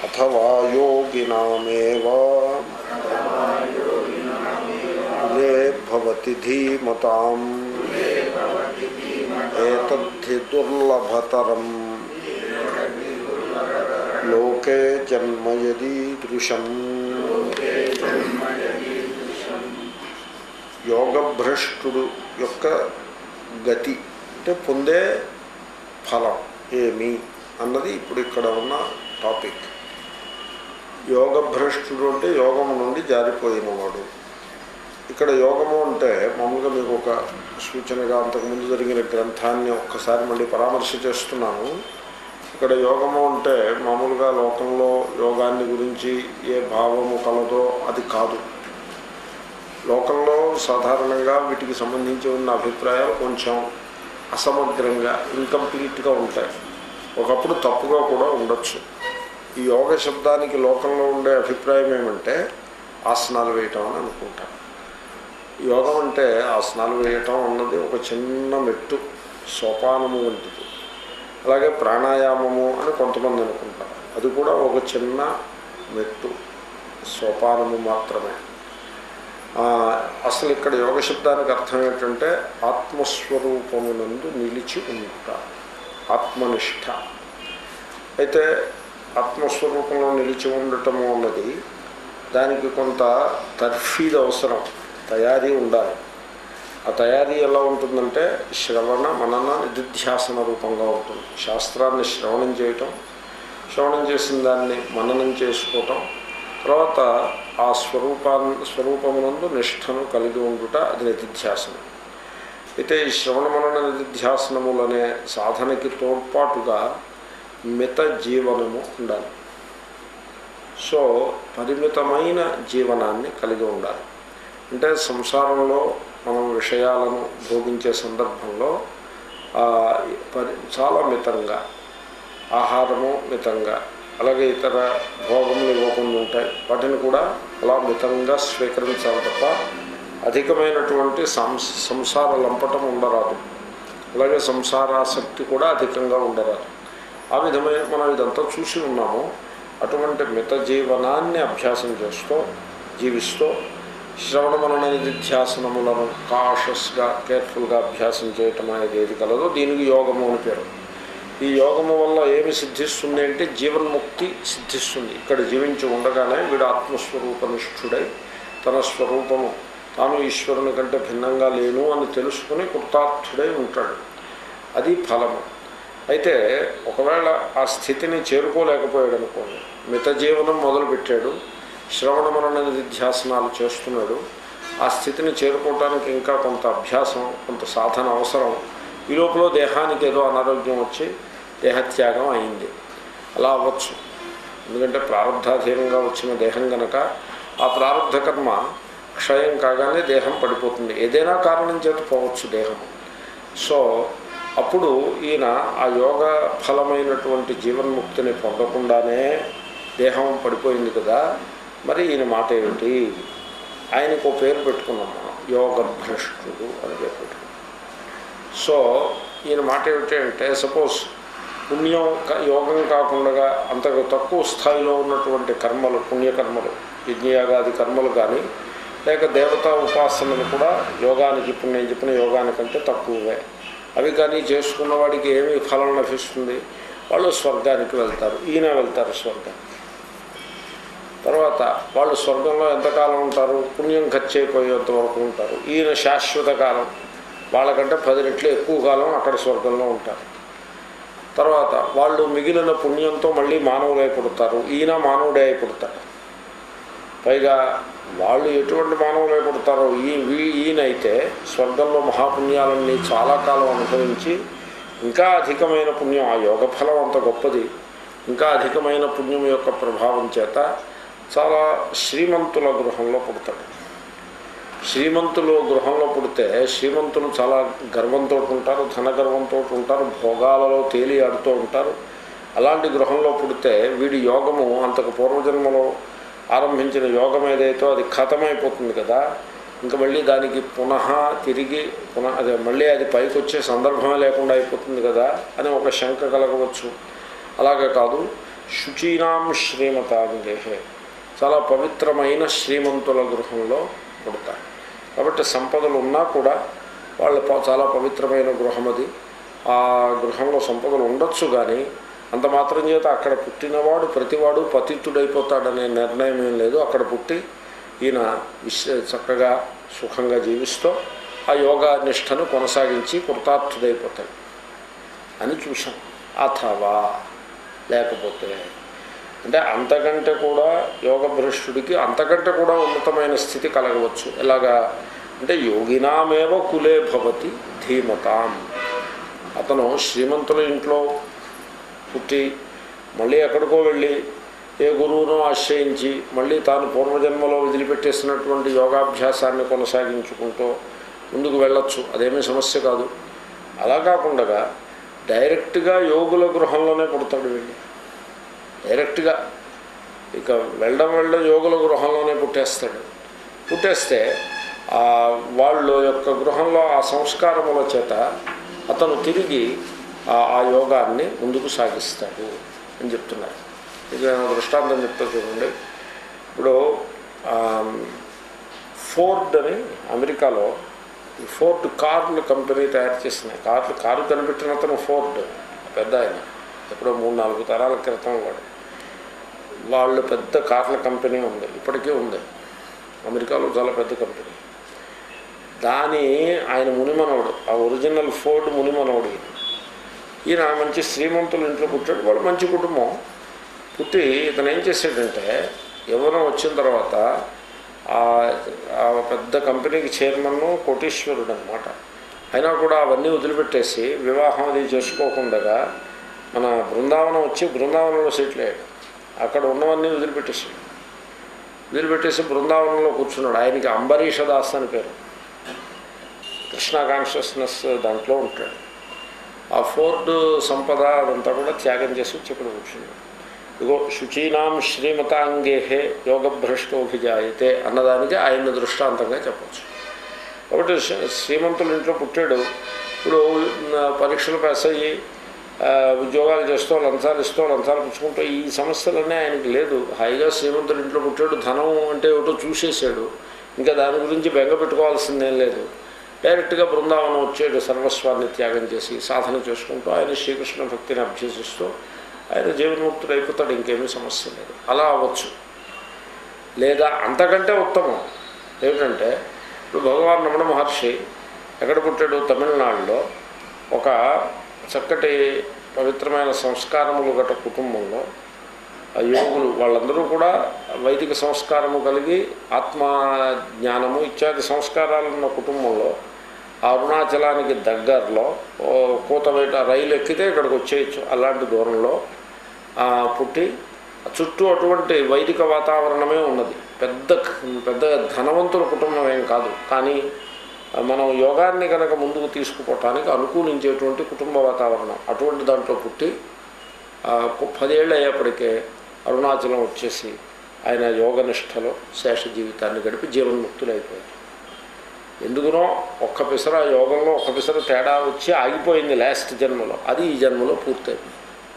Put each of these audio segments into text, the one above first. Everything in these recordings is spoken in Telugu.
అథవా యోగినామేవ ఏ భవతి ధీమతాం ఏతద్ధి దుర్లభతరం లోకే జన్మ యదీదృశం యోగభ్రష్టుడు యొక్క గతి అంటే పొందే ఫలం ఏమి అన్నది ఇప్పుడు ఇక్కడ ఉన్న టాపిక్ యోగభ్రష్టుడు అంటే యోగము నుండి జారిపోయినవాడు ఇక్కడ యోగము అంటే మామూలుగా మీకు ఒక సూచనగా అంతకుముందు జరిగిన గ్రంథాన్ని ఒక్కసారి మళ్ళీ పరామర్శ చేస్తున్నాను ఇక్కడ యోగము అంటే మామూలుగా లోకంలో యోగాన్ని గురించి ఏ భావము కలదో అది కాదు లోకంలో సాధారణంగా వీటికి సంబంధించి ఉన్న అభిప్రాయాలు కొంచెం అసమగ్రంగా ఇన్కంప్లీట్గా ఉంటాయి ఒకప్పుడు తప్పుగా కూడా ఉండొచ్చు ఈ యోగ శబ్దానికి లోకంలో ఉండే అభిప్రాయం ఏమంటే ఆసనాలు వేయటం అని అనుకుంటారు యోగం అంటే ఆసనాలు వేయటం అన్నది ఒక చిన్న మెట్టు సోపానము వంటిది అలాగే ప్రాణాయామము అని కొంతమంది అనుకుంటారు అది కూడా ఒక చిన్న మెట్టు సోపానము మాత్రమే అసలు ఇక్కడ యోగ శబ్దానికి అర్థం ఏంటంటే ఆత్మస్వరూపమునందు నిలిచి ఉంట ఆత్మనిష్ట అయితే ఆత్మస్వరూపంలో నిలిచి ఉండటము అన్నది దానికి కొంత తర్ఫీదు అవసరం తయారీ ఉండాలి ఆ తయారీ ఎలా ఉంటుందంటే శ్రవణ మనన నిధిధ్యాసన రూపంగా ఉంటుంది శాస్త్రాన్ని శ్రవణం చేయటం శ్రవణం చేసిన దాన్ని మననం చేసుకోవటం తర్వాత ఆ స్వరూపాన్ని స్వరూపమునందు నిష్ఠను కలిగి ఉండుట అది నిధిధ్యాసనం అయితే ఈ శ్రవణ మనన నిధిధ్యాసనములనే సాధనకి తోడ్పాటుగా మిత జీవనము ఉండాలి సో పరిమితమైన జీవనాన్ని కలిగి ఉండాలి అంటే సంసారంలో మనం విషయాలను భోగించే సందర్భంలో పరి చాలా మితంగా ఆహారము మితంగా అలాగే ఇతర భోగములు ఇవ్వకుండా ఉంటాయి వాటిని కూడా అలా మితంగా స్వీకరించాలి తప్ప అధికమైనటువంటి సంస్ సంసార లంపటం ఉండరాదు అలాగే సంసారాసక్తి కూడా అధికంగా ఉండరాదు ఆ విధమైన మనం ఇదంతా చూసి ఉన్నాము అటువంటి మిత జీవనాన్ని అభ్యాసం చేస్తూ జీవిస్తూ శ్రవణ మనన నిధ్యాసనములను కాషస్గా కేర్ఫుల్గా అభ్యాసం చేయటం అనేది ఏది కలదో దీనికి యోగము అని పేరు ఈ యోగము వల్ల ఏమి సిద్ధిస్తుంది అంటే జీవన్ముక్తి సిద్ధిస్తుంది ఇక్కడ జీవించి ఉండగానే వీడు ఆత్మస్వరూపనిష్ఠుడై తన స్వరూపము తాను ఈశ్వరుని కంటే భిన్నంగా లేను అని తెలుసుకుని కృతార్థుడై ఉంటాడు అది ఫలము అయితే ఒకవేళ ఆ స్థితిని చేరుకోలేకపోయాడు అనుకోండి మిత జీవనం మొదలుపెట్టాడు శ్రవణ మనన నిధ్యాసనాలు చేస్తున్నాడు ఆ స్థితిని చేరుకోవటానికి ఇంకా కొంత అభ్యాసం కొంత సాధన అవసరం ఈ లోపల దేహానికి ఏదో అనారోగ్యం వచ్చి దేహత్యాగం అయింది అలా అవ్వచ్చు ఎందుకంటే ప్రారంధాధీనంగా వచ్చిన దేహం గనక ఆ ప్రారంధ కర్మ క్షయం కాగానే దేహం పడిపోతుంది ఏదైనా కారణం చేత పోవచ్చు దేహం సో అప్పుడు ఈయన ఆ యోగ ఫలమైనటువంటి జీవన్ముక్తిని పొందకుండానే దేహం పడిపోయింది కదా మరి ఈయన మాట ఏమిటి ఆయనకు పేరు పెట్టుకున్నాం మనం యోగభ్రష్టుడు అని పేరు పెట్టుకున్నాం సో ఈయన మాట ఏమిటి అంటే సపోజ్ పుణ్యం యోగం కాకుండా అంతకు తక్కువ స్థాయిలో ఉన్నటువంటి కర్మలు పుణ్యకర్మలు యజ్ఞయాగాది కర్మలు కానీ లేక దేవతా ఉపాసనలు కూడా యోగానికి ఇప్పుడు నేను చెప్పిన యోగానికంటే తక్కువే అవి కానీ చేసుకున్న వాడికి ఏమి ఫలం లభిస్తుంది వాళ్ళు స్వర్గానికి వెళ్తారు ఈయన వెళ్తారు స్వర్గానికి తర్వాత వాళ్ళు స్వర్గంలో ఎంతకాలం ఉంటారు పుణ్యం ఖర్చు అయిపోయేంత వరకు ఉంటారు ఈయన శాశ్వత కాలం వాళ్ళకంటే పది రెట్లు ఎక్కువ కాలం అక్కడ స్వర్గంలో ఉంటారు తర్వాత వాళ్ళు మిగిలిన పుణ్యంతో మళ్ళీ మానవులై పుడతారు ఈయన మానవుడే అయి పుడతాడు పైగా వాళ్ళు ఎటువంటి మానవులై పుడతారో ఈ ఈయనైతే స్వర్గంలో మహాపుణ్యాలన్నీ చాలా కాలం అనుభవించి ఇంకా అధికమైన పుణ్యం ఆ యోగ ఫలం అంత గొప్పది ఇంకా అధికమైన పుణ్యం యొక్క ప్రభావం చేత చాలా శ్రీమంతుల గృహంలో పుడతాడు శ్రీమంతులు గృహంలో పుడితే శ్రీమంతులు చాలా గర్వంతో ఉంటారు ధన గర్వంతో ఉంటారు భోగాలలో తేలి ఆడుతూ ఉంటారు అలాంటి గృహంలో పుడితే వీడి యోగము అంతకు పూర్వజన్మలో ఆరంభించిన యోగం ఏదైతే అది ఖతమైపోతుంది కదా ఇంకా మళ్ళీ దానికి పునః తిరిగి పునః అదే మళ్ళీ అది పైకి వచ్చే సందర్భమే లేకుండా అయిపోతుంది కదా అని ఒక శంక కలగవచ్చు అలాగే కాదు శుచీనాం శ్రీమతాంగేహే చాలా పవిత్రమైన శ్రీమంతుల గృహంలో పుడతారు కాబట్టి సంపదలు ఉన్నా కూడా వాళ్ళ ప- చాలా పవిత్రమైన గృహం అది ఆ గృహంలో సంపదలు ఉండొచ్చు కానీ అంత మాత్రం చేత అక్కడ పుట్టినవాడు ప్రతివాడు పతితుడైపోతాడనే నిర్ణయం ఏం లేదు అక్కడ పుట్టి ఈయన విశ్వ చక్కగా సుఖంగా జీవిస్తూ ఆ యోగా నిష్టను కొనసాగించి కృతార్థుడైపోతాడు అని చూసాం అథవా లేకపోతే అంటే అంతకంటే కూడా యోగ భ్రష్టుడికి అంతకంటే కూడా ఉన్నతమైన స్థితి కలగవచ్చు ఎలాగా అంటే యోగినామేవ కులే భవతి ధీమతాం అతను శ్రీమంతుల ఇంట్లో పుట్టి మళ్ళీ ఎక్కడికో వెళ్ళి ఏ గురువునో ఆశ్రయించి మళ్ళీ తాను పూర్వజన్మలో వదిలిపెట్టేసినటువంటి యోగాభ్యాసాన్ని కొనసాగించుకుంటూ ముందుకు వెళ్ళొచ్చు అదేమీ సమస్య కాదు అలా కాకుండా డైరెక్ట్గా యోగుల గృహంలోనే పుడతాడు వెళ్ళి డైరెక్ట్గా ఇక వెళ్ళడం వెళ్ళడం యోగుల గృహంలోనే పుట్టేస్తాడు పుట్టేస్తే ఆ వాళ్ళ యొక్క గృహంలో ఆ సంస్కారముల చేత అతను తిరిగి ఆ ఆ యోగాన్ని ముందుకు సాగిస్తాడు అని చెప్తున్నారు ఇది నేను దృష్టాంతం చెప్తా చూడండి ఇప్పుడు ఫోర్డ్ అని అమెరికాలో ఈ ఫోర్డ్ కార్లు కంపెనీ తయారు చేసిన కార్లు కారు కనిపెట్టిన అతను ఫోర్డ్ పెద్ద ఆయన ఎప్పుడో మూడు నాలుగు తరాల క్రితం వాడు వాళ్ళు పెద్ద కార్ల కంపెనీ ఉంది ఇప్పటికీ ఉంది అమెరికాలో చాలా పెద్ద కంపెనీ దాని ఆయన మునిమనవుడు ఆ ఒరిజినల్ ఫోర్డ్ మునిమనవుడు ఈయన. ఈయన మంచి శ్రీమంతుల ఇంట్లో పుట్టాడు వాడు మంచి కుటుంబం పుట్టి ఇతను ఏం చేశాడంటే యవ్వనం వచ్చిన తర్వాత ఆ ఆ పెద్ద కంపెనీకి చైర్మన్ కోటీశ్వరుడు అనమాట అయినా కూడా అవన్నీ వదిలిపెట్టేసి వివాహం అది చేసుకోకుండా మన బృందావనం వచ్చి బృందావనంలో సెటిల్ అయ్యాడు అక్కడ ఉన్నవన్నీ వదిలిపెట్టేసాడు వదిలిపెట్టేసి బృందావనంలో కూర్చున్నాడు ఆయనకి అంబరీష దాస్ అని పేరు కృష్ణ కాన్షియస్నెస్ దాంట్లో ఉంటాడు ఆ ఫోర్డ్ సంపద అదంతా కూడా త్యాగం చేసి వచ్చి ఇక్కడ కూర్చున్నాడు ఇగో శుచీనాం శ్రీమతాంగేహే యోగభ్రష్టోభిజాయితే అన్నదానికి ఆయన దృష్టాంతంగా చెప్పచ్చు కాబట్టి శ్రీ- శ్రీమంతుల ఇంట్లో పుట్టాడు ఇప్పుడు ఆ, పరీక్షలు పాస్ అయ్యి ఆ, ఉద్యోగాలు చేస్తూ లంచాలు ఇస్తూ లంచాలు పుచ్చుకుంటూ ఈ సమస్యలన్నీ ఆయనకి లేదు హాయిగా శ్రీమంతుల ఇంట్లో పుట్టాడు ధనం అంటే ఏమిటో చూసేసాడు ఇంకా దాని గురించి బెంగ పెట్టుకోవాల్సిందేం లేదు డైరెక్ట్గా బృందావనం వచ్చాడు సర్వస్వాన్ని త్యాగం చేసి సాధన చేసుకుంటూ ఆయన శ్రీకృష్ణ భక్తిని అభ్యసిస్తూ ఆయన జీవన్ముక్తుడు అయిపోతాడు ఇంకేమీ సమస్య లేదు అలా అవ్వచ్చు లేదా అంతకంటే ఉత్తమం ఏమిటంటే ఇప్పుడు భగవాన్ రమణ మహర్షి ఎక్కడ పుట్టాడు తమిళనాడులో ఒక చక్కటి పవిత్రమైన సంస్కారములు గట కుటుంబంలో ఆ యోగులు వాళ్ళందరూ కూడా వైదిక సంస్కారము కలిగి ఆత్మ జ్ఞానము ఇత్యాది సంస్కారాలున్న కుటుంబంలో ఆ అరుణాచలానికి దగ్గరలో ఓ కూతవేట రైలు ఎక్కితే ఇక్కడికి వచ్చేయచ్చు అలాంటి దూరంలో ఆ, పుట్టి చుట్టూ అటువంటి వైదిక వాతావరణమే ఉన్నది పెద్ద పెద్ద ధనవంతుల కుటుంబం ఏం కాదు కానీ మనం యోగాన్ని కనుక ముందుకు తీసుకుపోవటానికి అనుకూలించేటువంటి కుటుంబ వాతావరణం అటువంటి దాంట్లో పుట్టి ఆ, కు- పదేళ్ళు అయ్యేప్పటికే అరుణాచలం వచ్చేసి ఆయన యోగనిష్టలో శేష జీవితాన్ని గడిపి జీవన్ముక్తులైపోయారు ఎందుకునో ఒక్క పిసర యోగంలో ఒక్క పిసర తేడా వచ్చి ఆగిపోయింది లాస్ట్ జన్మలో అది ఈ జన్మలో పూర్తయింది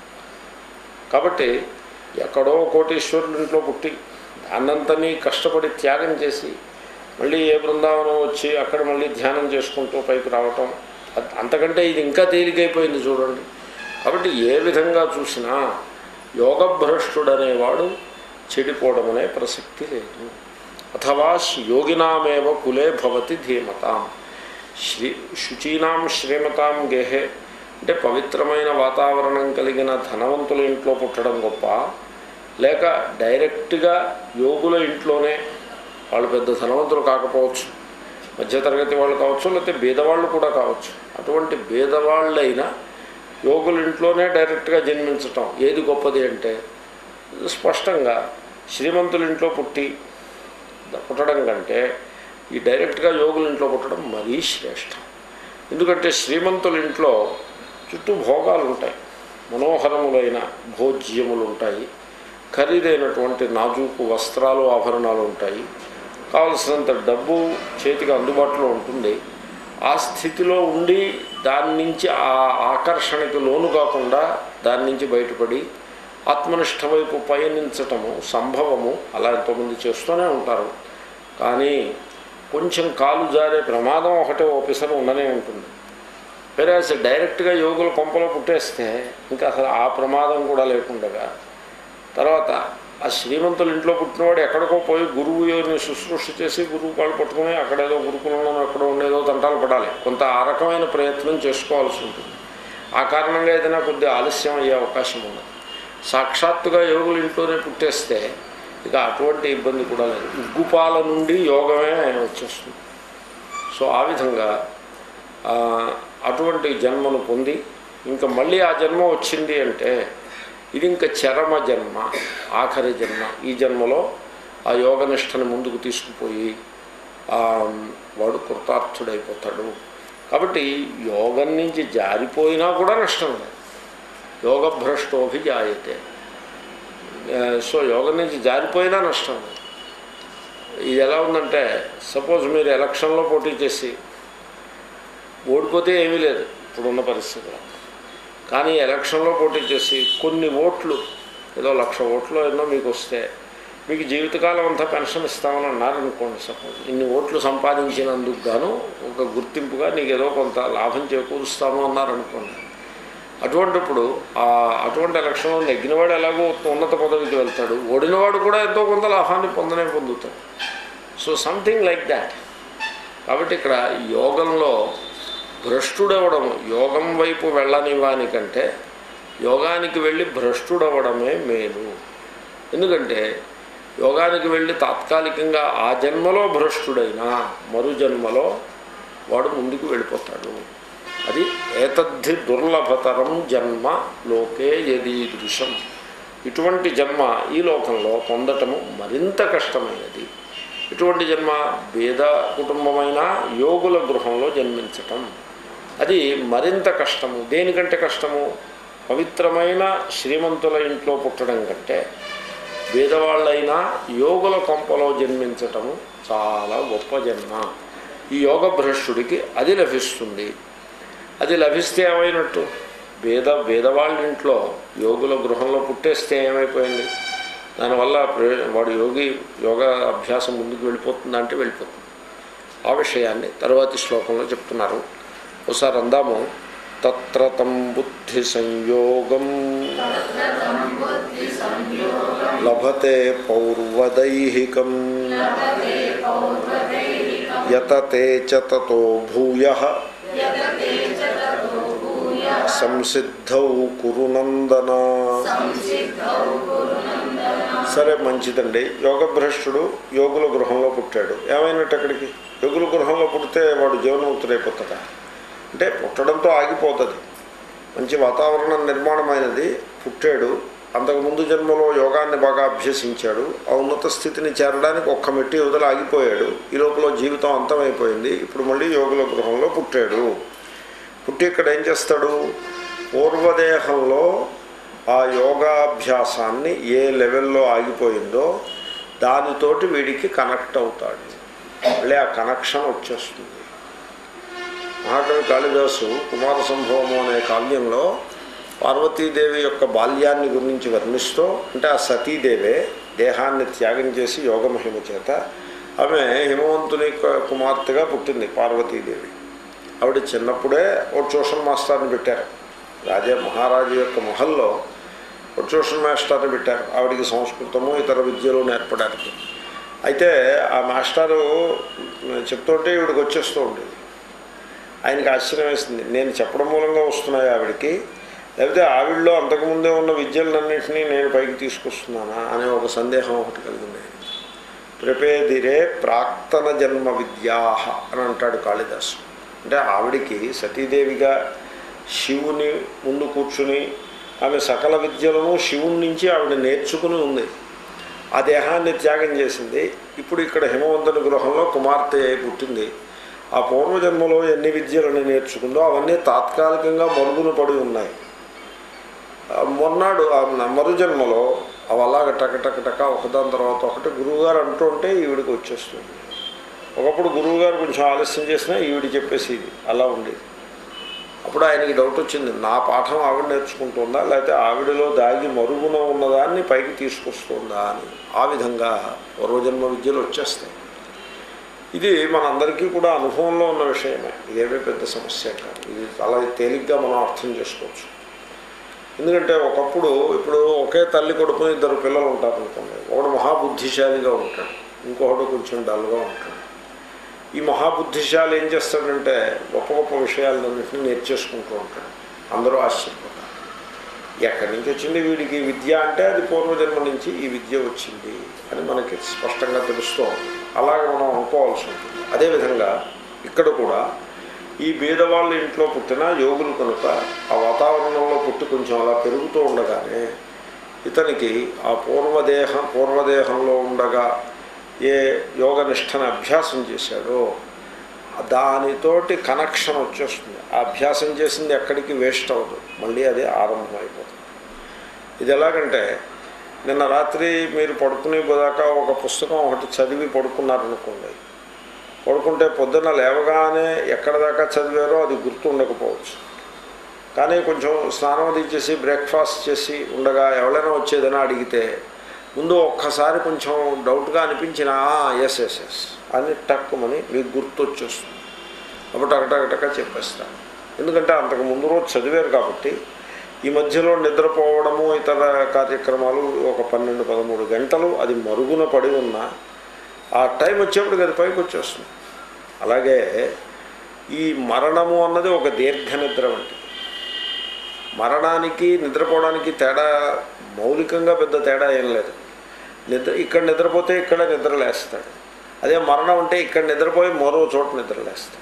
కాబట్టి ఎక్కడో కోటీశ్వరుల ఇంట్లో పుట్టి దాన్నంతని కష్టపడి త్యాగం చేసి మళ్ళీ ఏ బృందావనం వచ్చి అక్కడ మళ్ళీ ధ్యానం చేసుకుంటూ పైకి రావటం అ- అంతకంటే ఇది ఇంకా తేలికైపోయింది చూడండి కాబట్టి ఏ విధంగా చూసినా యోగభ్రష్టుడనేవాడు చెడిపోవడం అనే ప్రసక్తి లేదు అథవా యోగినామేవ కులే భవతి ధీమతాం శ్రీ శుచీనాం శ్రీమతాం గేహే అంటే పవిత్రమైన వాతావరణం కలిగిన ధనవంతుల ఇంట్లో పుట్టడం గొప్ప లేక డైరెక్ట్గా యోగుల ఇంట్లోనే వాళ్ళు పెద్ద ధనవంతులు కాకపోవచ్చు మధ్యతరగతి వాళ్ళు కావచ్చు లేకపోతే బీదవాళ్ళు కూడా కావచ్చు అటువంటి బీదవాళ్ళైనా యోగుల ఇంట్లోనే డైరెక్ట్గా జన్మించటం ఏది గొప్పది అంటే స్పష్టంగా శ్రీమంతుల ఇంట్లో పుట్టి పుట్టడం కంటే ఈ డైరెక్ట్గా యోగుల ఇంట్లో పుట్టడం మరీ శ్రేష్టం ఎందుకంటే శ్రీమంతుల ఇంట్లో చుట్టూ భోగాలు ఉంటాయి మనోహరములైన భోజ్యములు ఉంటాయి ఖరీదైనటువంటి నాజూకు వస్త్రాలు ఆభరణాలు ఉంటాయి కావలసినంత డబ్బు చేతికి అందుబాటులో ఉంటుంది ఆ స్థితిలో ఉండి దాని నుంచి ఆ ఆకర్షణకి లోను కాకుండా దాని నుంచి బయటపడి ఆత్మనిష్ట వైపు పయనించటము సంభవము అలా ఎంతోమంది చేస్తూనే ఉంటారు కానీ కొంచెం కాలు జారే ప్రమాదం ఒకటే ఓపెసర్ ఉండనే ఉంటుంది వేరే డైరెక్ట్గా యోగుల కొంపలో పుట్టేస్తే ఇంకా అసలు ఆ ప్రమాదం కూడా లేకుండగా తర్వాత ఆ శ్రీమంతుల ఇంట్లో పుట్టినవాడు ఎక్కడికో పోయి గురువు యోని శుశ్రూష చేసి గురువు కాళ్ళు పట్టుకుని అక్కడేదో గురుకులంలో ఎక్కడో ఉండేదో తంటాలు పడాలి కొంత ఆ రకమైన ప్రయత్నం చేసుకోవాల్సి ఉంటుంది ఆ కారణంగా ఏదైనా కొద్దిగా ఆలస్యం అయ్యే అవకాశం ఉన్నది సాక్షాత్తుగా యోగుల ఇంట్లోనే పుట్టేస్తే ఇక అటువంటి ఇబ్బంది కూడా లేదు ఉగ్గుపాల నుండి యోగమే వచ్చేస్తుంది సో ఆ విధంగా ఆ, అటువంటి జన్మను పొంది ఇంకా మళ్ళీ ఆ జన్మ వచ్చింది అంటే ఇది ఇంకా చరమ జన్మ ఆఖరి జన్మ ఈ జన్మలో ఆ యోగనిష్టని ముందుకు తీసుకుపోయి ఆ, వాడు కృతార్థుడైపోతాడు కాబట్టి యోగం నుంచి జారిపోయినా కూడా నష్టం లేదు యోగభ్రష్టోభిజాయతే ఆ, సో యోగం నుంచి జారిపోయినా నష్టం లేదు ఇది ఎలా ఉందంటే సపోజ్ మీరు ఎలక్షన్లో పోటీ చేసి ఓడిపోతే ఏమీ లేదు ఇప్పుడున్న పరిస్థితిలో కానీ ఎలక్షన్లో పోటీ చేసి కొన్ని ఓట్లు ఏదో లక్ష ఓట్లు ఎన్నో మీకు వస్తే మీకు జీవితకాలం అంతా పెన్షన్ ఇస్తామని అన్నారనుకోండి సపోజ్ ఇన్ని ఓట్లు సంపాదించినందుకు గాను ఒక గుర్తింపుగా నీకు ఏదో కొంత లాభం చేకూరుస్తాము అన్నారనుకోండి అటువంటిప్పుడు ఆ అటువంటి ఎలక్షన్లో నెగ్గినవాడు ఎలాగో ఉన్నత పదవికి వెళ్తాడు ఓడినవాడు కూడా ఎంతో కొంత లాభాన్ని పొందనే పొందుతాడు సో సంథింగ్ లైక్ దాట్ కాబట్టి ఇక్కడ యోగంలో భ్రష్టుడవడం యోగం వైపు వెళ్ళని వానికంటే యోగానికి వెళ్ళి భ్రష్టుడవడమే మేలు ఎందుకంటే యోగానికి వెళ్ళి తాత్కాలికంగా ఆ జన్మలో భ్రష్టుడైనా మరు జన్మలో వాడు ముందుకు వెళ్ళిపోతాడు అది ఏతద్ధి దుర్లభతరం జన్మ లోకే యదీదృశం ఇటువంటి జన్మ ఈ లోకంలో పొందటము మరింత కష్టమైనది ఇటువంటి జన్మ వేద కుటుంబమైన యోగుల గృహంలో జన్మించటం అది మరింత కష్టము దేనికంటే కష్టము పవిత్రమైన శ్రీమంతుల ఇంట్లో పుట్టడం కంటే వేదవాళ్ళైనా యోగుల కొంపలో జన్మించటము చాలా గొప్ప జన్మ ఈ యోగ భ్రష్టుడికి అది లభిస్తుంది అది లభిస్తే ఏమైనట్టు వేద వేదవాళ్ళ ఇంట్లో యోగుల గృహంలో పుట్టేస్తే ఏమైపోయింది దానివల్ల ప్రయో- వాడు యోగి యోగా అభ్యాసం ముందుకు వెళ్ళిపోతుందా అంటే వెళ్ళిపోతుంది ఆ విషయాన్ని తర్వాతి శ్లోకంలో చెప్తున్నారు ఒకసారి అందాము తత్ర తం బుద్ధి సంయోగం లభతే పౌర్వదైహికం యతతే చ తతో భూయ సంసిద్ధౌ కురునందన సరే మంచిదండి యోగభ్రష్టుడు యోగుల గృహంలో పుట్టాడు ఏమైనట్టు అక్కడికి యోగుల గృహంలో పుడితే వాడు జీవనముక్తుడైపోతాడా అంటే పుట్టడంతో ఆగిపోతుంది మంచి వాతావరణం నిర్మాణమైనది పుట్టాడు అంతకు ముందు జన్మలో యోగాన్ని బాగా అభ్యసించాడు ఆ ఉన్నత స్థితిని చేరడానికి ఒక్క మెట్టి వదిలి ఆగిపోయాడు ఈ లోపల జీవితం అంతమైపోయింది ఇప్పుడు మళ్ళీ యోగుల గృహంలో పుట్టాడు పుట్టి ఇక్కడ ఏం చేస్తాడు పూర్వదేహంలో ఆ యోగాభ్యాసాన్ని ఏ లెవెల్లో ఆగిపోయిందో దానితోటి వీడికి కనెక్ట్ అవుతాడు మళ్ళీ ఆ కనెక్షన్ వచ్చేస్తుంది మహాకవి కాళిదాసు కుమార సంభవము అనే కావ్యంలో పార్వతీదేవి యొక్క బాల్యాన్ని గురించి వర్ణిస్తూ అంటే ఆ సతీదేవే దేహాన్ని త్యాగం చేసి యోగమహిమ చేత ఆమె హిమవంతుని కు- కుమార్తెగా పుట్టింది పార్వతీదేవి ఆవిడ చిన్నప్పుడే ఓ ట్యూషన్ మాస్టర్ని పెట్టారు రాజా మహారాజు యొక్క మహల్లో ఓ ట్యూషన్ మాస్టర్ని పెట్టారు ఆవిడికి సంస్కృతము ఇతర విద్యలు నేర్పడానికి అయితే ఆ మాస్టారు చెప్తుంటే ఈవిడికి వచ్చేస్తూ ఉండేది ఆయనకి ఆశ్చర్యం వేసింది నేను చెప్పడం మూలంగా వస్తున్నాయి ఆవిడకి లేకపోతే ఆవిడలో అంతకుముందే ఉన్న విద్యలన్నింటినీ నేను పైకి తీసుకొస్తున్నానా అనే ఒక సందేహం ఒకటి కలిగింది ఆయనకి. ప్రపేదిరే ప్రాక్తన జన్మ విద్యాహ అని అంటాడు కాళిదాసు అంటే ఆవిడికి సతీదేవిగా శివుని ముందు కూర్చుని ఆమె సకల విద్యలను శివుని నుంచి ఆవిడ నేర్చుకుని ఉంది ఆ దేహాన్ని త్యాగం చేసింది ఇప్పుడు ఇక్కడ హిమవంతుని గృహంలో కుమార్తె అయి పుట్టింది ఆ పూర్వజన్మలో ఎన్ని విద్యలను నేర్చుకుందో అవన్నీ తాత్కాలికంగా మరుగున పడి ఉన్నాయి ఆ మొన్నాడు ఆ మరుజన్మలో అవి అలాగ టక టక టక ఒకదాని తర్వాత ఒకటి గురువుగారు అంటూ ఉంటే ఈవిడికి వచ్చేస్తుంది ఒకప్పుడు గురువుగారు కొంచెం ఆలస్యం చేసినా ఈవిడ చెప్పేసి ఇది అలా ఉండేది అప్పుడు ఆయనకి డౌట్ వచ్చింది నా పాఠం ఆవిడ నేర్చుకుంటుందా లేకపోతే ఆవిడలో దాగి మరుగున ఉన్నదాన్ని పైకి తీసుకొస్తుందా అని ఆ విధంగా పూర్వజన్మ విద్యలు వచ్చేస్తాయి ఇది మనందరికీ కూడా అనుభవంలో ఉన్న విషయమే ఇదేమీ పెద్ద సమస్య కాదు ఇది చాలా తేలిగ్గా మనం అర్థం చేసుకోవచ్చు ఎందుకంటే ఒకప్పుడు ఇప్పుడు ఒకే తల్లి కొడుకుని ఇద్దరు పిల్లలు ఉంటారు అనుకోండి ఒకడు మహాబుద్ధిశాలిగా ఉంటాడు ఇంకొకడు కొంచెం డల్గా ఉంటాడు ఈ మహాబుద్ధిశాలి ఏం చేస్తాడంటే గొప్ప గొప్ప విషయాలన్నింటినీ నేర్చేసుకుంటూ ఉంటాడు అందరూ ఆశ్చర్యపోతారు ఎక్కడి నుంచి వచ్చింది వీడికి విద్య అంటే అది పూర్వజన్మ నుంచి ఈ విద్య వచ్చింది అని మనకి స్పష్టంగా తెలుస్తూ ఉంది అలాగే మనం అనుకోవాల్సి ఉంటుంది అదేవిధంగా ఇక్కడ కూడా ఈ బీదవాళ్ళ ఇంట్లో పుట్టిన యోగులు కనుక ఆ వాతావరణంలో పుట్టి కొంచెం అలా పెరుగుతూ ఉండగానే ఇతనికి ఆ పూర్వదేహం పూర్వదేహంలో ఉండగా ఏ యోగ నిష్టను అభ్యాసం చేశాడో దానితోటి కనెక్షన్ వచ్చేస్తుంది ఆ అభ్యాసం చేసింది ఎక్కడికి వేస్ట్ అవ్వదు మళ్ళీ అది ఆరంభం అయిపోతుంది ఇది ఎలాగంటే నిన్న రాత్రి మీరు పడుకునే దాకా ఒక పుస్తకం ఒకటి చదివి పడుకున్నారనుకోండి పడుకుంటే పొద్దున్న లేవగానే ఎక్కడ దాకా చదివారో అది గుర్తు ఉండకపోవచ్చు కానీ కొంచెం స్నానం అది చేసి బ్రేక్ఫాస్ట్ చేసి ఉండగా ఎవరైనా వచ్చేదని అడిగితే ముందు ఒక్కసారి కొంచెం డౌట్గా అనిపించిన ఎస్ ఎస్ ఎస్ అని టక్కుమని మీకు గుర్తు వచ్చేస్తుంది అప్పుడు టకటకటక చెప్పేస్తాను ఎందుకంటే అంతకు ముందు రోజు చదివారు కాబట్టి ఈ మధ్యలో నిద్రపోవడము ఇతర కార్యక్రమాలు ఒక పన్నెండు పదమూడు గంటలు అది మరుగున పడి ఉన్నా ఆ టైం వచ్చేప్పటికి అది పైకి వచ్చేస్తుంది అలాగే ఈ మరణము అన్నది ఒక దీర్ఘ నిద్ర వంటిది మరణానికి నిద్రపోవడానికి తేడా మౌలికంగా పెద్ద తేడా ఏం లేదు నిద్ర ఇక్కడ నిద్రపోతే ఇక్కడ నిద్ర లేస్తాడు అదే మరణం అంటే ఇక్కడ నిద్రపోయి మరో చోట నిద్ర లేస్తాడు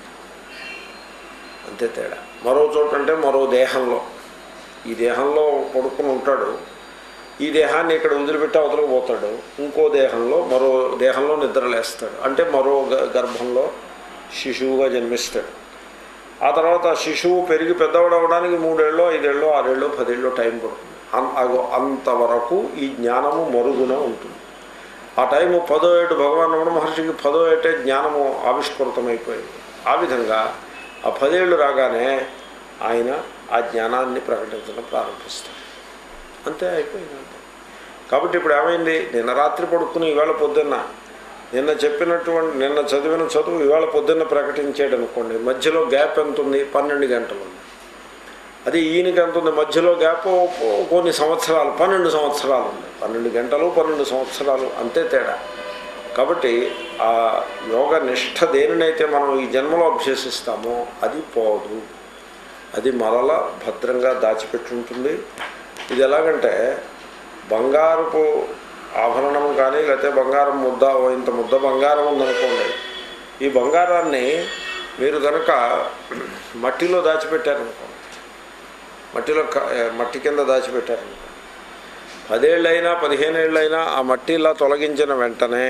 అంతే తేడా మరో చోట అంటే మరో దేహంలో ఈ దేహంలో పడుకుని ఉంటాడు ఈ దేహాన్ని ఇక్కడ వదిలిపెట్టి అవతలకు పోతాడు ఇంకో దేహంలో మరో దేహంలో నిద్రలేస్తాడు అంటే మరో గ- గర్భంలో శిశువుగా జన్మిస్తాడు ఆ తర్వాత ఆ శిశువు పెరిగి పెద్దవాడు అవడానికి మూడేళ్ళు ఐదేళ్ళు ఆరేళ్ళు పదేళ్ళు టైం పడుతుంది అన్- అగో అంతవరకు ఈ జ్ఞానము మరుగున ఉంటుంది ఆ టైము పదో ఏటు భగవాన్ రమణ మహర్షికి పదో ఏటే జ్ఞానము ఆవిష్కృతమైపోయింది ఆ విధంగా ఆ పదేళ్ళు రాగానే ఆయన ఆ జ్ఞానాన్ని ప్రకటించడం ప్రారంభిస్తాడు అంతే అయిపోయింది అంతే కాబట్టి ఇప్పుడు ఏమైంది నిన్న రాత్రి పడుకుని ఇవాళ పొద్దున్న నిన్న చెప్పినటువంటి నిన్న చదివిన చదువు ఇవాళ పొద్దున్న ప్రకటించాడు అనుకోండి మధ్యలో గ్యాప్ ఎంత ఉంది పన్నెండు గంటలు ఉంది అది ఈయనకి ఎంత ఉంది మధ్యలో గ్యాప్ కొన్ని సంవత్సరాలు పన్నెండు సంవత్సరాలు ఉంది పన్నెండు గంటలు పన్నెండు సంవత్సరాలు అంతే తేడా కాబట్టి ఆ యోగ నిష్ఠ దేనినైతే మనం ఈ జన్మలో అభ్యసిస్తామో అది పోదు అది మరల భద్రంగా దాచిపెట్టి ఉంటుంది ఇది ఎలాగంటే బంగారపు ఆభరణం కానీ లేకపోతే బంగారం ముద్ద ఓ ఇంత ముద్ద బంగారం ఉందనుకోండి ఈ బంగారాన్ని మీరు కనుక మట్టిలో దాచిపెట్టారనుకోండి మట్టిలో క- మట్టి కింద దాచిపెట్టారనుకోండి పదేళ్ళైనా పదిహేనేళ్ళైనా ఆ మట్టి ఇలా తొలగించిన వెంటనే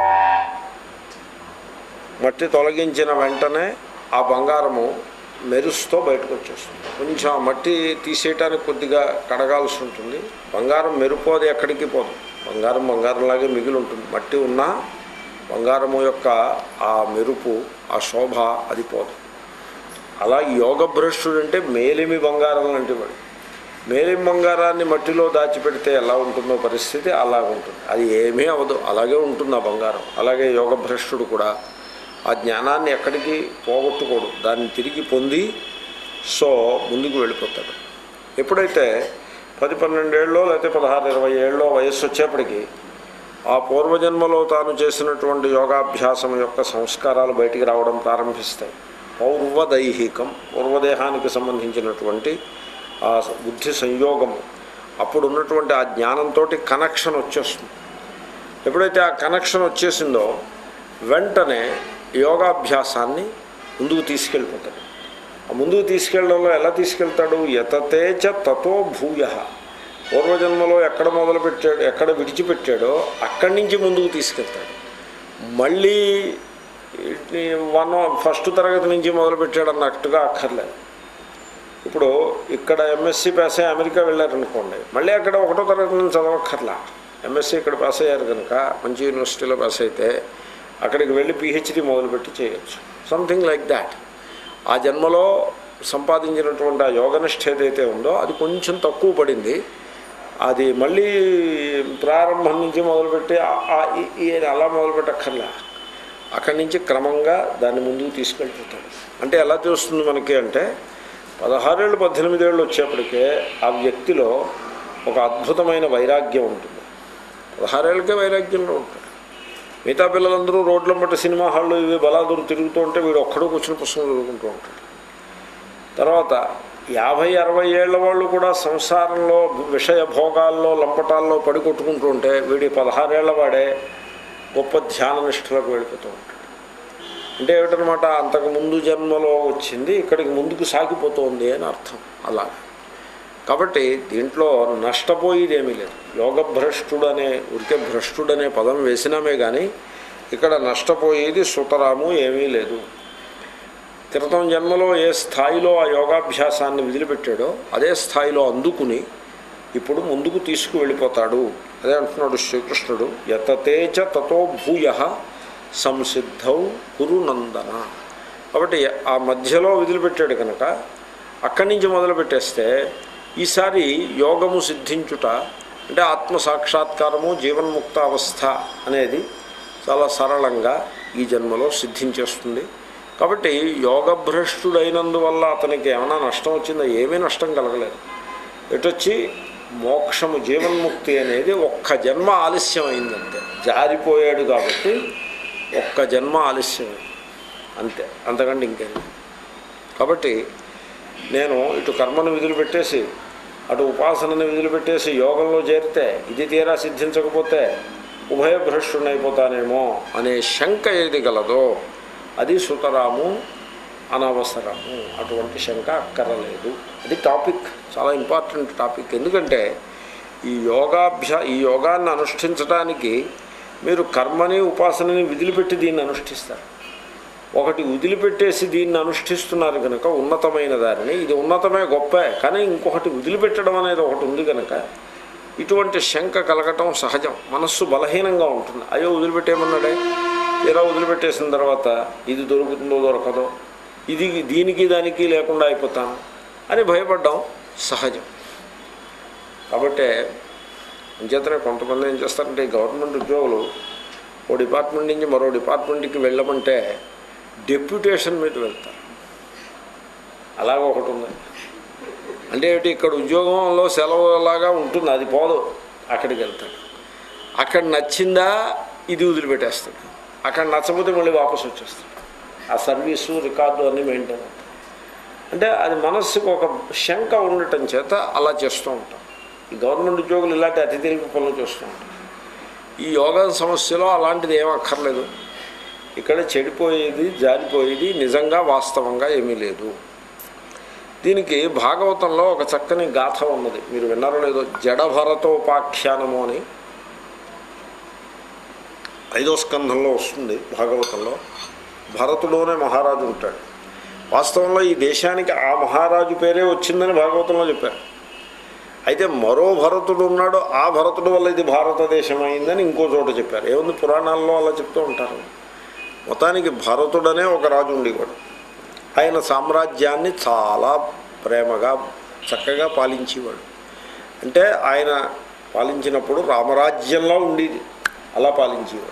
మట్టి తొలగించిన వెంటనే ఆ బంగారము మెరుస్తూ బయటకు వచ్చేస్తుంది కొంచెం ఆ మట్టి తీసేయటానికి కొద్దిగా కడగాల్సి ఉంటుంది బంగారం మెరుపు అది ఎక్కడికి పోదు బంగారం బంగారంలాగే మిగిలి ఉంటుంది మట్టి ఉన్నా బంగారము యొక్క ఆ మెరుపు ఆ శోభ అది పోదు అలా యోగ భ్రష్టుడు అంటే మేలిమి బంగారం లాంటి వాడు మేలిమి బంగారాన్ని మట్టిలో దాచిపెడితే ఎలా ఉంటుందో పరిస్థితి అలా ఉంటుంది అది ఏమీ అవ్వదు అలాగే ఉంటుంది ఆ బంగారం అలాగే యోగ భ్రష్టుడు కూడా ఆ జ్ఞానాన్ని ఎక్కడికి పోగొట్టుకోడు దాన్ని తిరిగి పొంది సో ముందుకు వెళ్ళిపోతాడు ఎప్పుడైతే పది పన్నెండేళ్ళలో లేకపోతే పదహారు ఇరవై ఏళ్ళలో వయస్సు వచ్చేప్పటికి ఆ పూర్వజన్మలో తాను చేసినటువంటి యోగాభ్యాసం యొక్క సంస్కారాలు బయటికి రావడం ప్రారంభిస్తాయి పౌర్వదైహికం పూర్వదేహానికి సంబంధించినటువంటి ఆ బుద్ధి సంయోగము అప్పుడు ఉన్నటువంటి ఆ జ్ఞానంతో కనెక్షన్ వచ్చేస్తుంది ఎప్పుడైతే ఆ కనెక్షన్ వచ్చేసిందో వెంటనే యోగాభ్యాసాన్ని ముందుకు తీసుకెళ్ళిపోతాడు ఆ ముందుకు తీసుకెళ్ళడంలో ఎలా తీసుకెళ్తాడు యతతేచ తతో భూయ పూర్వజన్మలో ఎక్కడ మొదలుపెట్టాడు ఎక్కడ విడిచిపెట్టాడో అక్కడి నుంచి ముందుకు తీసుకెళ్తాడు మళ్ళీ ఈ వన్ ఫస్ట్ తరగతి నుంచి మొదలుపెట్టాడు అన్నట్టుగా అక్కర్లేదు ఇప్పుడు ఇక్కడ ఎంఎస్సి పాస్ అయ్యి అమెరికా వెళ్ళారనుకోండి మళ్ళీ అక్కడ ఒకటో తరగతి నుంచి చదవక్కర్లా ఎంఎస్సి ఇక్కడ పాస్ అయ్యారు కనుక మంచి యూనివర్సిటీలో పాస్ అయితే అక్కడికి వెళ్ళి పిహెచ్డి మొదలుపెట్టి చేయొచ్చు సంథింగ్ లైక్ దాట్ ఆ జన్మలో సంపాదించినటువంటి ఆ యోగనిష్ట ఏదైతే ఉందో అది కొంచెం తక్కువ పడింది అది మళ్ళీ ప్రారంభం నుంచి మొదలుపెట్టి ఆ- ఆ ఈ- ఈ అని అలా మొదలుపెట్టక్కర్లే అక్కడి నుంచి క్రమంగా దాన్ని ముందుకు తీసుకెళ్ళిపోతాడు అంటే ఎలా తెలుస్తుంది మనకి అంటే పదహారేళ్ళు పద్దెనిమిదేళ్ళు వచ్చేప్పటికే ఆ వ్యక్తిలో ఒక అద్భుతమైన వైరాగ్యం ఉంటుంది పదహారేళ్ళకే వైరాగ్యంలో ఉంటాడు మిగతా పిల్లలందరూ రోడ్ల బట్టి సినిమా హాళ్ళు ఇవి బలాదురు తిరుగుతూ ఉంటే వీడు ఒక్కడూ కూర్చుని పుస్తకం చదువుకుంటూ ఉంటాడు తర్వాత యాభై అరవై ఏళ్ల వాళ్ళు కూడా సంసారంలో విషయ భోగాల్లో లంపటాల్లో పడి కొట్టుకుంటూ ఉంటే వీడి పదహారేళ్ల వాడే గొప్ప ధ్యాన నిష్ఠలకు వెళ్ళిపోతూ ఉంటాడు అంటే ఏమిటనమాట అంతకు ముందు జన్మలో వచ్చింది ఇక్కడికి ముందుకు సాగిపోతుంది అని అర్థం అలా కాబట్టి దీంట్లో నష్టపోయేది ఏమీ లేదు యోగభ్రష్టుడు అనే ఉరికే భ్రష్టుడు అనే పదం వేసినామే కానీ ఇక్కడ నష్టపోయేది సుతరాము ఏమీ లేదు క్రితం జన్మలో ఏ స్థాయిలో ఆ యోగాభ్యాసాన్ని వదిలిపెట్టాడో అదే స్థాయిలో అందుకుని ఇప్పుడు ముందుకు తీసుకువెళ్ళిపోతాడు అదే అంటున్నాడు శ్రీకృష్ణుడు యతతేచ తతో భూయ సంసిద్ధౌ గురునందన కాబట్టి ఆ మధ్యలో వదిలిపెట్టాడు కనుక అక్కడి నుంచి మొదలుపెట్టేస్తే ఈసారి యోగము సిద్ధించుట అంటే ఆత్మ సాక్షాత్కారము జీవన్ముక్త అవస్థ అనేది చాలా సరళంగా ఈ జన్మలో సిద్ధించేస్తుంది కాబట్టి యోగభ్రష్టుడైనందువల్ల అతనికి ఏమైనా నష్టం వచ్చిందా ఏమీ నష్టం కలగలేదు ఎటొచ్చి మోక్షము జీవన్ముక్తి అనేది ఒక్క జన్మ ఆలస్యం అయిందంతే జారిపోయాడు కాబట్టి ఒక్క జన్మ ఆలస్యమైంది అంతే అంతకంటే ఇంకేం లేదు. కాబట్టి నేను ఇటు కర్మను విధులు పెట్టేసి అటు ఉపాసనని విధులు పెట్టేసి యోగంలో చేరితే ఇది తీరా సిద్ధించకపోతే ఉభయభ్రష్టునైపోతానేమో అనే శంక ఏది గలదో అది సుతరాము అనవసరము అటువంటి శంక అక్కరలేదు అది టాపిక్ చాలా ఇంపార్టెంట్ టాపిక్ ఎందుకంటే ఈ యోగాభ్యా ఈ యోగాన్ని అనుష్ఠించడానికి మీరు కర్మని ఉపాసనని విదిలిపెట్టి దీన్ని అనుష్ఠిస్తారు ఒకటి వదిలిపెట్టేసి దీన్ని అనుష్ఠిస్తున్నారు కనుక ఉన్నతమైన దారిని ఇది ఉన్నతమే గొప్పే కానీ ఇంకొకటి వదిలిపెట్టడం అనేది ఒకటి ఉంది కనుక ఇటువంటి శంక కలగటం సహజం మనస్సు బలహీనంగా ఉంటుంది అయ్యో వదిలిపెట్టేమన్నాడే ఇలా వదిలిపెట్టేసిన తర్వాత ఇది దొరుకుతుందో దొరకదో ఇది దీనికి దానికి లేకుండా అయిపోతాను అని భయపడ్డం సహజం కాబట్టి అంచేతనే కొంతమంది ఏం చేస్తారంటే ఈ గవర్నమెంట్ ఉద్యోగులు ఓ డిపార్ట్మెంట్ నుంచి మరో డిపార్ట్మెంట్కి వెళ్ళమంటే డెప్యుటేషన్ మీద వెళ్తారు అలాగ ఒకటి ఉంది అంటే ఏంటి ఇక్కడ ఉద్యోగంలో సెలవు లాగా ఉంటుంది అది పోదు అక్కడికి వెళ్తాడు అక్కడ నచ్చిందా ఇది వదిలిపెట్టేస్తాడు అక్కడ నచ్చకపోతే మళ్ళీ వాపసు వచ్చేస్తాడు ఆ సర్వీసు రికార్డు అన్నీ మెయింటైన్ అవుతాయి అంటే అది మనస్సుకు ఒక శంక ఉండటం చేత అలా చేస్తూ ఉంటాం ఈ గవర్నమెంట్ ఉద్యోగులు ఇలాంటి అతి తెలివి పనులు చేస్తూ ఉంటారు ఈ యోగా సమస్యలో అలాంటిది ఏం అక్కర్లేదు ఇక్కడ చెడిపోయేది జారిపోయేది నిజంగా వాస్తవంగా ఏమీ లేదు దీనికి భాగవతంలో ఒక చక్కని గాథ ఉన్నది మీరు విన్నారో లేదో జడభరతోపాఖ్యానము అని ఐదో స్కంధంలో వస్తుంది భాగవతంలో భరతుడు అనే మహారాజు ఉంటాడు వాస్తవంలో ఈ దేశానికి ఆ మహారాజు పేరే వచ్చిందని భాగవతంలో చెప్పారు అయితే మరో భరతుడు ఉన్నాడు ఆ భరతుడు వల్ల ఇది భారతదేశం అయిందని ఇంకో చోట చెప్పారు ఏముంది పురాణాల్లో అలా చెప్తూ ఉంటారు మొత్తానికి భరతుడనే ఒక రాజు ఉండేవాడు ఆయన సామ్రాజ్యాన్ని చాలా ప్రేమగా చక్కగా పాలించేవాడు అంటే ఆయన పాలించినప్పుడు రామరాజ్యంలో ఉండేది అలా పాలించేవాడు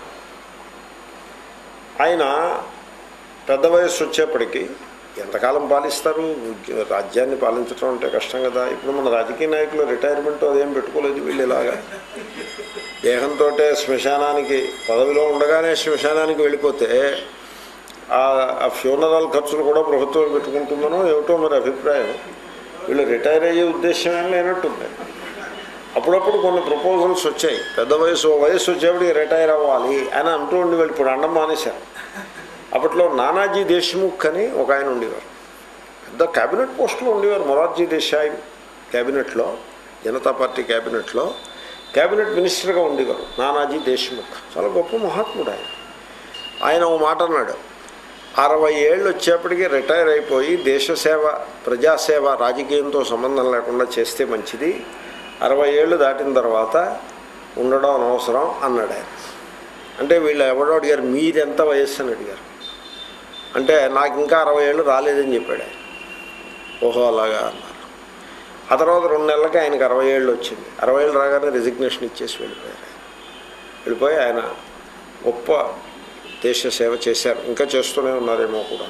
ఆయన పెద్ద వయస్సు వచ్చేప్పటికీ ఎంతకాలం పాలిస్తారు ఉద్య- రాజ్యాన్ని పాలించడం అంటే కష్టం కదా ఇప్పుడు మన రాజకీయ నాయకులు రిటైర్మెంట్ అదేం పెట్టుకోలేదు వీళ్ళు ఇలాగా దేహంతో శ్మశానానికి పదవిలో ఉండగానే శ్మశానానికి వెళ్ళిపోతే ఆ ఆ ఫ్యూనరల్ ఖర్చులు కూడా ప్రభుత్వం పెట్టుకుంటుందనో ఏమిటో మరి అభిప్రాయం వీళ్ళు రిటైర్ అయ్యే ఉద్దేశం ఏం లేనట్టుంది అప్పుడప్పుడు కొన్ని ప్రపోజల్స్ వచ్చాయి పెద్ద వయసు ఓ వయసు వచ్చేప్పటికి రిటైర్ అవ్వాలి అని అంటూ ఉండి వాళ్ళు ఇప్పుడు అండం మానేశారు అప్పట్లో నానాజీ దేశ్ముఖ్ అని ఒక ఆయన ఉండేవారు పెద్ద క్యాబినెట్ పోస్టులో ఉండేవారు మొరార్జీ దేశాయ్ క్యాబినెట్లో జనతా పార్టీ క్యాబినెట్లో క్యాబినెట్ మినిస్టర్గా ఉండేవారు నానాజీ దేశ్ముఖ్ చాలా గొప్ప మహాత్ముడు ఆయన ఆయన ఓ మాట అన్నాడు అరవై ఏళ్ళు వచ్చేప్పటికి రిటైర్ అయిపోయి దేశసేవ ప్రజాసేవ రాజకీయంతో సంబంధం లేకుండా చేస్తే మంచిది అరవై ఏళ్ళు దాటిన తర్వాత ఉండడం అనవసరం అన్నాడు ఆయన అంటే వీళ్ళు ఎవడో అడిగారు మీరెంత వయస్సు అని అడిగారు అంటే నాకు ఇంకా అరవై ఏళ్ళు రాలేదని చెప్పాడు ఆయన ఓహో అలాగా అన్నారు ఆ తర్వాత రెండు నెలలకి ఆయనకి అరవై ఏళ్ళు వచ్చింది అరవై ఏళ్ళు రాగానే రిజిగ్నేషన్ ఇచ్చేసి వెళ్ళిపోయారు ఆయన. వెళ్ళిపోయి ఆయన గొప్ప దేశ సేవ చేశారు ఇంకా చేస్తూనే ఉన్నారేమో కూడా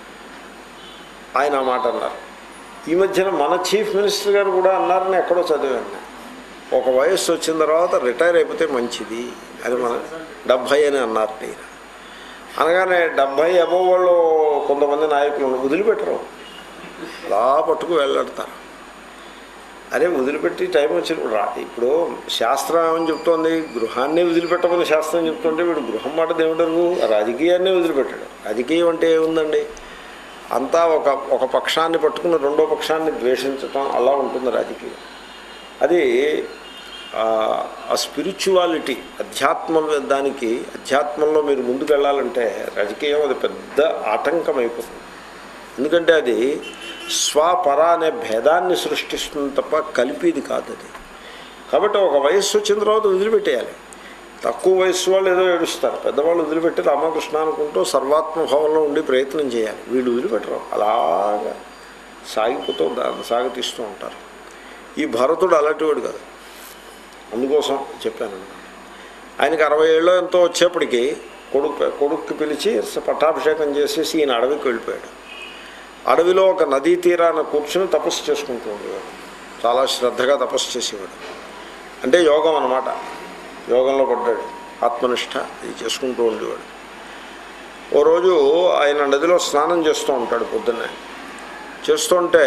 ఆయన ఆ మాట అన్నారు ఈ మధ్యన మన చీఫ్ మినిస్టర్ గారు కూడా అన్నారని ఎక్కడో చదివాను నేను. ఒక వయస్సు వచ్చిన తర్వాత రిటైర్ అయిపోతే మంచిది అని మన డెబ్భై అని అన్నారు ఈయన అనగానే డెబ్భై అబోవ్ వాళ్ళు కొంతమంది నాయకులు వదిలిపెట్టరు అలా పట్టుకు వెళ్ళాడతారు అరే వదిలిపెట్టి టైం వచ్చినప్పుడు రా ఇప్పుడు శాస్త్రం ఏమని చెప్తోంది గృహాన్ని వదిలిపెట్టమని శాస్త్రం చెప్తుంటే వీడు గృహం మాట దేవుడరు రాజకీయాన్ని వదిలిపెట్టాడు రాజకీయం అంటే ఏముందండి అంతా ఒక ఒక పక్షాన్ని పట్టుకుని రెండో పక్షాన్ని ద్వేషించటం అలా ఉంటుంది రాజకీయం అది ఆ, ఆ స్పిరిచువాలిటీ అధ్యాత్మ దానికి అధ్యాత్మంలో మీరు ముందుకు వెళ్ళాలంటే రాజకీయం అది పెద్ద ఆటంకం అయిపోతుంది ఎందుకంటే అది స్వపర అనే భేదాన్ని సృష్టిస్తుంది తప్ప కలిపిది కాదు అది కాబట్టి ఒక వయస్సు వచ్చిన తర్వాత వదిలిపెట్టేయాలి తక్కువ వయస్సు వాళ్ళు ఏదో ఏడుస్తారు పెద్దవాళ్ళు వదిలిపెట్టి రామకృష్ణ అనుకుంటూ సర్వాత్మభావంలో ఉండి ప్రయత్నం చేయాలి వీళ్ళు వదిలిపెట్టరు అలాగా సాగిపోతూ దాన్ని సాగతీస్తూ ఉంటారు ఈ భరతుడు అలాంటివాడు కాదు అందుకోసం చెప్పాను ఆయనకి అరవై ఏళ్ళు ఎంతో వచ్చేప్పటికి కొడుకు కొడుక్కి పిలిచి పట్టాభిషేకం చేసేసి ఈయన అడవికి వెళ్ళిపోయాడు అడవిలో ఒక నదీ తీరాన కూర్చుని తపస్సు చేసుకుంటూ ఉండేవాడు చాలా శ్రద్ధగా తపస్సు చేసేవాడు అంటే యోగం అన్నమాట యోగంలో పడ్డాడు ఆత్మనిష్ట ఇది చేసుకుంటూ ఉండేవాడు ఓ రోజు ఆయన నదిలో స్నానం చేస్తూ ఉంటాడు పొద్దున్నే చేస్తుంటే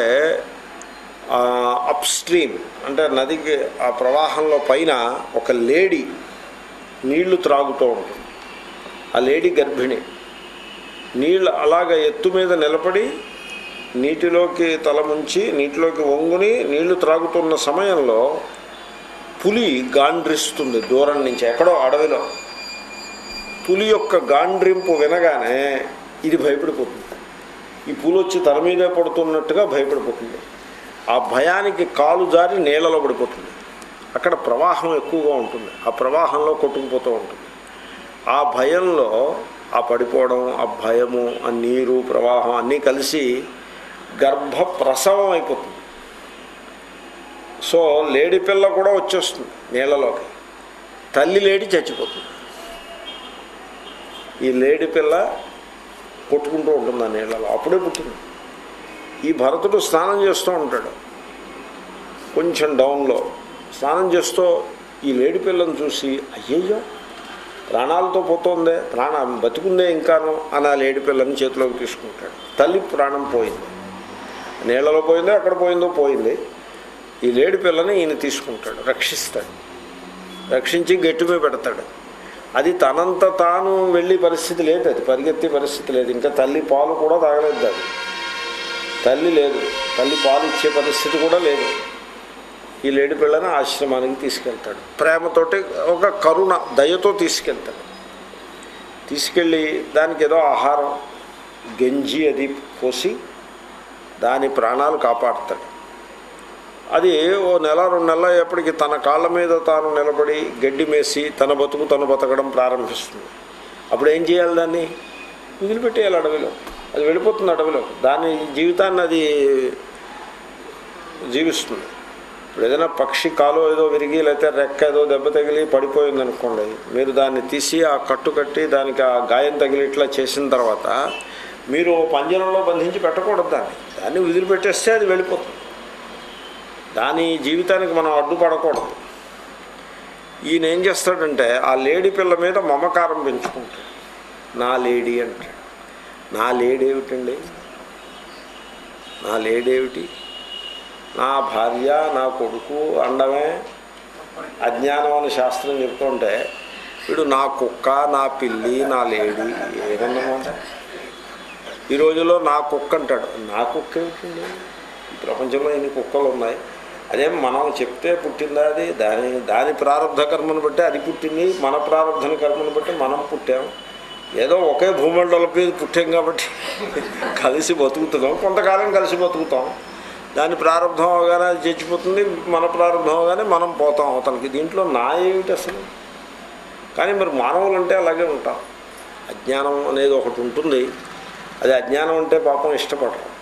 అప్ స్ట్రీమ్ అంటే నదికి ఆ ప్రవాహంలో పైన ఒక లేడీ నీళ్లు త్రాగుతూ ఉంటుంది ఆ లేడీ గర్భిణి నీళ్ళు అలాగ ఎత్తు మీద నిలబడి నీటిలోకి తల ముంచి నీటిలోకి వంగుని నీళ్లు త్రాగుతున్న సమయంలో పులి గాండ్రిస్తుంది దూరం నుంచి ఎక్కడో అడవిలో పులి యొక్క గాండ్రింపు వినగానే ఇది భయపడిపోతుంది ఈ పులి వచ్చి తల మీదే పడుతున్నట్టుగా భయపడిపోతుంది ఆ భయానికి కాలు జారి నీళ్ళలో పడిపోతుంది అక్కడ ప్రవాహం ఎక్కువగా ఉంటుంది ఆ ప్రవాహంలో కొట్టుకుపోతూ ఉంటుంది ఆ భయంలో ఆ పడిపోవడం ఆ భయము ఆ నీరు ప్రవాహం అన్నీ కలిసి గర్భ ప్రసవం అయిపోతుంది సో లేడి పిల్ల కూడా వచ్చేస్తుంది నీళ్ళలోకి తల్లి లేడి చచ్చిపోతుంది ఈ లేడి పిల్ల కొట్టుకుంటూ ఉంటుంది ఆ నీళ్ళలో అప్పుడే పుట్టింది ఈ భరతుడు స్నానం చేస్తూ ఉంటాడు కొంచెం డౌన్లో స్నానం చేస్తూ ఈ లేడి పిల్లను చూసి అయ్యయ్యో ప్రాణాలతో పోతుందే ప్రాణం బతుకుందే ఇంకాను అని ఆ లేడి పిల్లని చేతిలోకి తీసుకుంటాడు తల్లి ప్రాణం పోయింది నీళ్ళలో పోయిందో ఎక్కడ పోయిందో పోయింది ఈ లేడి పిల్లని ఈయన తీసుకుంటాడు రక్షిస్తాడు రక్షించి గట్టి మీద పెడతాడు అది తనంత తాను వెళ్ళే పరిస్థితి లేదు అది పరిగెత్తే పరిస్థితి లేదు ఇంకా తల్లి పాలు కూడా తాగలేదు అది తల్లి లేదు తల్లి పాలు ఇచ్చే పరిస్థితి కూడా లేదు ఈ లేడి పిల్లని ఆశ్రమానికి తీసుకెళ్తాడు ప్రేమతోటి ఒక కరుణ దయతో తీసుకెళ్తాడు తీసుకెళ్ళి దానికి ఏదో ఆహారం గంజి అది పోసి దాని ప్రాణాలు కాపాడుతాడు అది ఓ నెల రెండు నెలల ఎప్పటికి తన కాళ్ళ మీద తాను నిలబడి గడ్డి మేసి తన బతుకు తను బతకడం ప్రారంభిస్తుంది అప్పుడు ఏం చేయాలి దాన్ని వదిలిపెట్టేయాలి అడవిలో అది వెళ్ళిపోతుంది అడవిలో దాని జీవితాన్ని అది జీవిస్తుంది ఇప్పుడు ఏదైనా పక్షి కాలు ఏదో విరిగి లేకపోతే రెక్క ఏదో దెబ్బ తగిలి పడిపోయింది అనుకోండి మీరు దాన్ని తీసి ఆ కట్టు కట్టి దానికి ఆ గాయం తగిలి ఇట్లా చేసిన తర్వాత మీరు పంజరంలో బంధించి పెట్టకూడదు దాన్ని దాన్ని వదిలిపెట్టేస్తే అది వెళ్ళిపోతుంది దాని జీవితానికి మనం అడ్డుపడకూడదు ఈయన ఏం చేస్తాడంటే ఆ లేడీ పిల్ల మీద మమకారం పెంచుకుంటాడు నా లేడీ అంటాడు నా లేడీ ఏమిటండి నా లేడీ ఏమిటి నా భార్య నా కొడుకు అండమే అజ్ఞానం అని శాస్త్రం చెప్తుంటే వీడు నా కుక్క నా పిల్లి నా లేడీ ఏదన్నమాట ఈ రోజుల్లో నా కుక్క అంటాడు నా కుక్క ఏమిటండి ఈ ప్రపంచంలో ఎన్ని కుక్కలు ఉన్నాయి అదేం మనం చెప్తే పుట్టిందా అది దాని దాని ప్రారంభ కర్మను బట్టి అది పుట్టింది మన ప్రారంభ కర్మను బట్టి మనం పుట్టాం ఏదో ఒకే భూమండలం మీద పుట్టాం కాబట్టి కలిసి బతుకుతున్నాం కొంతకాలం కలిసి బతుకుతాం దాని ప్రారంభం అవగానే అది చచ్చిపోతుంది మన ప్రారంభం అవగానే మనం పోతాం అవతలకి దీంట్లో నా ఏమిటి అసలు కానీ మరి మానవులు అంటే అలాగే ఉంటాం అజ్ఞానం అనేది ఒకటి ఉంటుంది అది అజ్ఞానం అంటే పాపం ఇష్టపడరు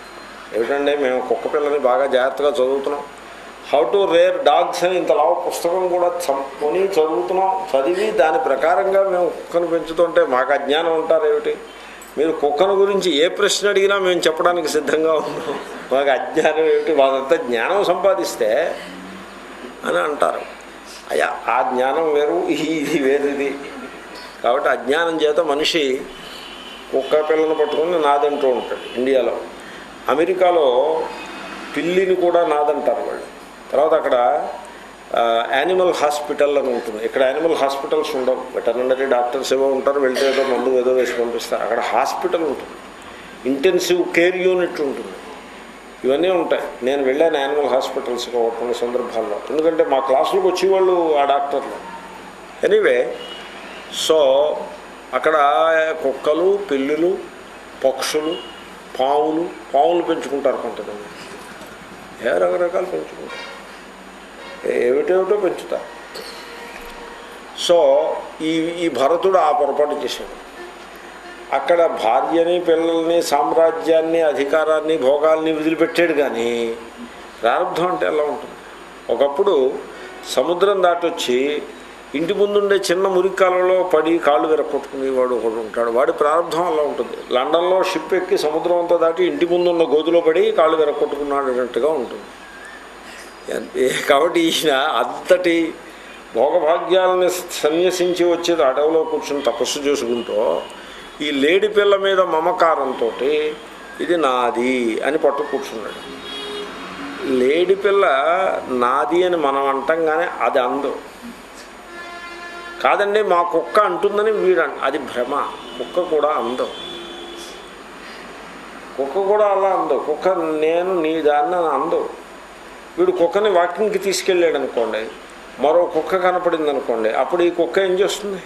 ఏమిటంటే మేము కుక్క పిల్లని బాగా జాగ్రత్తగా చదువుతున్నాం హౌ టు రేర్ డాగ్స్ అని ఇంత లావు పుస్తకం కూడా చం- కొని చదువుతున్నాం చదివి దాని ప్రకారంగా మేము కుక్కను పెంచుతుంటే మాకు అజ్ఞానం ఉంటారు ఏమిటి మీరు కుక్కను గురించి ఏ ప్రశ్న అడిగినా మేము చెప్పడానికి సిద్ధంగా ఉన్నాం మాకు అజ్ఞానం ఏమిటి వాళ్ళంతా జ్ఞానం సంపాదిస్తే అని అంటారు అయ్యా ఆ జ్ఞానం వేరు ఈ- ఇది వేరుది కాబట్టి అజ్ఞానం చేత మనిషి కుక్క పిల్లను పట్టుకుని నాదంటూ ఉంటాడు ఇండియాలో అమెరికాలో పిల్లిని కూడా నాదంటారు వాళ్ళు తర్వాత అక్కడ ఆ, యానిమల్ హాస్పిటల్ అని ఉంటుంది ఇక్కడ యానిమల్ హాస్పిటల్స్ ఉండవు వెటర్నరీ డాక్టర్స్ ఏవో ఉంటారు వెళ్తే ఏదో మందు ఏదో వేసి పంపిస్తారు అక్కడ హాస్పిటల్ ఉంటుంది ఇంటెన్సివ్ కేర్ యూనిట్ ఉంటుంది ఇవన్నీ ఉంటాయి నేను వెళ్ళాను యానిమల్ హాస్పిటల్స్కి ఒక కొన్ని సందర్భాల్లో ఎందుకంటే మా క్లాసులకు వచ్చేవాళ్ళు ఆ డాక్టర్లు ఎనీవే సో అక్కడ కుక్కలు పిల్లులు పక్షులు పావులు పావులు పెంచుకుంటారు కొంతమంది ఏ రకరకాలు పెంచుకుంటారు ఏమిటేమిటో పెంచుతారు సో ఈ ఈ భరతుడు ఆ పొరపాటు చేశాడు అక్కడ భార్యని పిల్లల్ని సామ్రాజ్యాన్ని అధికారాన్ని భోగాల్ని వదిలిపెట్టాడు కానీ ప్రారంభం అంటే ఎలా ఉంటుంది ఒకప్పుడు సముద్రం దాటొచ్చి ఇంటి ముందుండే చిన్న మురికాలలో పడి కాళ్ళు విరక్కొట్టుకునే వాడు ఒకడు ఉంటాడు వాడి ప్రారంభం అలా ఉంటుంది లండన్లో షిప్ ఎక్కి సముద్రం అంతా దాటి ఇంటి ముందున్న గోతులో పడి కాళ్ళు విరక్కొట్టుకున్నాడు అన్నట్టుగా ఉంటుంది ఏ- కాబట్టి ఈయన అంతటి భోగభాగ్యాలని సన్యసించి వచ్చేది అడవిలో కూర్చుని తపస్సు చేసుకుంటూ ఈ లేడి పిల్ల మీద మమకారంతో ఇది నాది అని పట్టు కూర్చున్నాడు లేడి పిల్ల నాది అని మనం అంటాం కానీ అది అందు కాదండి మా కుక్క అంటుందని వీడు అన్- అది భ్రమ కుక్క కూడా అందం కుక్క కూడా అలా అందు కుక్క నేను నీ దాన్ని అని అందు వీడు కుక్కని వాకింగ్కి తీసుకెళ్ళాడు అనుకోండి మరో కుక్క కనపడింది అనుకోండి అప్పుడు ఈ కుక్క ఏం చేస్తుంది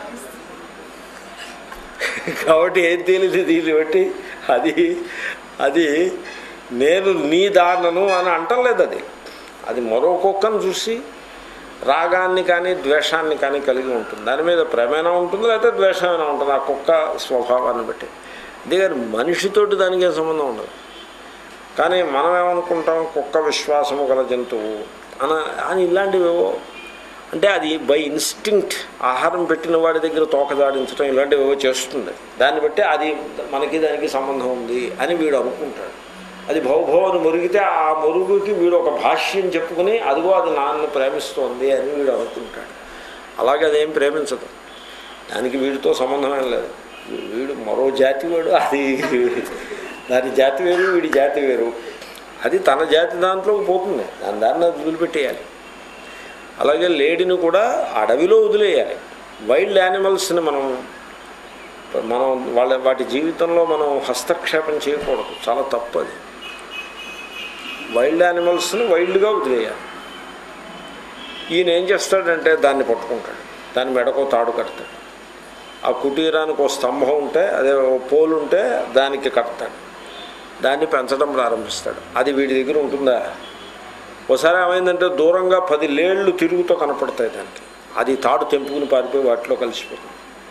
కాబట్టి ఏం తేలిది దీన్ని బట్టి అది అది నేను నీ దానను అని అంటలేదు అది అది మరో కుక్కను చూసి రాగాన్ని కానీ ద్వేషాన్ని కానీ కలిగి ఉంటుంది దాని మీద ప్రేమైనా ఉంటుంది లేకపోతే ద్వేషమైనా ఉంటుంది ఆ కుక్క స్వభావాన్ని బట్టి అంతేగాని మనిషితోటి దానికి ఏం సంబంధం ఉండదు కానీ మనం ఏమనుకుంటాం కుక్క విశ్వాసము గల జంతువు అని అని ఇలాంటివేవో అంటే అది బై ఇన్స్టింక్ట్ ఆహారం పెట్టిన వాడి దగ్గర తోక జాడించడం ఇలాంటివేవో చేస్తుంది దాన్ని బట్టి అది మనకి దానికి సంబంధం ఉంది అని వీడు అనుకుంటాడు అది భౌభవని మురిగితే ఆ మురుగుకి వీడు ఒక భాష్యం చెప్పుకుని అదిగో అది నాన్న ప్రేమిస్తోంది అని వీడు అనుకుంటాడు అలాగే అదేం ప్రేమించదు దానికి వీడితో సంబంధం ఏం లేదు వీడు మరో జాతి వాడు అది దాని జాతి వేరు వీడి జాతి వేరు అది తన జాతి దాంట్లోకి పోతుంది దాని దాన్ని అది వదిలిపెట్టేయాలి అలాగే లేడీని కూడా అడవిలో వదిలేయాలి వైల్డ్ యానిమల్స్ని మనం మనం వాళ్ళ వాటి జీవితంలో మనం హస్తక్షేపం చేయకూడదు చాలా తప్పు అది వైల్డ్ యానిమల్స్ని వైల్డ్గా వదిలేయాలి ఈయన ఏం చేస్తాడంటే దాన్ని పట్టుకుంటాడు దాని మెడకో తాడు కడతాడు ఆ కుటీరానికి ఒక స్తంభం ఉంటే అదే ఓ పోలు ఉంటే దానికి కడతాడు దాన్ని పెంచడం ప్రారంభిస్తాడు అది వీడి దగ్గర ఉంటుందా ఒకసారి ఏమైందంటే దూరంగా పది లేళ్ళు తిరుగుతూ కనపడతాయి దానికి అది తాడు తెంపుకుని పారిపోయి వాటిలో కలిసిపోతుంది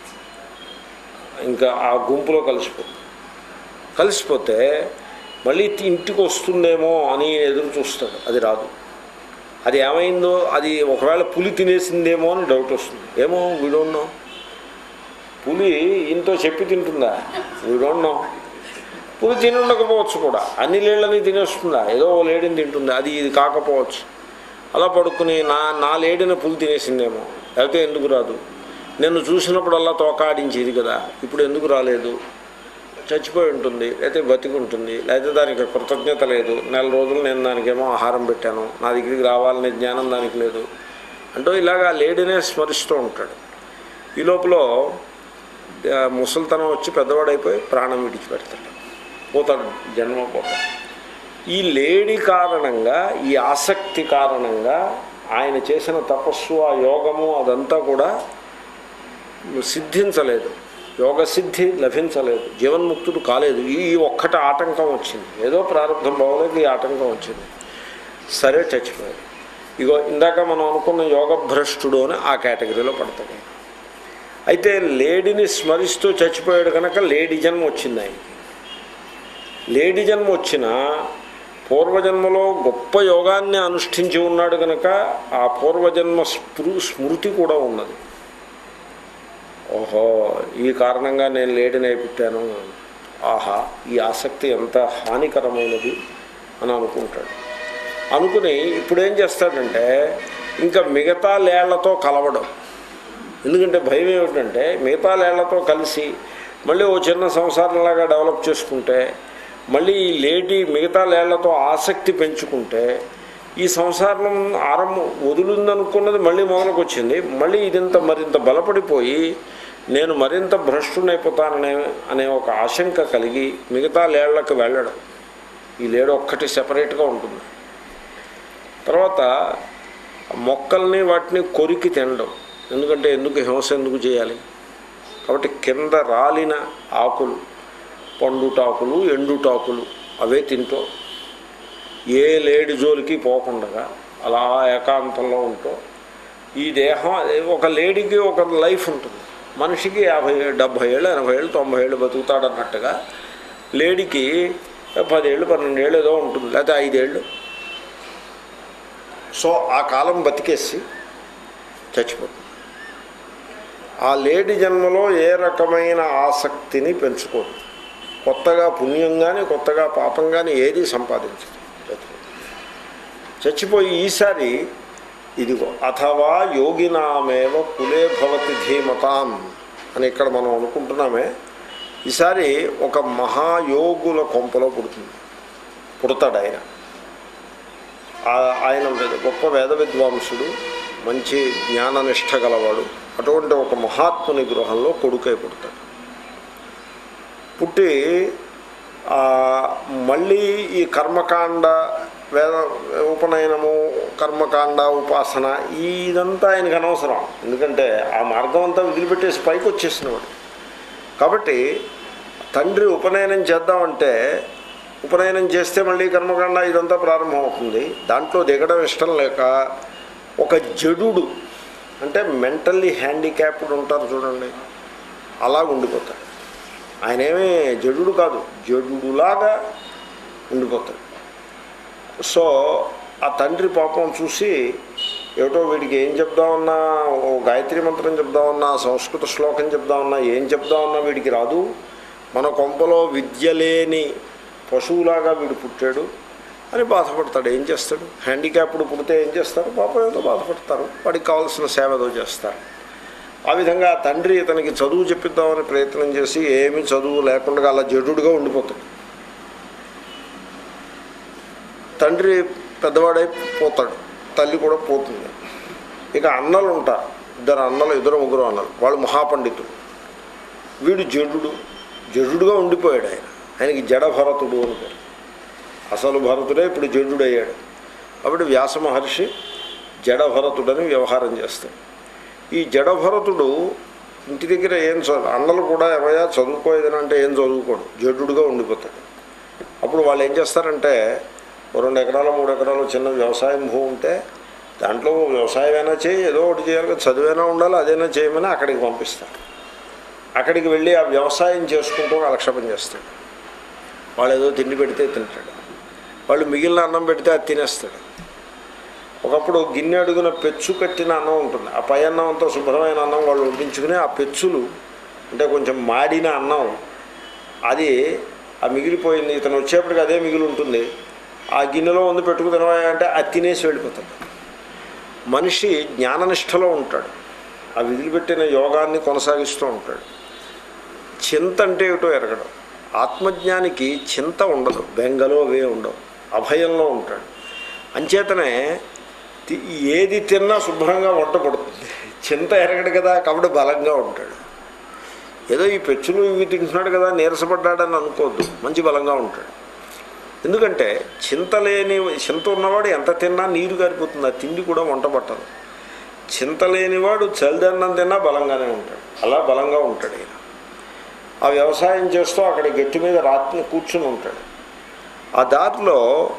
ఇంకా ఆ గుంపులో కలిసిపోతుంది కలిసిపోతే మళ్ళీ తి- ఇంటికి వస్తుందేమో అని ఎదురు చూస్తాడు అది రాదు అది ఏమైందో అది ఒకవేళ పులి తినేసిందేమో అని డౌట్ వస్తుంది ఏమో వీడోన్నో పులి ఇంతో చెప్పి తింటుందా వీడోన్నో పులి తిని ఉండకపోవచ్చు కూడా అన్ని లేళ్ళని తినేస్తుందా ఏదో ఓ లేడిని తింటుందా అది ఇది కాకపోవచ్చు అలా పడుకుని నా నా లేడిన పులి తినేసిందేమో లేకపోతే ఎందుకు రాదు నిన్ను చూసినప్పుడల్లా తోకాడించేది కదా ఇప్పుడు ఎందుకు రాలేదు చచ్చిపోయి ఉంటుంది లేకపోతే బతికి ఉంటుంది లేకపోతే దానికి కృతజ్ఞత లేదు నెల రోజులు నేను దానికేమో ఆహారం పెట్టాను నా దగ్గరికి రావాలనే జ్ఞానం దానికి లేదు అంటూ ఇలాగా లేడీనే స్మరిస్తూ ఉంటాడు ఈ లోపల ఆ, ముసలితనం వచ్చి పెద్దవాడైపోయి ప్రాణం విడిచిపెడతాడు పోతాడు జన్మ పోతాడు ఈ లేడీ కారణంగా ఈ ఆసక్తి కారణంగా ఆయన చేసిన తపస్సు ఆ యోగము అదంతా కూడా సిద్ధించలేదు యోగ సిద్ధి లభించలేదు జీవన్ముక్తుడు కాలేదు ఈ ఈ ఒక్కటి ఆటంకం వచ్చింది ఏదో ప్రారంభం బాగోలేక ఈ ఆటంకం వచ్చింది సరే చచ్చిపోయాడు ఇగో ఇందాక మనం అనుకున్న యోగభ్రష్టుడు అని ఆ కేటగిరీలో పడతాడు ఆయన. అయితే లేడీని స్మరిస్తూ చచ్చిపోయాడు కనుక లేడీ జన్మ వచ్చింది ఆయనకి లేడి జన్మ వచ్చినా పూర్వజన్మలో గొప్ప యోగాన్ని అనుష్ఠించి ఉన్నాడు కనుక ఆ పూర్వజన్మ స్మృ స్మృతి కూడా ఉన్నది ఓహో ఈ కారణంగా నేను లేడినై పుట్టాను ఆహా ఈ ఆసక్తి ఎంత హానికరమైనది అని అనుకుంటాడు అనుకుని ఇప్పుడు ఏం చేస్తాడంటే ఇంకా మిగతా లేళ్లతో కలవడం ఎందుకంటే భయం ఏమిటంటే మిగతా లేళ్లతో కలిసి మళ్ళీ ఓ చిన్న సంసారంలాగా డెవలప్ చేసుకుంటే మళ్ళీ ఈ లేడీ మిగతా లేళ్లతో ఆసక్తి పెంచుకుంటే ఈ సంసారం ఆరంభం వదులుందనుకున్నది మళ్ళీ మొదలకు వచ్చింది మళ్ళీ ఇదింత మరింత బలపడిపోయి నేను మరింత భ్రష్టునైపోతాననే అనే ఒక ఆశంక కలిగి మిగతా లేళ్లకు వెళ్ళడం ఈ లేడు ఒక్కటి సెపరేట్గా ఉంటుంది తర్వాత మొక్కల్ని వాటిని కొరికి తినడం ఎందుకంటే ఎందుకు హింస ఎందుకు చేయాలి కాబట్టి కింద రాలిన ఆకులు పండుటాకులు ఎండుటాకులు అవే తింటూ ఏ లేడి జోలికి పోకుండా అలా ఏకాంతంలో ఉంటూ ఈ దేహం ఒక లేడీకి ఒక లైఫ్ ఉంటుంది మనిషికి యాభై డెబ్భై ఏళ్ళు ఎనభై ఏళ్ళు తొంభై ఏళ్ళు బతుకుతాడన్నట్టుగా లేడీకి పదేళ్ళు పన్నెండేళ్ళు ఏదో ఉంటుంది లేకపోతే ఐదేళ్ళు సో ఆ కాలం బతికేసి చచ్చిపోతుంది ఆ లేడి జన్మలో ఏ రకమైన ఆసక్తిని పెంచుకోదు కొత్తగా పుణ్యం కానీ కొత్తగా పాపం కానీ ఏది సంపాదించదు చచ్చిపోతుంది చచ్చిపోయి ఈసారి ఇదిగో అథవా యోగినామేవ కులే భవతి ధీమతాం అని ఇక్కడ మనం అనుకుంటున్నామే ఈసారి ఒక మహాయోగుల కొంపలో పుడుతుంది పుడతాడు ఆయన ఆ- ఆయన వేద- గొప్ప వేద విద్వాంసుడు మంచి జ్ఞాననిష్ట గలవాడు అటువంటి ఒక మహాత్ముని గృహంలో కొడుకై పుడతాడు పుట్టి ఆ, మళ్ళీ ఈ కర్మకాండ వేద ఉపనయనము కర్మకాండ ఉపాసన ఇదంతా ఆయనకు అనవసరం ఎందుకంటే ఆ మార్గం అంతా వదిలిపెట్టేసి పైకి వచ్చేసినవాడు కాబట్టి తండ్రి ఉపనయనం చేద్దామంటే ఉపనయనం చేస్తే మళ్ళీ కర్మకాండ ఇదంతా ప్రారంభం అవుతుంది దాంట్లో దిగడం ఇష్టం లేక ఒక జడుడు అంటే మెంటల్లీ హ్యాండిక్యాప్డ్ ఉంటారు చూడండి అలా ఉండిపోతాడు ఆయన ఏమీ జడుడు కాదు జడుడులాగా ఉండిపోతాడు సో ఆ తండ్రి పాపం చూసి ఏమిటో వీడికి ఏం చెప్దామన్నా ఓ గాయత్రి మంత్రం చెప్దామన్నా సంస్కృత శ్లోకం చెప్దామన్నా ఏం చెప్దామన్నా వీడికి రాదు మన కొంపలో విద్య లేని పశువులాగా వీడు పుట్టాడు అని బాధపడతాడు ఏం చేస్తాడు హ్యాండిక్యాప్డ్ పుడితే ఏం చేస్తారు పాపం ఏదో బాధపడతారు వాడికి కావాల్సిన సేవ ఏదో చేస్తారు ఆ విధంగా ఆ తండ్రి ఇతనికి చదువు చెప్పిద్దామని ప్రయత్నం చేసి ఏమీ చదువు లేకుండా అలా జడుడుగా ఉండిపోతాడు తండ్రి పెద్దవాడై పోతాడు తల్లి కూడా పోతుంది ఇక అన్నలు ఉంటారు ఇద్దరు అన్నలు ఇద్దరు ముగ్గురు అన్నలు వాళ్ళు మహాపండితులు వీడు జడుడు జడుడుగా ఉండిపోయాడు ఆయన ఆయనకి జడ భరతుడు అని పేరు అసలు భరతుడే ఇప్పుడు జడుడు అయ్యాడు కాబట్టి వ్యాస మహర్షి జడ భరతుడని వ్యవహారం చేస్తాడు ఈ జడ భరతుడు ఇంటి దగ్గర ఏం చదువు అన్నలు కూడా ఏమయ్యా చదువుకోలేదని అంటే ఏం చదువుకోడు జడుడుగా ఉండిపోతాడు అప్పుడు వాళ్ళు ఏం చేస్తారంటే ఓ రెండు ఎకరాలు మూడు ఎకరాలు చిన్న వ్యవసాయం భూమి ఉంటే దాంట్లో వ్యవసాయమైనా చేయి ఏదో ఒకటి చేయాలి కదా, చదువైనా ఉండాలి అదైనా చేయమని అక్కడికి పంపిస్తారు అక్కడికి వెళ్ళి ఆ వ్యవసాయం చేసుకుంటూ కాలక్షేపం చేస్తాడు వాళ్ళు ఏదో తిండి పెడితే తింటాడు వాళ్ళు మిగిలిన అన్నం పెడితే అది తినేస్తాడు ఒకప్పుడు గిన్నె అడుగున పెచ్చు కట్టిన అన్నం ఉంటుంది ఆ పై అన్నం అంతా శుభ్రమైన అన్నం వాళ్ళు వడ్డించుకుని ఆ పెచ్చులు అంటే కొంచెం మాడిన అన్నం అది ఆ మిగిలిపోయింది ఇతను వచ్చేప్పటికి అదే మిగిలి ఉంటుంది ఆ గిన్నెలో ఉంది పెట్టుకు తినవా అంటే అది తినేసి వెళ్ళిపోతాడు మనిషి జ్ఞాననిష్టలో ఉంటాడు ఆ విదిలిపెట్టిన యోగాన్ని కొనసాగిస్తూ ఉంటాడు చింత అంటే ఏమిటో ఎరగడం ఆత్మజ్ఞానికి చింత ఉండదు బెంగలో అవే ఉండవు అభయంలో ఉంటాడు అంచేతనే తి- ఏది తిన్నా శుభ్రంగా వంట పడుతుంది చింత ఎరగడు కదా కాబట్టి బలంగా ఉంటాడు ఏదో ఈ పెచ్చులు ఇవి తింటున్నాడు కదా నీరసపడ్డాడని అనుకోవద్దు మంచి బలంగా ఉంటాడు ఎందుకంటే చింత లేని చింత ఉన్నవాడు ఎంత తిన్నా నీరు గారిపోతుంది ఆ తిండి కూడా వంట పట్టదు చింత లేనివాడు చలిదన్నం తిన్నా బలంగానే ఉంటాడు అలా బలంగా ఉంటాడు ఈయన ఆ వ్యవసాయం చేస్తూ అక్కడ గట్టి మీద రాత్రి కూర్చుని ఉంటాడు ఆ దారిలో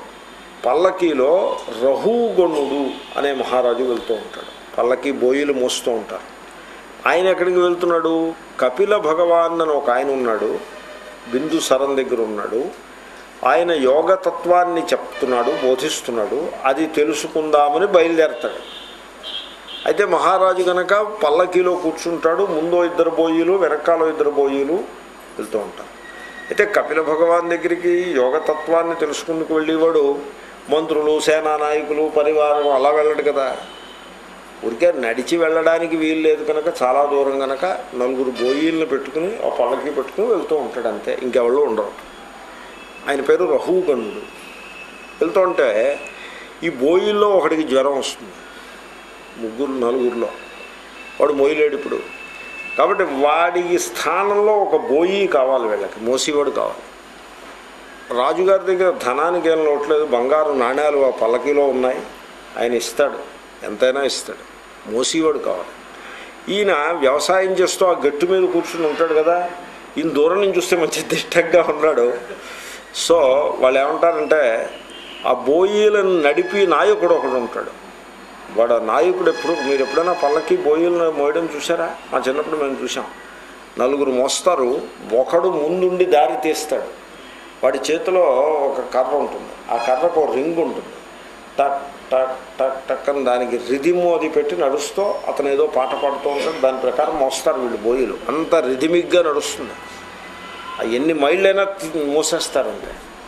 పల్లకీలో రహుగొణుడు అనే మహారాజు వెళ్తూ ఉంటాడు పల్లకి బోయిలు మోస్తూ ఉంటారు ఆయన ఎక్కడికి వెళ్తున్నాడు కపిల భగవాన్ అని ఒక ఆయన ఉన్నాడు బిందు సరం దగ్గర ఉన్నాడు ఆయన యోగతత్వాన్ని చెప్తున్నాడు బోధిస్తున్నాడు అది తెలుసుకుందామని బయలుదేరతాడు అయితే మహారాజు గనక పల్లకీలో కూర్చుంటాడు ముందో ఇద్దరు బోయిలు వెనకాలో ఇద్దరు బోయిలు వెళ్తూ ఉంటారు అయితే కపిల భగవాన్ దగ్గరికి యోగతత్వాన్ని తెలుసుకుందుకు వెళ్ళేవాడు మంత్రులు సేనా నాయకులు పరివారం అలా వెళ్ళడు కదా ఊరికే నడిచి వెళ్ళడానికి వీలు లేదు కనుక చాలా దూరం కనుక నలుగురు బోయిల్ని పెట్టుకుని ఆ పల్లకి పెట్టుకుని వెళ్తూ ఉంటాడు అంతే ఇంకెవళ్ళు ఉండరు ఆయన పేరు రహుగణుడు వెళ్తూ ఉంటే ఈ బోయిల్లో ఒకడికి జ్వరం వస్తుంది ముగ్గురు నలుగురిలో వాడు మోయలేడు ఇప్పుడు కాబట్టి వాడికి స్థానంలో ఒక బోయి కావాలి వీళ్ళకి మోసేవాడు కావాలి రాజుగారి దగ్గర ధనానికి ఏం లోట్లేదు బంగారు నాణ్యాలు ఆ పల్లకీలో ఉన్నాయి ఆయన ఇస్తాడు ఎంతైనా ఇస్తాడు మోసేవాడు కావాలి ఈయన వ్యవసాయం చేస్తూ ఆ గట్టు మీద కూర్చుని ఉంటాడు కదా ఈయన దూరం నుంచి చూస్తే మంచి దిష్టంగా ఉన్నాడు సో వాళ్ళు ఏమంటారంటే ఆ బోయీలను నడిపి నాయకుడు ఒకడు ఉంటాడు వాడు ఆ నాయకుడు ఎప్పుడు మీరు ఎప్పుడైనా పల్లకి బోయిలను మోయడం చూసారా మా చిన్నప్పుడు మేము చూసాం నలుగురు మోస్తారు ఒకడు ముందుండి దారి తీస్తాడు వాడి చేతిలో ఒక కర్ర ఉంటుంది ఆ కర్రకు ఒక రింగ్ ఉంటుంది టక్ టక్ టక్ టక్ అని దానికి రిధిము అది పెట్టి నడుస్తూ అతను ఏదో పాట పాడుతూ ఉంటాడు దాని ప్రకారం మోస్తారు వీళ్ళు బోయిలు అంత రిధిమిక్గా నడుస్తుంది ఆ ఎన్ని మైళ్ళైనా తీ- మోసేస్తారంటే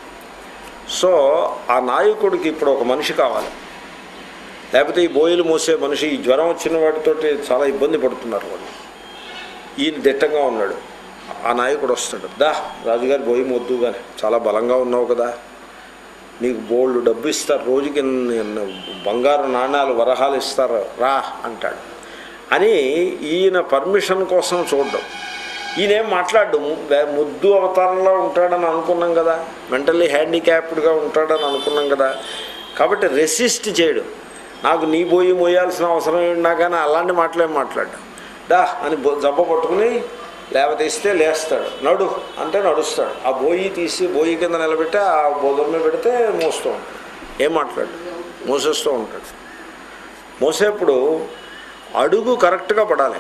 సో ఆ నాయకుడికి ఇప్పుడు ఒక మనిషి కావాలి లేకపోతే ఈ బోయిలు మోసే మనిషి ఈ జ్వరం వచ్చిన వాటితోటి చాలా ఇబ్బంది పడుతున్నారు వాళ్ళు ఈయన దిట్టంగా ఉన్నాడు ఆ నాయకుడు వస్తాడు దా రాజుగారి బోయి మొద్దు కానీ చాలా బలంగా ఉన్నావు కదా నీకు బోల్డ్ డబ్బు ఇస్తారు రోజుకి ఇన్ని- ఇన్ని బంగారు నాణ్యాలు వరహాలు ఇస్తారు రా అంటాడు అని ఈయన పర్మిషన్ కోసం చూడడం ఈయనేం మాట్లాడు ముద్దు అవతారంలో ఉంటాడని అనుకున్నాం కదా మెంటల్లీ హ్యాండిక్యాప్డ్గా ఉంటాడని అనుకున్నాం కదా కాబట్టి రెసిస్ట్ చేయడు నాకు నీ పోయి మోయాల్సిన అవసరం ఏంటా కానీ అలాంటి మాటలేం మాట్లాడు దా అని బొ- జబ్బ పట్టుకుని లేవతీస్తే లేస్తాడు నడు అంటే నడుస్తాడు ఆ బోయి తీసి బోయి కింద నిలబెట్టి ఆ బోధం మీద పెడితే మోస్తూ ఉంటాడు ఏం మాట్లాడు మోసేస్తూ ఉంటాడు మోసేప్పుడు అడుగు కరెక్ట్గా పడాలి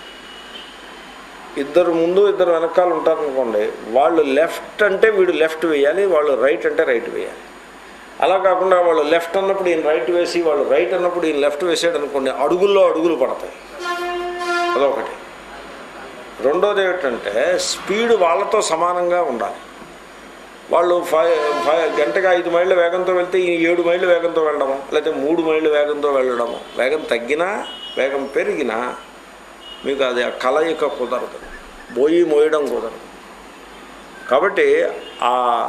ఇద్దరు ముందు ఇద్దరు వెనకాల ఉంటారనుకోండి వాళ్ళు లెఫ్ట్ అంటే వీడు లెఫ్ట్ వేయాలి వాళ్ళు రైట్ అంటే రైట్ వేయాలి అలా కాకుండా వాళ్ళు లెఫ్ట్ అన్నప్పుడు ఈయన రైట్ వేసి వాళ్ళు రైట్ అన్నప్పుడు ఈయన లెఫ్ట్ వేసాడు అనుకోండి అడుగుల్లో అడుగులు పడతాయి అదొకటి రెండోది ఏమిటంటే స్పీడ్ వాళ్ళతో సమానంగా ఉండాలి వాళ్ళు ఫైవ్ ఫైవ్ గంటకి ఐదు మైళ్ళ వేగంతో వెళ్తే ఈ ఏడు మైళ్ళ వేగంతో వెళ్ళడము లేకపోతే మూడు మైళ్ళ వేగంతో వెళ్ళడము వేగం తగ్గినా వేగం పెరిగినా మీకు అది ఆ కలయిక కుదరదు బోయి మోయడం కుదరదు కాబట్టి ఆ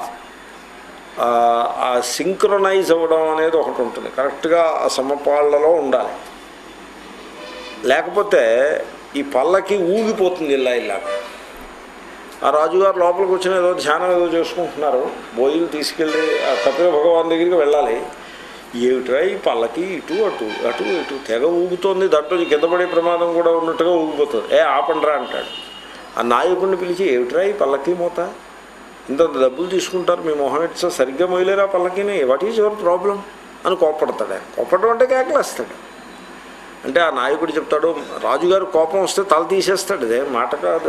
ఆ- ఆ సింక్రొనైజ్ అవ్వడం అనేది ఒకటి ఉంటుంది కరెక్ట్గా ఆ సమపాళ్లలో ఉండాలి లేకపోతే ఈ పల్లకి ఊగిపోతుంది ఇలా ఇలా ఆ రాజుగారు లోపలికి వచ్చిన ఏదో ధ్యానం ఏదో చేసుకుంటున్నారు బోయిలు తీసుకెళ్ళి ఆ కపిల భగవాన్ దగ్గరికి వెళ్ళాలి ఏమిట్రా ఈ పల్లకి ఇటు అటు అటు ఇటు తెగ ఊగుతోంది దాంట్లో కింద పడే ప్రమాదం కూడా ఉన్నట్టుగా ఊగిపోతుంది ఏ ఆపండ్రా అంటాడు ఆ నాయకుడిని పిలిచి ఏమిట్రా ఈ పల్లకి మూత ఇంత డబ్బులు తీసుకుంటారు మీ మొహం ఎట్సా సరిగ్గా మొయలేరా పల్లకిని వాట్ ఈజ్ యువర్ ప్రాబ్లం అని కోప్పడతాడు ఆయన కోప్పడం అంటే కేకలేస్తాడు అంటే ఆ నాయకుడు చెప్తాడు రాజుగారు కోపం వస్తే తల తీసేస్తాడు ఇదే మాట కాదు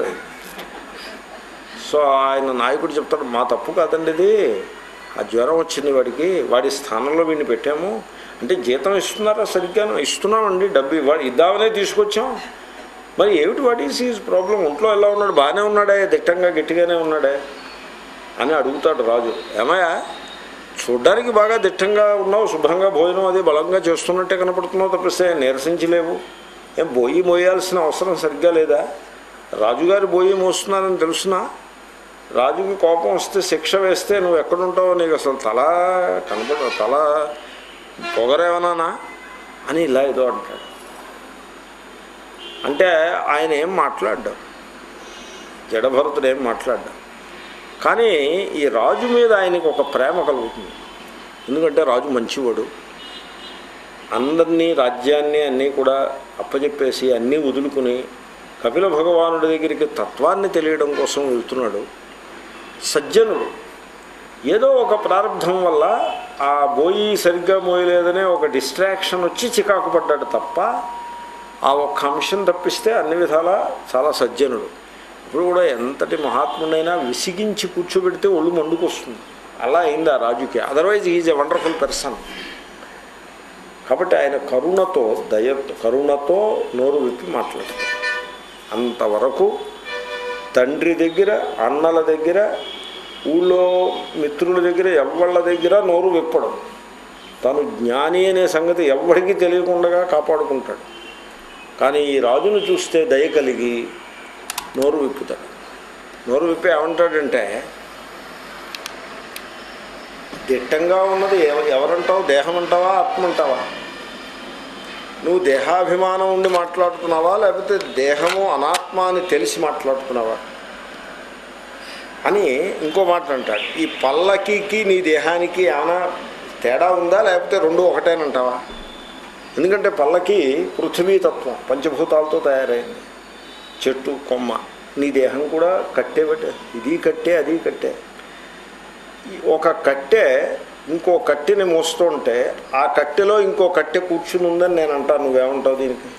సో ఆయన నాయకుడు చెప్తాడు మా తప్పు కాదండి ఇది ఆ జ్వరం వచ్చింది వాడికి వాడి స్థానంలో వీడిని పెట్టాము అంటే జీతం ఇస్తున్నారా సరిగ్గా ఇస్తున్నామండి డబ్బు ఇవ్వాలి ఇద్దామనే తీసుకొచ్చాం మరి ఏమిటి వాట్ ఈస్ ఈజ్ ప్రాబ్లం ఒంట్లో ఎలా ఉన్నాడు బాగానే ఉన్నాడే దిట్టంగా గట్టిగానే ఉన్నాడే అని అడుగుతాడు రాజు ఏమయ్యా చూడ్డానికి బాగా దిట్టంగా ఉన్నావు శుభ్రంగా భోజనం అది బలంగా చేస్తున్నట్టే కనపడుతున్నావు తప్పిస్తే నీరసించలేవు ఏం బోయి మోయాల్సిన అవసరం సరిగ్గా లేదా రాజుగారు బోయి మోస్తున్నారని తెలుసునా రాజుకి కోపం వస్తే శిక్ష వేస్తే నువ్వు ఎక్కడుంటావో నీకు అసలు తల కనపడ తల పొగరేమన్నానా అని ఇలా ఏదో అంటాడు అంటే ఆయన ఏం మాట్లాడ్డాడు జడభరతుడు ఏం మాట్లాడ్డాడు కానీ ఈ రాజు మీద ఆయనకు ఒక ప్రేమ కలుగుతుంది ఎందుకంటే రాజు మంచివాడు అందరినీ రాజ్యాన్ని అన్నీ కూడా అప్పచెప్పేసి అన్నీ వదులుకుని కపిల భగవానుడి దగ్గరికి తత్వాన్ని తెలియడం కోసం వెళ్తున్నాడు సజ్జనుడు ఏదో ఒక ప్రారంభం వల్ల ఆ బోయి సరిగ్గా మోయలేదనే ఒక డిస్ట్రాక్షన్ వచ్చి చికాకు పడ్డాడు తప్ప ఆ ఒక్క అంశం తప్పిస్తే అన్ని విధాలా చాలా సజ్జనుడు ఇప్పుడు కూడా ఎంతటి మహాత్ముడైనా విసిగించి కూర్చోబెడితే ఒళ్ళు మండుకొస్తుంది అలా అయింది ఆ రాజుకి otherwise is a wonderful person కాబట్టి ఆయన కరుణతో దయ కరుణతో నోరు విప్పి మాట్లాడతాడు అంతవరకు తండ్రి దగ్గర అన్నల దగ్గర ఊళ్ళో మిత్రుల దగ్గర ఎవళ్ళ దగ్గర నోరు విప్పడం తను జ్ఞాని అనే సంగతి ఎవ్వడికి తెలియకుండా కాపాడుకుంటాడు కానీ ఈ రాజును చూస్తే దయ కలిగి నోరు విప్పుతాడు నోరు విప్పి ఏమంటాడంటే దిట్టంగా ఉన్నది ఎవ- ఎవరంటావు దేహం అంటావా ఆత్మ అంటావా నువ్వు దేహాభిమానం ఉండి మాట్లాడుతున్నావా లేకపోతే దేహము అనాత్మ అని తెలిసి మాట్లాడుతున్నావా అని ఇంకో మాట అంటాడు ఈ పల్లకి నీ దేహానికి ఏమైనా తేడా ఉందా లేకపోతే రెండు ఒకటేనంటావా ఎందుకంటే పల్లకి పృథ్వీతత్వం పంచభూతాలతో తయారైంది చెట్టు కొమ్మ నీ దేహం కూడా కట్టే బట్టే ఇది కట్టే అది కట్టే ఈ ఒక కట్టె ఇంకో కట్టెని మోస్తుంటే ఆ కట్టెలో ఇంకో కట్టె కూర్చుని ఉందని నేను అంటాను నువ్వేమంటావు దీనికి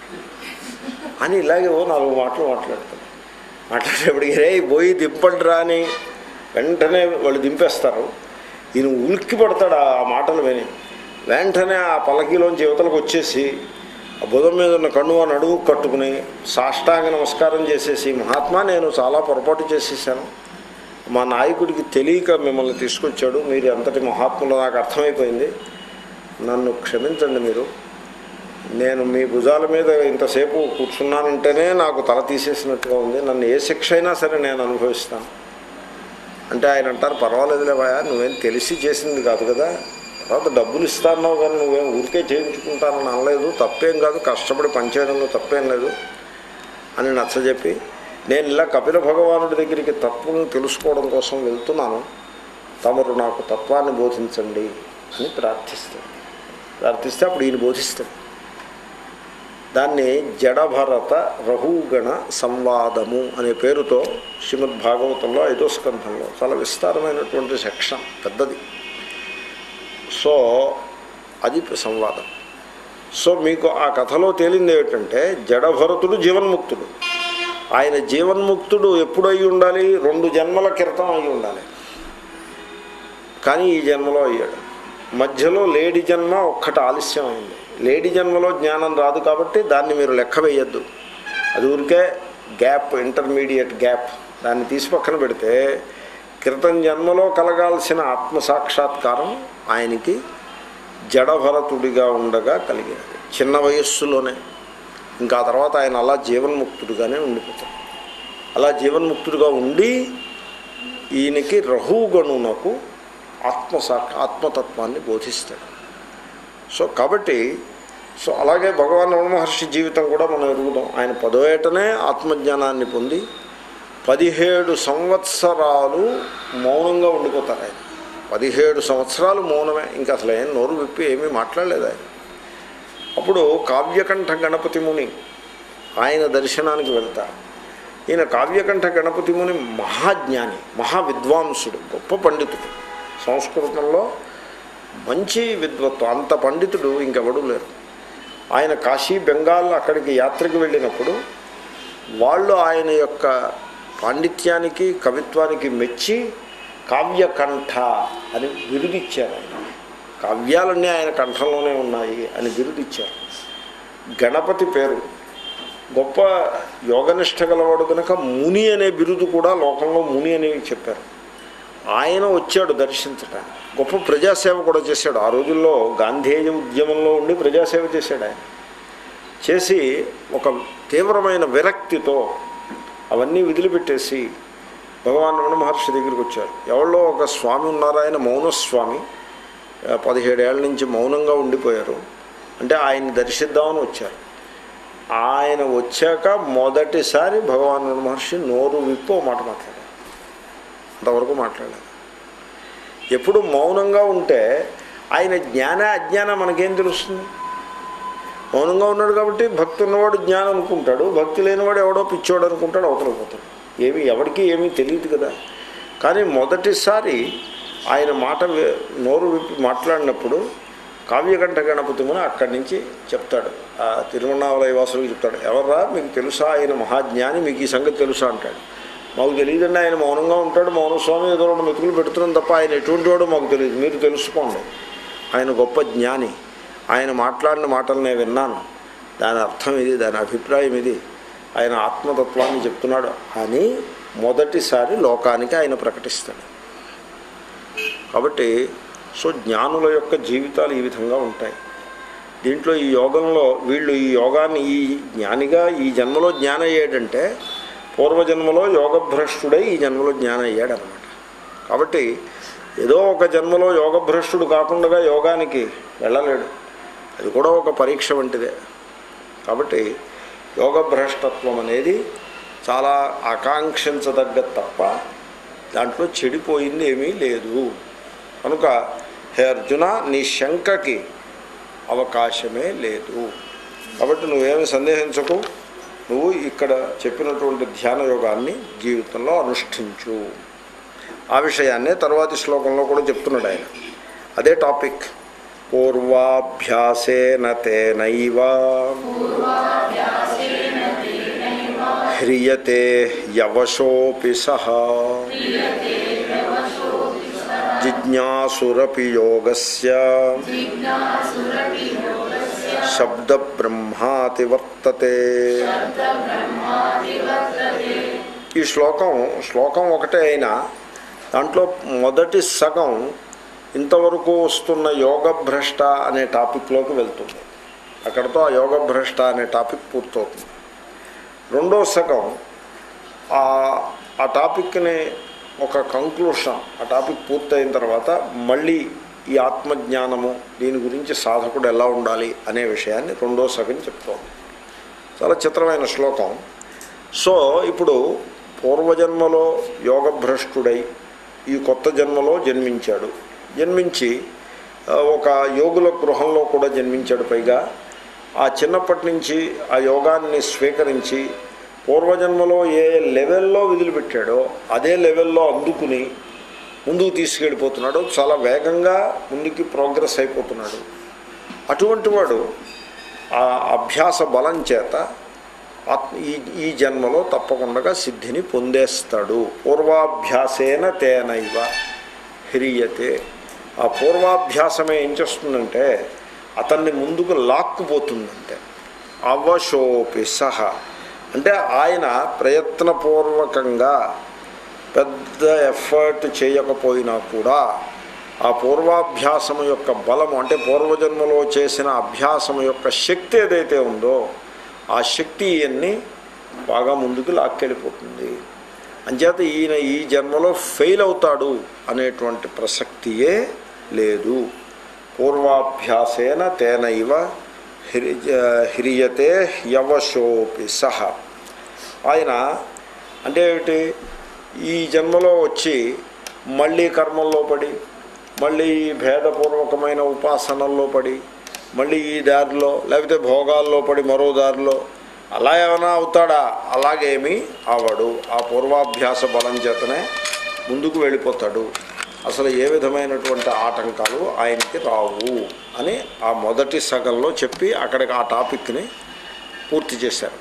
అని ఇలాగే ఓ నాలుగు మాటలు మాట్లాడతాను మాట్లాడేప్పటికి రే పోయి దింపండి రా అని వెంటనే వాళ్ళు దింపేస్తారు ఈయన ఉలిక్కి పడతాడు ఆ మాటలు విని వెంటనే ఆ పల్లకీలోంచి యువతలకు వచ్చేసి ఆ బుధం మీద ఉన్న కన్ను అని అడుగు కట్టుకుని సాష్టాంగ నమస్కారం చేసేసి మహాత్మా నేను చాలా పొరపాటు చేసేసాను మా నాయకుడికి తెలియక మిమ్మల్ని తీసుకొచ్చాడు మీరు ఎంతటి మహాత్ములో నాకు అర్థమైపోయింది నన్ను క్షమించండి మీరు నేను మీ భుజాల మీద ఇంతసేపు కూర్చున్నానంటేనే నాకు తల తీసేసినట్టుగా ఉంది నన్ను ఏ శిక్ష అయినా సరే నేను అనుభవిస్తాను అంటే ఆయన అంటారు పర్వాలేదులేవా నువ్వేం తెలిసి చేసింది కాదు కదా తర్వాత డబ్బులు ఇస్తాన్నావు కానీ నువ్వేం ఊరికే చేయించుకుంటానని అనలేదు తప్పేం కాదు కష్టపడి పనిచేయడంలో తప్పేం లేదు అని నచ్చజెప్పి నేను ఇలా కపిల భగవానుడి దగ్గరికి తత్వం తెలుసుకోవడం కోసం వెళ్తున్నాను తమరు నాకు తత్వాన్ని బోధించండి అని ప్రార్థిస్తాడు ప్రార్థిస్తే అప్పుడు ఈయన బోధిస్తాడు దాన్ని జడభరత రహుగణ సంవాదము అనే పేరుతో శ్రీమద్ భాగవతంలో ఐదో స్కంధంలో చాలా విస్తారమైనటువంటి సెక్షన్ పెద్దది సో అది సంవాదం సో మీకు ఆ కథలో తేలింది ఏమిటంటే జడభరతుడు జీవన్ముక్తుడు ఆయన జీవన్ముక్తుడు ఎప్పుడు అయి ఉండాలి రెండు జన్మల క్రితం అయి ఉండాలి కానీ ఈ జన్మలో అయ్యాడు మధ్యలో లేడి జన్మ ఒక్కటి ఆలస్యం అయింది లేడి జన్మలో జ్ఞానం రాదు కాబట్టి దాన్ని మీరు లెక్క వేయద్దు అది ఊరికే గ్యాప్ ఇంటర్మీడియట్ గ్యాప్ దాన్ని తీసి పక్కన పెడితే క్రితం జన్మలో కలగాల్సిన ఆత్మ సాక్షాత్కారం ఆయనకి జడభరతుడిగా ఉండగా కలిగేది చిన్న వయస్సులోనే ఇంకా ఆ తర్వాత ఆయన అలా జీవన్ముక్తుడిగానే ఉండిపోతాడు అలా జీవన్ముక్తుడిగా ఉండి ఈయనకి రహుగణునకు ఆత్మసా ఆత్మతత్వాన్ని బోధిస్తాడు సో కాబట్టి సో అలాగే భగవాన్ రమణ మహర్షి జీవితం కూడా మనం ఎరుగుదాం ఆయన పదో ఏటనే ఆత్మజ్ఞానాన్ని పొంది పదిహేడు సంవత్సరాలు మౌనంగా ఉండిపోతారు ఆయన పదిహేడు సంవత్సరాలు మౌనమే ఇంకా అసలు ఏం నోరు విప్పి ఏమీ మాట్లాడలేదు ఆయన అప్పుడు కావ్యకంఠ గణపతి ముని ఆయన దర్శనానికి వెళ్తారు ఈయన కావ్యకంఠ గణపతి ముని మహాజ్ఞాని మహావిద్వాంసుడు గొప్ప పండితుడు సంస్కృతంలో మంచి విద్వత్వం అంత పండితుడు ఇంకెవడూ లేరు ఆయన కాశీ బెంగాల్ అక్కడికి యాత్రకు వెళ్ళినప్పుడు వాళ్ళు ఆయన యొక్క పాండిత్యానికి కవిత్వానికి మెచ్చి కావ్యకంఠ అని బిరుదిచ్చారు ఆయన కావ్యాలన్నీ ఆయన కంఠంలోనే ఉన్నాయి అని బిరుదిచ్చారు గణపతి పేరు గొప్ప యోగనిష్ట గలవాడు కనుక ముని అనే బిరుదు కూడా లోకంలో ముని అని చెప్పారు ఆయన వచ్చాడు దర్శించడానికి గొప్ప ప్రజాసేవ కూడా చేశాడు ఆ రోజుల్లో గాంధేయ ఉద్యమంలో ఉండి ప్రజాసేవ చేశాడు ఆయన చేసి ఒక తీవ్రమైన విరక్తితో అవన్నీ వదిలిపెట్టేసి భగవాన్ రమణ మహర్షి దగ్గరికి వచ్చారు ఎవరో ఒక స్వామి ఉన్నారు ఆయన మౌనస్వామి ఆ, పదిహేడేళ్ల నుంచి మౌనంగా ఉండిపోయారు అంటే ఆయన్ని దర్శిద్దామని వచ్చారు ఆయన వచ్చాక మొదటిసారి భగవాన్ రమణ మహర్షి నోరు విప్పు ఓ మాట మాట్లాడారు అంతవరకు మాట్లాడలేదు ఎప్పుడు మౌనంగా ఉంటే ఆయన జ్ఞాన అజ్ఞానం మనకేం తెలుస్తుంది మౌనంగా ఉన్నాడు కాబట్టి భక్తి ఉన్నవాడు జ్ఞానం అనుకుంటాడు భక్తి లేనివాడు ఎవడో పిచ్చోడు అనుకుంటాడు అవతల పోతాడు ఏమి ఎవరికి ఏమీ తెలియదు కదా కానీ మొదటిసారి ఆయన మాట వి- నోరు విప్పి మాట్లాడినప్పుడు కావ్యకంఠ గణపతిముని అక్కడి నుంచి చెప్తాడు ఆ తిరువണ്ണామలయ వాసులకు చెప్తాడు ఎవర్రా మీకు తెలుసా ఆయన మహాజ్ఞాని మీకు ఈ సంగతి తెలుసా అంటాడు మాకు తెలియదండి ఆయన మౌనంగా ఉంటాడు మౌనస్వామి ఏదో రెండు మెతుకులు పెడుతున్నాం తప్ప ఆయన ఎటువంటి వాడో మాకు తెలియదు మీరు తెలుసుకోండి ఆయన గొప్ప జ్ఞాని ఆయన మాట్లాడిన మాటలు నేను విన్నాను దాని అర్థం ఇది దాని అభిప్రాయం ఇది ఆయన ఆత్మతత్వాన్ని చెప్తున్నాడు అని మొదటిసారి లోకానికి ఆయన ప్రకటిస్తాడు కాబట్టి సో జ్ఞానుల యొక్క జీవితాలు ఈ విధంగా ఉంటాయి దీంట్లో ఈ యోగంలో వీళ్ళు ఈ యోగాన్ని ఈ జ్ఞానిగా ఈ జన్మలో జ్ఞానం అయ్యాడంటే పూర్వజన్మలో యోగభ్రష్టుడై ఈ జన్మలో జ్ఞానం అయ్యాడు అనమాట కాబట్టి ఏదో ఒక జన్మలో యోగభ్రష్టుడు కాకుండా యోగానికి వెళ్ళలేడు అది కూడా ఒక పరీక్ష వంటిదే కాబట్టి యోగభ్రష్టత్వం అనేది చాలా ఆకాంక్షించదగ్గ తప్ప దాంట్లో చెడిపోయింది ఏమీ లేదు కనుక హే అర్జున నీ శంకకి అవకాశమే లేదు కాబట్టి నువ్వేమి సందేహించకు నువ్వు ఇక్కడ చెప్పినటువంటి ధ్యాన యోగాన్ని జీవితంలో అనుష్ఠించు ఆ విషయాన్నే తర్వాతి శ్లోకంలో కూడా చెప్తున్నాడు ఆయన అదే టాపిక్ పూర్వాభ్యాసేన తేనైవ హ్రియతే యవశోపి సహ జిజ్ఞాసురపి యోగస్య శబ్ద బ్రహ్మాతి వర్తతే ఈ శ్లోకం శ్లోకం ఒకటే అయినా దాంట్లో మొదటి సగం ఇంతవరకు వస్తున్న యోగభ్రష్ట అనే టాపిక్లోకి వెళ్తుంది అక్కడతో ఆ యోగభ్రష్ట అనే టాపిక్ పూర్తవుతుంది రెండో సగం ఆ ఆ టాపిక్ని ఒక కంక్లూషన్ ఆ టాపిక్ పూర్తయిన తర్వాత మళ్ళీ ఈ ఆత్మజ్ఞానము దీని గురించి సాధకుడు ఎలా ఉండాలి అనే విషయాన్ని రెండో సగం చెప్తోంది చాలా చిత్రమైన శ్లోకం సో ఇప్పుడు పూర్వజన్మలో యోగభ్రష్టుడై ఈ కొత్త జన్మలో జన్మించాడు జన్మించి ఆ, ఒక యోగుల గృహంలో కూడా జన్మించాడు పైగా ఆ చిన్నప్పటి నుంచి ఆ యోగాన్ని స్వీకరించి పూర్వజన్మలో ఏ లెవెల్లో విధులుపెట్టాడో అదే లెవెల్లో అందుకుని ముందుకు తీసుకెళ్ళిపోతున్నాడు చాలా వేగంగా ముందుకి ప్రోగ్రెస్ అయిపోతున్నాడు అటువంటి వాడు ఆ అభ్యాస బలం చేత ఆత్మ ఈ ఈ జన్మలో తప్పకుండా సిద్ధిని పొందేస్తాడు పూర్వాభ్యాసేన తేనైవ హ్రియతే ఆ పూర్వాభ్యాసమే ఏం చేస్తుందంటే అతన్ని ముందుకు లాక్కుపోతుందంటే అవశోపి సహ అంటే ఆయన ప్రయత్నపూర్వకంగా పెద్ద ఎఫర్ట్ చేయకపోయినా కూడా ఆ పూర్వాభ్యాసం యొక్క బలము అంటే పూర్వజన్మలో చేసిన అభ్యాసం యొక్క శక్తి ఏదైతే ఉందో ఆ శక్తి ఈయన్ని బాగా ముందుకు లాక్కెళ్ళిపోతుంది అంచేత ఈయన ఈ జన్మలో ఫెయిల్ అవుతాడు అనేటువంటి ప్రసక్తియే లేదు పూర్వాభ్యాసేన తేనైవ హ్రి హ్రియతే యవశోపి సహ ఆయన అంటే ఏమిటి ఈ జన్మలో వచ్చి మళ్ళీ కర్మల్లో పడి మళ్ళీ ఈ భేదపూర్వకమైన ఉపాసనల్లో పడి మళ్ళీ ఈ దారిలో లేకపోతే భోగాల్లో పడి మరో దారిలో అలా ఏమైనా అవుతాడా అలాగేమీ అవడు ఆ పూర్వాభ్యాస బలం చేతనే ముందుకు వెళ్ళిపోతాడు అసలు ఏ విధమైనటువంటి ఆటంకాలు ఆయనకి రావు అని ఆ మొదటి సగంలో చెప్పి అక్కడికి ఆ టాపిక్ని పూర్తి చేశారు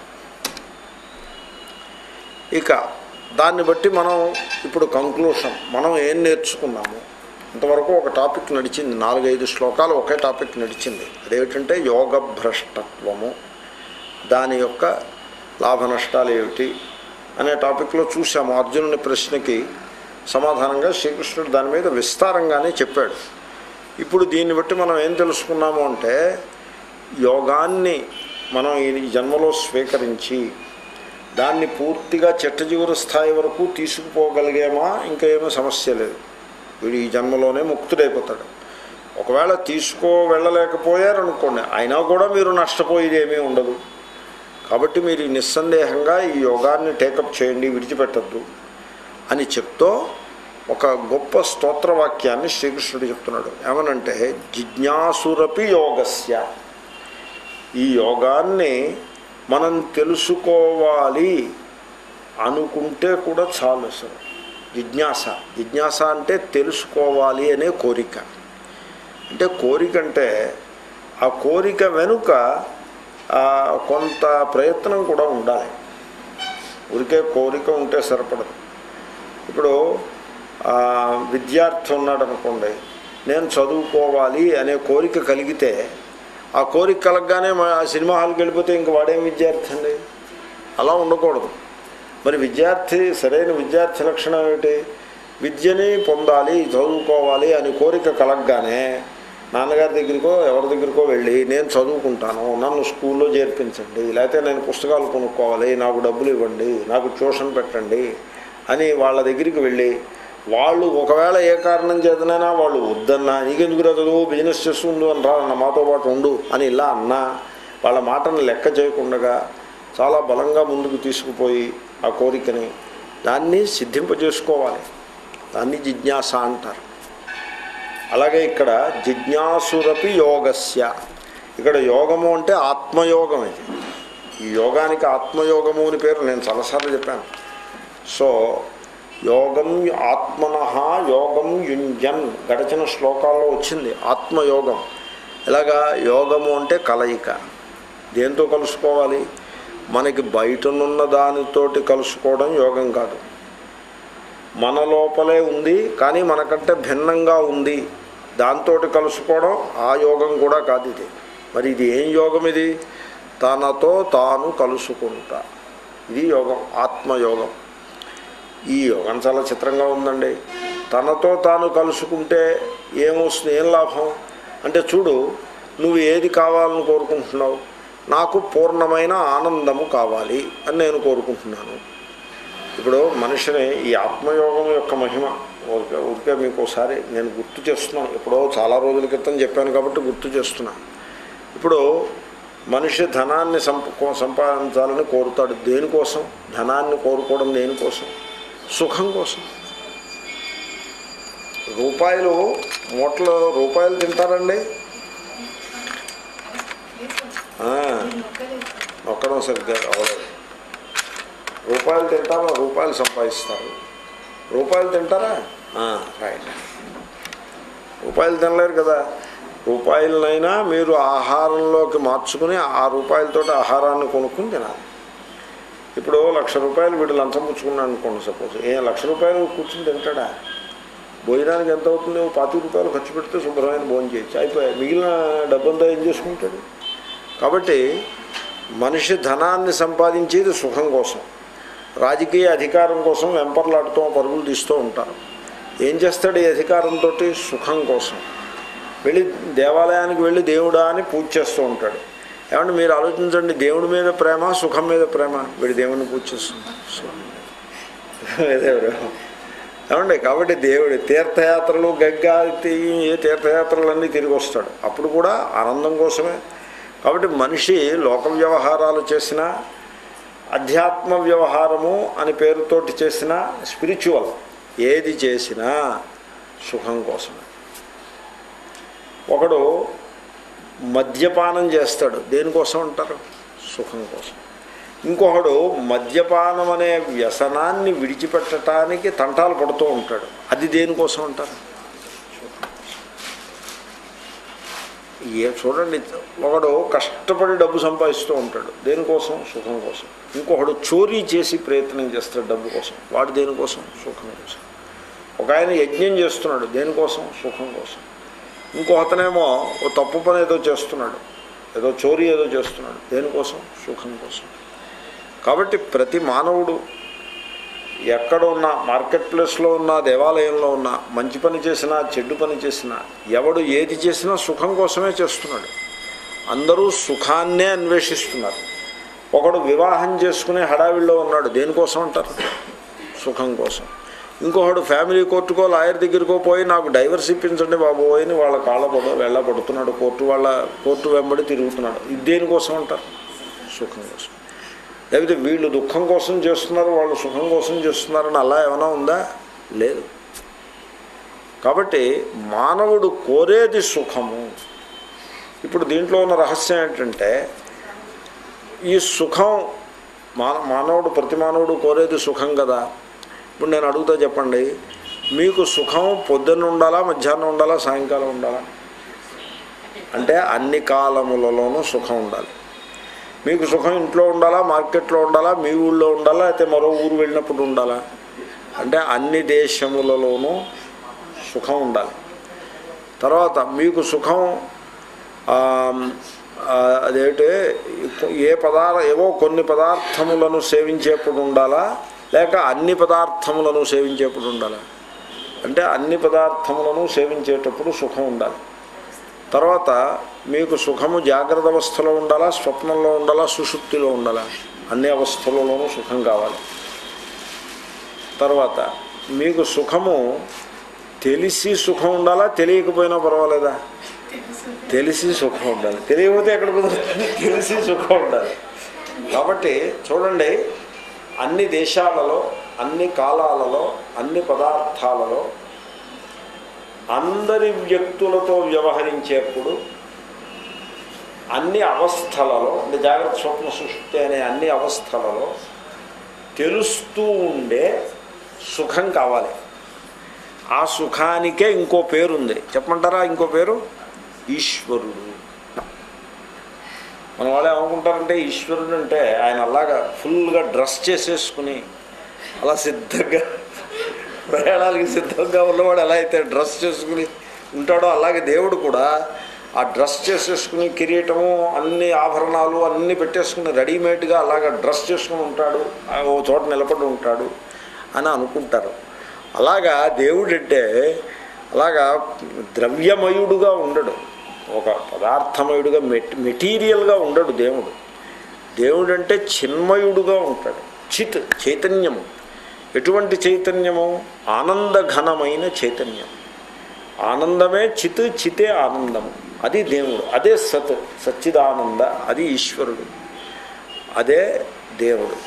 ఇక దాన్ని బట్టి మనం ఇప్పుడు కంక్లూషన్ మనం ఏం నేర్చుకున్నాము ఇంతవరకు ఒక టాపిక్ నడిచింది నాలుగైదు శ్లోకాలు ఒకే టాపిక్ నడిచింది అదేమిటంటే యోగ భ్రష్టత్వము దాని యొక్క లాభ నష్టాలు ఏమిటి అనే టాపిక్లో చూసాము అర్జునుని ప్రశ్నకి సమాధానంగా శ్రీకృష్ణుడు దాని మీద విస్తారంగానే చెప్పాడు ఇప్పుడు దీన్ని బట్టి మనం ఏం తెలుసుకున్నాము అంటే యోగాన్ని మనం ఈ జన్మలో స్వీకరించి దాన్ని పూర్తిగా చెట్ట చివరి స్థాయి వరకు తీసుకుపోగలిగామా ఇంకా ఏమీ సమస్య లేదు వీడు ఈ జన్మలోనే ముక్తుడైపోతాడు ఒకవేళ తీసుకో వెళ్ళలేకపోయారనుకోండి అయినా కూడా మీరు నష్టపోయేది ఏమీ ఉండదు కాబట్టి మీరు నిస్సందేహంగా ఈ యోగాన్ని టేకప్ చేయండి విడిచిపెట్టద్దు అని చెప్తూ ఒక గొప్ప స్తోత్రవాక్యాన్ని శ్రీకృష్ణుడు చెప్తున్నాడు ఏమనంటే జిజ్ఞాసురపి యోగస్య ఈ యోగాన్ని మనం తెలుసుకోవాలి అనుకుంటే కూడా చాలు అసలు జిజ్ఞాస జిజ్ఞాస అంటే తెలుసుకోవాలి అనే కోరిక అంటే కోరిక అంటే ఆ కోరిక వెనుక ఆ, కొంత ప్రయత్నం కూడా ఉండాలి ఊరికే కోరిక ఉంటే సరిపడదు ఇప్పుడు ఆ, విద్యార్థి ఉన్నాడు అనుకోండి నేను చదువుకోవాలి అనే కోరిక కలిగితే ఆ కోరిక కలగగానే మా ఆ సినిమా హాల్కి వెళ్ళిపోతే ఇంక వాడేం విద్యార్థి అండి అలా ఉండకూడదు మరి విద్యార్థి సరైన విద్యార్థి లక్షణం ఏమిటి విద్యని పొందాలి చదువుకోవాలి అని కోరిక కలగగానే నాన్నగారి దగ్గరికో ఎవరి దగ్గరికో వెళ్ళి నేను చదువుకుంటాను నన్ను స్కూల్లో చేర్పించండి లేకపోతే నేను పుస్తకాలు కొనుక్కోవాలి నాకు డబ్బులు ఇవ్వండి నాకు ట్యూషన్ పెట్టండి అని వాళ్ళ దగ్గరికి వెళ్ళి వాళ్ళు ఒకవేళ ఏ కారణం చేతనైనా వాళ్ళు వద్దన్నా నీకెందుకు చదువు బిజినెస్ చేస్తుండు అని రా నా మాతో పాటు ఉండు అని ఇలా అన్నా వాళ్ళ మాటను లెక్క చేయకుండా చాలా బలంగా ముందుకు తీసుకుపోయి ఆ కోరికని దాన్ని సిద్ధింపజేసుకోవాలి దాన్ని జిజ్ఞాస అంటారు అలాగే ఇక్కడ జిజ్ఞాసురపి యోగస్య ఇక్కడ యోగము అంటే ఆత్మయోగం ఇది ఈ యోగానికి ఆత్మయోగము అని పేరు నేను చాలాసార్లు చెప్పాను సో యోగం ఆత్మన యోగం యుంజన్ గడచిన శ్లోకాల్లో వచ్చింది ఆత్మయోగం ఇలాగా యోగము అంటే కలయిక దేంతో కలుసుకోవాలి మనకి బయటనున్న దానితోటి కలుసుకోవడం యోగం కాదు మన లోపలే ఉంది కానీ మనకంటే భిన్నంగా ఉంది దాంతో కలుసుకోవడం ఆ యోగం కూడా కాదు ఇది మరి ఇది ఏం యోగం ఇది తనతో తాను కలుసుకుంటా ఇది యోగం ఆత్మయోగం ఈ యోగం చాలా చిత్రంగా ఉందండి తనతో తాను కలుసుకుంటే ఏమొస్తుంది ఏం లాభం అంటే చూడు నువ్వు ఏది కావాలని కోరుకుంటున్నావు నాకు పూర్ణమైన ఆనందము కావాలి అని నేను కోరుకుంటున్నాను ఇప్పుడు మనిషిని ఈ ఆత్మయోగం యొక్క మహిమ ఊరికే ఊరికే మీకు ఒకసారి నేను గుర్తు చేస్తున్నాను ఎప్పుడో చాలా రోజుల క్రితం చెప్పాను కాబట్టి గుర్తు చేస్తున్నాను ఇప్పుడు మనిషి ధనాన్ని సంప సంపాదించాలని కోరుతాడు దేనికోసం ధనాన్ని కోరుకోవడం దేనికోసం సుఖం కోసం రూపాయలు మూటలు రూపాయలు తింటారండి ఆ, నొక్కడం సరిగ్గా అవ్వలేదు రూపాయలు తింటారా రూపాయలు సంపాదిస్తారు రూపాయలు తింటారా ఆ, రైట్ రూపాయలు తినలేరు కదా రూపాయలనైనా మీరు ఆహారంలోకి మార్చుకుని ఆ రూపాయలతో ఆహారాన్ని కొనుక్కుని తినాలి ఇప్పుడు లక్ష రూపాయలు వీడు లంచం పుచ్చుకున్నాడు అనుకోండి సపోజ్ ఏ లక్ష రూపాయలు కూర్చుని తింటాడా భోజనానికి ఎంత అవుతుంది ఓ పాతిక రూపాయలు ఖర్చు పెడితే శుభ్రమైన భోజనం చేయొచ్చు అయిపోయాయి మిగిలిన డబ్బంతా ఏం చేసుకుంటాడు కాబట్టి మనిషి ధనాన్ని సంపాదించేది సుఖం కోసం రాజకీయ అధికారం కోసం వెంపర్లాడుతూ పరుగులు తీస్తూ ఉంటారు ఏం చేస్తాడు ఈ అధికారంతో సుఖం కోసం వెళ్ళి దేవాలయానికి వెళ్ళి దేవుడా అని పూజ చేస్తూ ఉంటాడు ఏమంటే మీరు ఆలోచించండి దేవుడి మీద ప్రేమ సుఖం మీద ప్రేమ వీడి దేవుడిని పూజ చేస్తుంది దేవుడు ఏమండి కాబట్టి దేవుడి తీర్థయాత్రలు గగ్గ ఏ తీర్థయాత్రలన్నీ తిరిగి వస్తాడు అప్పుడు కూడా ఆనందం కోసమే కాబట్టి మనిషి లోక వ్యవహారాలు చేసిన అధ్యాత్మ వ్యవహారము అని పేరుతోటి చేసిన స్పిరిచువల్ ఏది చేసినా సుఖం కోసమే ఒకడు మద్యపానం చేస్తాడు దేనికోసం అంటారు సుఖం కోసం ఇంకొకడు మద్యపానం అనే వ్యసనాన్ని విడిచిపెట్టడానికి తంటాలు పడుతూ ఉంటాడు అది దేనికోసం అంటారు ఏ చూడండి ఒకడు కష్టపడి డబ్బు సంపాదిస్తూ ఉంటాడు దేనికోసం సుఖం కోసం ఇంకొకడు చోరీ చేసి ప్రయత్నం చేస్తాడు డబ్బు కోసం వాడు దేనికోసం సుఖం కోసం ఒక ఆయన యజ్ఞం చేస్తున్నాడు దేనికోసం సుఖం కోసం ఇంకో అతనేమో ఓ తప్పు పని ఏదో చేస్తున్నాడు ఏదో చోరీ ఏదో చేస్తున్నాడు దేనికోసం సుఖం కోసం కాబట్టి ప్రతి మానవుడు ఎక్కడ ఉన్నా మార్కెట్ ప్లేస్లో ఉన్న దేవాలయంలో ఉన్న మంచి పని చేసినా చెడ్డు పని చేసినా ఎవడు ఏది చేసినా సుఖం కోసమే చేస్తున్నాడు అందరూ సుఖాన్నే అన్వేషిస్తున్నారు ఒకడు వివాహం చేసుకునే హడావిడిలో ఉన్నాడు దేనికోసం అంటారు సుఖం కోసం ఇంకొకడు ఫ్యామిలీ కోర్టుకో లాయర్ దగ్గరికో పోయి నాకు డైవర్స్ ఇప్పించండి బాబు అని వాళ్ళ కాళ్ళ పడ వెళ్ళబడుతున్నాడు కోర్టు వాళ్ళ కోర్టు వెంబడి తిరుగుతున్నాడు ఇది దేనికోసం అంటారు సుఖం కోసం లేకపోతే వీళ్ళు దుఃఖం కోసం చేస్తున్నారు వాళ్ళు సుఖం కోసం చేస్తున్నారని అలా ఏమైనా ఉందా లేదు కాబట్టి మానవుడు కోరేది సుఖము ఇప్పుడు దీంట్లో ఉన్న రహస్యం ఏంటంటే ఈ సుఖం మాన మానవుడు ప్రతి మానవుడు కోరేది సుఖం కదా ఇప్పుడు నేను అడుగుతా చెప్పండి మీకు సుఖం పొద్దున్న ఉండాలా మధ్యాహ్నం ఉండాలా సాయంకాలం ఉండాలా అంటే అన్ని కాలములలోనూ సుఖం ఉండాలి మీకు సుఖం ఇంట్లో ఉండాలా మార్కెట్లో ఉండాలా మీ ఊళ్ళో ఉండాలా అయితే మరో ఊరు వెళ్ళినప్పుడు ఉండాలా అంటే అన్ని దేశములలోనూ సుఖం ఉండాలి తర్వాత మీకు సుఖం ఆ, ఆ, అదేంటి ఏ పదార్థ ఏవో కొన్ని పదార్థములను సేవించేప్పుడు ఉండాలా లేక అన్ని పదార్థములను సేవించేప్పుడు ఉండాలా అంటే అన్ని పదార్థములను సేవించేటప్పుడు సుఖం ఉండాలి తర్వాత మీకు సుఖము జాగ్రత్త అవస్థలో ఉండాలా స్వప్నంలో ఉండాలా సుషుప్తిలో ఉండాలా అన్ని అవస్థలలోనూ సుఖం కావాలి తర్వాత మీకు సుఖము తెలిసి సుఖం ఉండాలా తెలియకపోయినా పర్వాలేదా తెలిసి సుఖం ఉండాలి తెలియకపోతే ఎక్కడ కుదురుతుంది తెలిసి సుఖం ఉండాలి కాబట్టి చూడండి అన్ని దేశాలలో అన్ని కాలాలలో అన్ని పదార్థాలలో అందరి వ్యక్తులతో వ్యవహరించేప్పుడు అన్ని అవస్థలలో అంటే జాగ్రత్త స్వప్న సృష్టి అనే అన్ని అవస్థలలో తెలుస్తూ ఉండే సుఖం కావాలి ఆ సుఖానికే ఇంకో పేరుంది చెప్పమంటారా ఇంకో పేరు ఈశ్వరుడు మన వాళ్ళు ఏమనుకుంటారంటే ఈశ్వరుడు అంటే ఆయన అలాగా ఫుల్గా డ్రెస్ చేసేసుకుని అలా సిద్ధంగా ప్రయాణాలకి సిద్ధంగా ఉన్నవాడు ఎలా అయితే డ్రెస్ చేసుకుని ఉంటాడో అలాగే దేవుడు కూడా ఆ డ్రెస్ చేసేసుకుని కిరీటము అన్ని ఆభరణాలు అన్నీ పెట్టేసుకుని రెడీమేడ్గా అలాగా డ్రెస్ చేసుకుని ఉంటాడు ఆ ఓ చోట నిలబడి ఉంటాడు అని అనుకుంటారు అలాగా దేవుడు అంటే అలాగా ద్రవ్యమయుడుగా ఉండడు ఒక పదార్థమయుడుగా మెట్ మెటీరియల్గా ఉండడు దేవుడు దేవుడు అంటే చిన్మయుడుగా ఉంటాడు చిత్ చైతన్యము ఎటువంటి చైతన్యము ఆనందఘనమైన చైతన్యం ఆనందమే చిత్ చితే ఆనందము అది దేవుడు అదే సత్ సచ్చిదానంద అది ఈశ్వరుడు అదే దేవుడు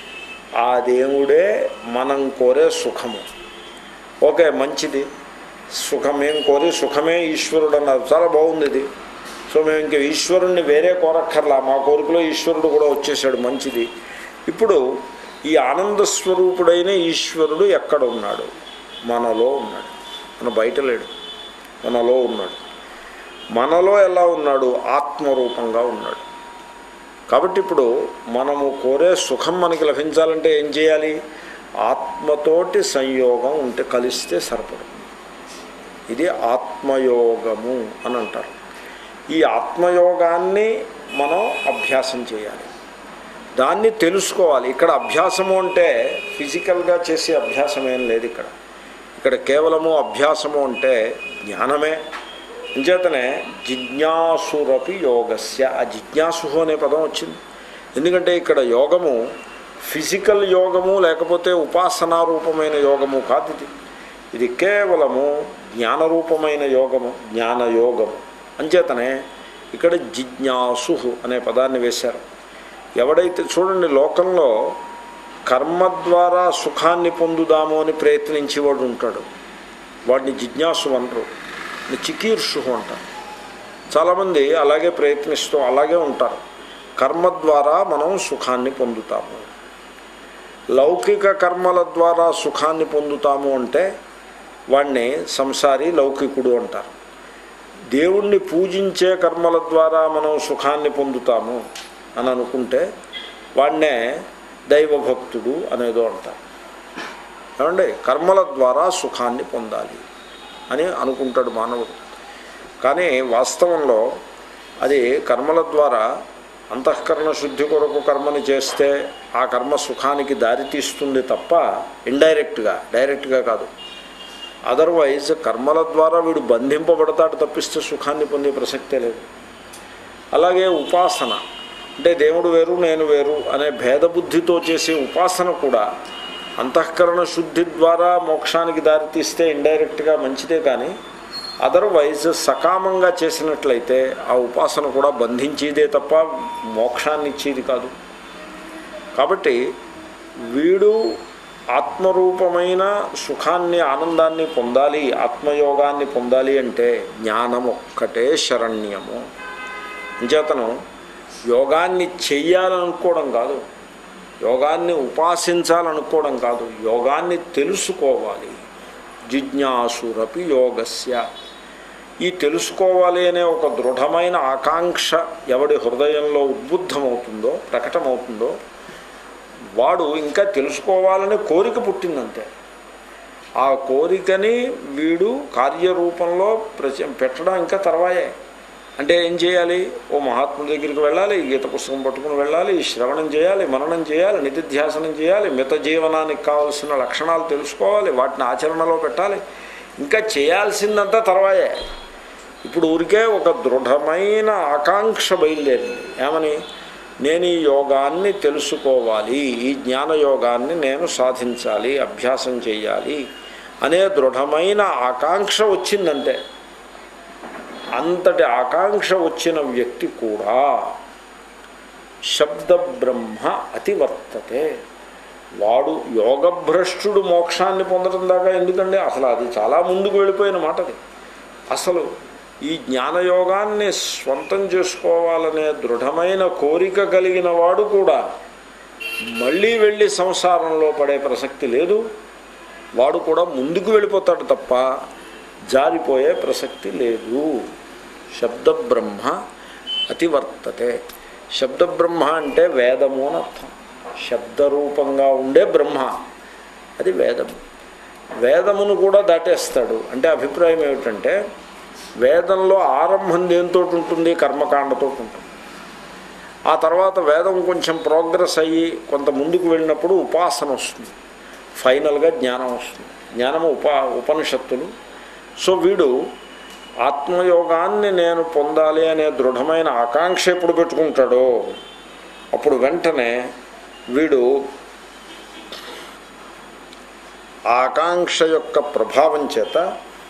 ఆ దేవుడే మనం కోరే సుఖము ఓకే మంచిది సుఖమేం కోరి సుఖమే ఈశ్వరుడు అన్నారు చాలా బాగుంది ఇది సో మేము ఇంక ఈశ్వరుణ్ణి వేరే కోరక్కర్లా మా కోరికలో ఈశ్వరుడు కూడా వచ్చేసాడు మంచిది ఇప్పుడు ఈ ఆనంద స్వరూపుడైన ఈశ్వరుడు ఎక్కడ ఉన్నాడు మనలో ఉన్నాడు మన బయట లేడు మనలో ఉన్నాడు మనలో ఎలా ఉన్నాడు ఆత్మరూపంగా ఉన్నాడు కాబట్టి ఇప్పుడు మనము కోరే సుఖం మనకి లభించాలంటే ఏం చేయాలి ఆత్మతోటి సంయోగం ఉంటే కలిస్తే సరిపడుతుంది ఇది ఆత్మయోగము అని అంటారు ఈ ఆత్మయోగాన్ని మనం అభ్యాసం చేయాలి దాన్ని తెలుసుకోవాలి ఇక్కడ అభ్యాసము అంటే ఫిజికల్గా చేసే అభ్యాసం ఏం లేదు ఇక్కడ ఇక్కడ కేవలము అభ్యాసము అంటే జ్ఞానమే అంచేతనే జిజ్ఞాసురపి యోగస్య ఆ జిజ్ఞాసు అనే పదం వచ్చింది ఎందుకంటే ఇక్కడ యోగము ఫిజికల్ యోగము లేకపోతే ఉపాసనారూపమైన యోగము కాదు ఇది ఇది కేవలము జ్ఞానరూపమైన యోగము జ్ఞానయోగము అంచేతనే ఇక్కడ జిజ్ఞాసు అనే పదాన్ని వేశారు ఎవడైతే చూడండి లోకంలో కర్మ ద్వారా సుఖాన్ని పొందుదాము అని ప్రయత్నించేవాడు ఉంటాడు వాడిని జిజ్ఞాసు అనరు చికీర్షు అంటారు చాలామంది అలాగే ప్రయత్నిస్తూ అలాగే ఉంటారు కర్మ ద్వారా మనం సుఖాన్ని పొందుతాము లౌకిక కర్మల ద్వారా సుఖాన్ని పొందుతాము అంటే వాడిని సంసారి లౌకికుడు అంటారు దేవుణ్ణి పూజించే కర్మల ద్వారా మనం సుఖాన్ని పొందుతాము అని అనుకుంటే వాడినే దైవభక్తుడు అనేదో అంటారు ఏమండి కర్మల ద్వారా సుఖాన్ని పొందాలి అని అనుకుంటాడు మానవుడు కానీ వాస్తవంలో అది కర్మల ద్వారా అంతఃకరణ శుద్ధి కొరకు కర్మని చేస్తే ఆ కర్మ సుఖానికి దారితీస్తుంది తప్ప ఇండైరెక్ట్గా డైరెక్ట్గా కాదు అదర్వైజ్ కర్మల ద్వారా వీడు బంధింపబడతాడు తప్పిస్తే సుఖాన్ని పొందే ప్రసక్తే లేదు అలాగే ఉపాసన అంటే దేవుడు వేరు నేను వేరు అనే భేదబుద్ధితో చేసే ఉపాసన కూడా అంతఃకరణ శుద్ధి ద్వారా మోక్షానికి దారితీస్తే ఇండైరెక్ట్గా మంచిదే కానీ అదర్వైజ్ సకామంగా చేసినట్లయితే ఆ ఉపాసన కూడా బంధించేదే తప్ప మోక్షాన్ని ఇచ్చేది కాదు కాబట్టి వీడు ఆత్మరూపమైన సుఖాన్ని ఆనందాన్ని పొందాలి ఆత్మయోగాన్ని పొందాలి అంటే జ్ఞానం ఒక్కటే శరణ్యము అంచేతను యోగాన్ని చెయ్యాలనుకోవడం కాదు యోగాన్ని ఉపాసించాలనుకోవడం కాదు యోగాన్ని తెలుసుకోవాలి జిజ్ఞాసురపి యోగస్య ఈ తెలుసుకోవాలి అనే ఒక దృఢమైన ఆకాంక్ష ఎవడి హృదయంలో ఉద్బుద్ధమవుతుందో ప్రకటమవుతుందో వాడు ఇంకా తెలుసుకోవాలనే కోరిక పుట్టిందంతే ఆ కోరికని వీడు కార్యరూపంలో ప్రచ పెట్టడం ఇంకా తర్వాయే అంటే ఏం చేయాలి ఓ మహాత్ముడి దగ్గరికి వెళ్ళాలి గీత పుస్తకం పట్టుకుని వెళ్ళాలి శ్రవణం చేయాలి మననం చేయాలి నిధిధ్యాసనం చేయాలి మిత జీవనానికి కావలసిన లక్షణాలు తెలుసుకోవాలి వాటిని ఆచరణలో పెట్టాలి ఇంకా చేయాల్సిందంతా తర్వాయే ఇప్పుడు ఊరికే ఒక దృఢమైన ఆకాంక్ష బయలుదేరింది ఏమని నేను ఈ యోగాన్ని తెలుసుకోవాలి ఈ జ్ఞాన యోగాన్ని నేను సాధించాలి అభ్యాసం చేయాలి అనే దృఢమైన ఆకాంక్ష వచ్చిందంటే అంతటి ఆకాంక్ష వచ్చిన వ్యక్తి కూడా శబ్ద బ్రహ్మ అతివర్తతే వాడు యోగభ్రష్టుడు మోక్షాన్ని పొందడం దాకా ఎందుకండి అసలు అది చాలా ముందుకు వెళ్ళిపోయిన మాట అది అసలు ఈ జ్ఞానయోగాన్ని స్వంతం చేసుకోవాలనే దృఢమైన కోరిక కలిగిన వాడు కూడా మళ్ళీ వెళ్ళి సంసారంలో పడే ప్రసక్తి లేదు వాడు కూడా ముందుకు వెళ్ళిపోతాడు తప్ప జారిపోయే ప్రసక్తి లేదు శబ్ద బ్రహ్మ అతివర్తతే శబ్ద బ్రహ్మ అంటే వేదము అని అర్థం శబ్దరూపంగా ఉండే బ్రహ్మ అది వేదము వేదమును కూడా దాటేస్తాడు అంటే అభిప్రాయం ఏమిటంటే వేదంలో ఆరంభం దేంతో ఉంటుంది కర్మకాండతో ఉంటుంది ఆ తర్వాత వేదం కొంచెం ప్రోగ్రెస్ అయ్యి కొంత ముందుకు వెళ్ళినప్పుడు ఉపాసన వస్తుంది ఫైనల్గా జ్ఞానం వస్తుంది జ్ఞానము ఉపా ఉపనిషత్తులు సో వీడు ఆత్మయోగాన్ని నేను పొందాలి అనే దృఢమైన ఆకాంక్ష ఎప్పుడు పెట్టుకుంటాడో అప్పుడు వెంటనే వీడు ఆకాంక్ష యొక్క ప్రభావం చేత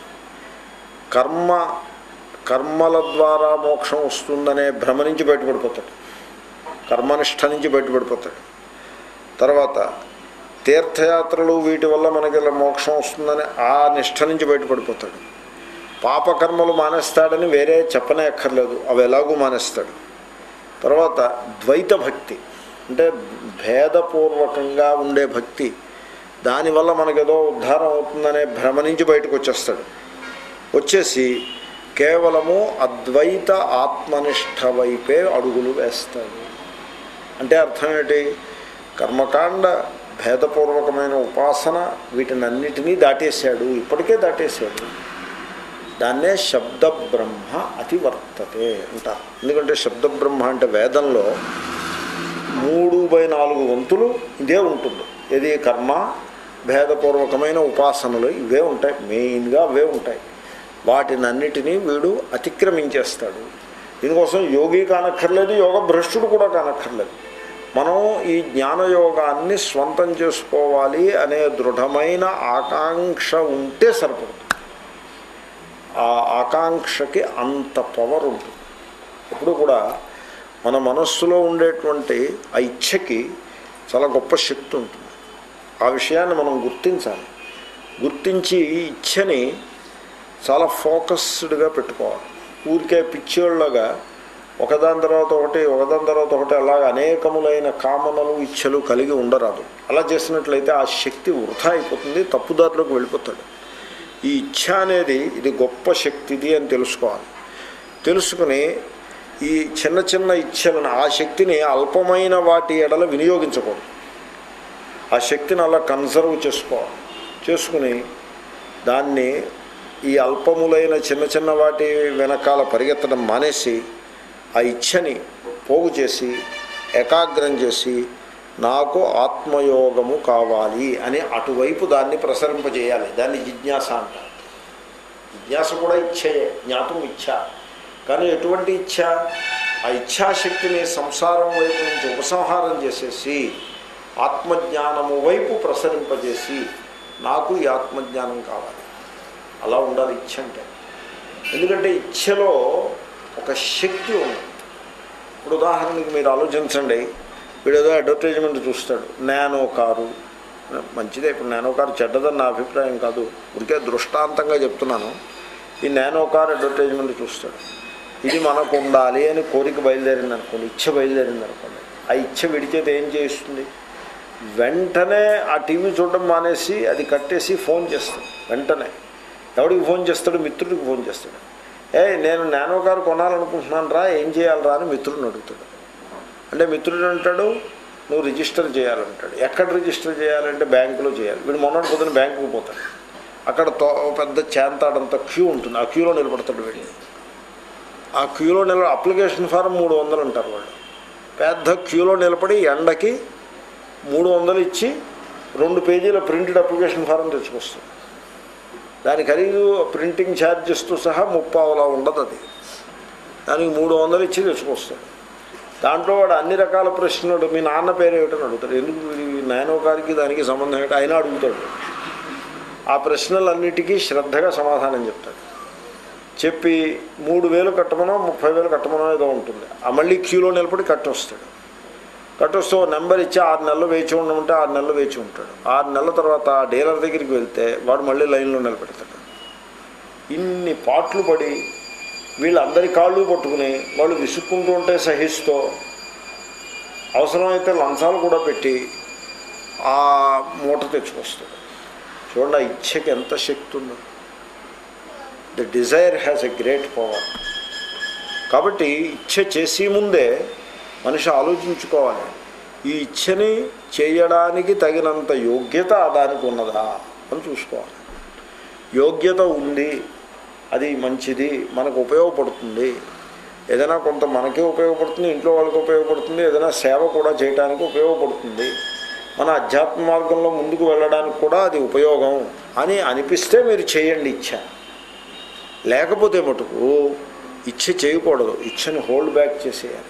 కర్మ కర్మల ద్వారా మోక్షం వస్తుందనే భ్రమ నుంచి బయటపడిపోతాడు కర్మనిష్ట నుంచి బయటపడిపోతాడు తర్వాత తీర్థయాత్రలు వీటి వల్ల మనకి ఇలా మోక్షం వస్తుందని ఆ నిష్ట నుంచి బయటపడిపోతాడు పాపకర్మలు మానేస్తాడని వేరే చెప్పనే అక్కర్లేదు అవి ఎలాగూ మానేస్తాడు తర్వాత ద్వైత భక్తి అంటే భేదపూర్వకంగా ఉండే భక్తి దానివల్ల మనకేదో ఉద్ధారం అవుతుందనే భ్రమ నుంచి బయటకు వచ్చేస్తాడు వచ్చేసి కేవలము అద్వైత ఆత్మనిష్ట వైపే అడుగులు వేస్తాడు అంటే అర్థం ఏంటి కర్మకాండ భేదపూర్వకమైన ఉపాసన వీటినన్నిటినీ దాటేశాడు ఇప్పటికే దాటేశాడు దాన్నే శబ్ద బ్రహ్మ అతివర్తతే అంటారు ఎందుకంటే శబ్ద బ్రహ్మ అంటే వేదంలో మూడు బై నాలుగు వంతులు ఇదే ఉంటుంది ఇది కర్మ భేదపూర్వకమైన ఉపాసనలు ఇవే ఉంటాయి మెయిన్గా అవే ఉంటాయి వాటినన్నిటినీ వీడు అతిక్రమించేస్తాడు దీనికోసం యోగి కానక్కర్లేదు యోగ భ్రష్టుడు కూడా కానక్కర్లేదు మనం ఈ జ్ఞానయోగాన్ని స్వంతం చేసుకోవాలి అనే దృఢమైన ఆకాంక్ష ఉంటే సరిపడుతుంది ఆ ఆకాంక్షకి అంత పవర్ ఉంటుంది ఎప్పుడు కూడా మన మనస్సులో ఉండేటువంటి ఆ ఇచ్ఛకి చాలా గొప్ప శక్తి ఉంటుంది ఆ విషయాన్ని మనం గుర్తించాలి గుర్తించి ఈ ఇచ్ఛని చాలా ఫోకస్డ్గా పెట్టుకోవాలి ఊరికే పిచ్చోళ్ళగా ఒకదాని తర్వాత ఒకటి ఒకదాని తర్వాత ఒకటి అలాగ అనేకములైన కామనలు ఇచ్ఛలు కలిగి ఉండరాదు అలా చేసినట్లయితే ఆ శక్తి వృధా అయిపోతుంది తప్పుదారిలోకి వెళ్ళిపోతాడు ఈ ఇచ్ఛ అనేది ఇది గొప్ప శక్తిది అని తెలుసుకోవాలి తెలుసుకుని ఈ చిన్న చిన్న ఇచ్ఛలను ఆ శక్తిని అల్పమైన వాటి ఎడల వినియోగించకూడదు ఆ శక్తిని అలా కన్సర్వ్ చేసుకోవాలి చేసుకుని దాన్ని ఈ అల్పములైన చిన్న చిన్న వాటి వెనకాల పరిగెత్తడం మానేసి ఆ ఇచ్ఛని పోగు చేసి ఏకాగ్రం చేసి నాకు ఆత్మయోగము కావాలి అని అటువైపు దాన్ని ప్రసరింపజేయాలి దాన్ని జిజ్ఞాస అంటారు జిజ్ఞాస కూడా ఇచ్ఛయే జ్ఞాతం ఇచ్ఛ కానీ ఎటువంటి ఇచ్ఛ ఆ ఇచ్ఛాశక్తిని సంసారం వైపు నుంచి ఉపసంహారం చేసేసి ఆత్మజ్ఞానము వైపు ప్రసరింపజేసి నాకు ఈ ఆత్మజ్ఞానం కావాలి అలా ఉండాలి ఇచ్ఛ అంటే ఎందుకంటే ఇచ్ఛలో ఒక శక్తి ఉంది ఇప్పుడు ఉదాహరణకి మీరు ఆలోచించండి వీడు ఏదో అడ్వర్టైజ్మెంట్ చూస్తాడు నానో కారు మంచిదే ఇప్పుడు నానో కారు చెడ్డదని నా అభిప్రాయం కాదు ఉరికే దృష్టాంతంగా చెప్తున్నాను ఈ నానో కార్ అడ్వర్టైజ్మెంట్ చూస్తాడు ఇది మనకు ఉండాలి అని కోరిక బయలుదేరింది అనుకోండి ఇచ్చ బయలుదేరింది అనుకోండి ఆ ఇచ్చ విడిచేది ఏం చేస్తుంది వెంటనే ఆ టీవీ చూడడం మానేసి అది కట్టేసి ఫోన్ చేస్తాడు వెంటనే ఎవడికి ఫోన్ చేస్తాడు మిత్రుడికి ఫోన్ చేస్తాడు ఏ నేను నానో కారు కొనాలనుకుంటున్నాను రా ఏం చేయాలరా అని మిత్రుడిని అడుగుతాడు అంటే మిత్రుడు అంటాడు నువ్వు రిజిస్టర్ చేయాలంటాడు ఎక్కడ రిజిస్టర్ చేయాలంటే బ్యాంకులో చేయాలి వీడు మొన్నటి పొద్దున బ్యాంకుకు పోతాడు అక్కడ తో పెద్ద చేంతాడంత క్యూ ఉంటుంది ఆ క్యూలో నిలబడతాడు వెళ్ళి ఆ క్యూలో నిలబడి అప్లికేషన్ ఫారం మూడు వందలు అంటారు వాళ్ళు పెద్ద క్యూలో నిలబడి ఎండకి మూడు వందలు ఇచ్చి రెండు పేజీల ప్రింటెడ్ అప్లికేషన్ ఫారం తెచ్చుకొస్తుంది దాని ఖరీదు ప్రింటింగ్ ఛార్జెస్తో సహా ముప్పావులా ఉండదు అది దానికి మూడు వందలు ఇచ్చి తెచ్చుకొస్తాడు దాంట్లో వాడు అన్ని రకాల ప్రశ్నలు మీ నాన్న పేరు ఏమిటని అడుగుతాడు ఎందుకు ఈ నాయనో గారికి దానికి సంబంధం ఏంటి అయినా అడుగుతాడు ఆ ప్రశ్నలన్నిటికీ శ్రద్ధగా సమాధానం చెప్తాడు చెప్పి మూడు వేలు కట్టమనో ముప్పై వేలు కట్టమనో ఏదో ఉంటుంది ఆ మళ్ళీ క్యూలో నిలబడి కట్టొస్తాడు కట్టొస్తూ ఓ నెంబర్ ఇచ్చి ఆరు నెలలు వేచి ఉండమంటే ఆరు నెలలు వేచి ఉంటాడు ఆరు నెలల తర్వాత ఆ డీలర్ దగ్గరికి వెళ్తే వాడు మళ్ళీ లైన్లో నిలబెడతాడు ఇన్ని పాటలు పడి వీళ్ళందరి కాళ్ళు పట్టుకుని వాళ్ళు విసుక్కుంటూ ఉంటే సహిస్తూ అవసరమైతే లంచాలు కూడా పెట్టి ఆ మూట తెచ్చుకొస్తాడు చూడండి ఆ ఇచ్ఛకి ఎంత శక్తి ఉందో the desire has a great power కాబట్టి ఇచ్ఛ చేసే ముందే మనిషి ఆలోచించుకోవాలి ఈ ఇచ్ఛని చేయడానికి తగినంత యోగ్యత దానికి ఉన్నదా అని చూసుకోవాలి యోగ్యత ఉంది అది మంచిది మనకు ఉపయోగపడుతుంది ఏదైనా కొంత మనకే ఉపయోగపడుతుంది ఇంట్లో వాళ్ళకి ఉపయోగపడుతుంది ఏదైనా సేవ కూడా చేయడానికి ఉపయోగపడుతుంది మన అధ్యాత్మ మార్గంలో ముందుకు వెళ్ళడానికి కూడా అది ఉపయోగం అని అనిపిస్తే మీరు చేయండి ఇచ్చ లేకపోతే మటుకు ఇచ్చ చేయకూడదు ఇచ్చని హోల్డ్ బ్యాక్ చేసేయాలి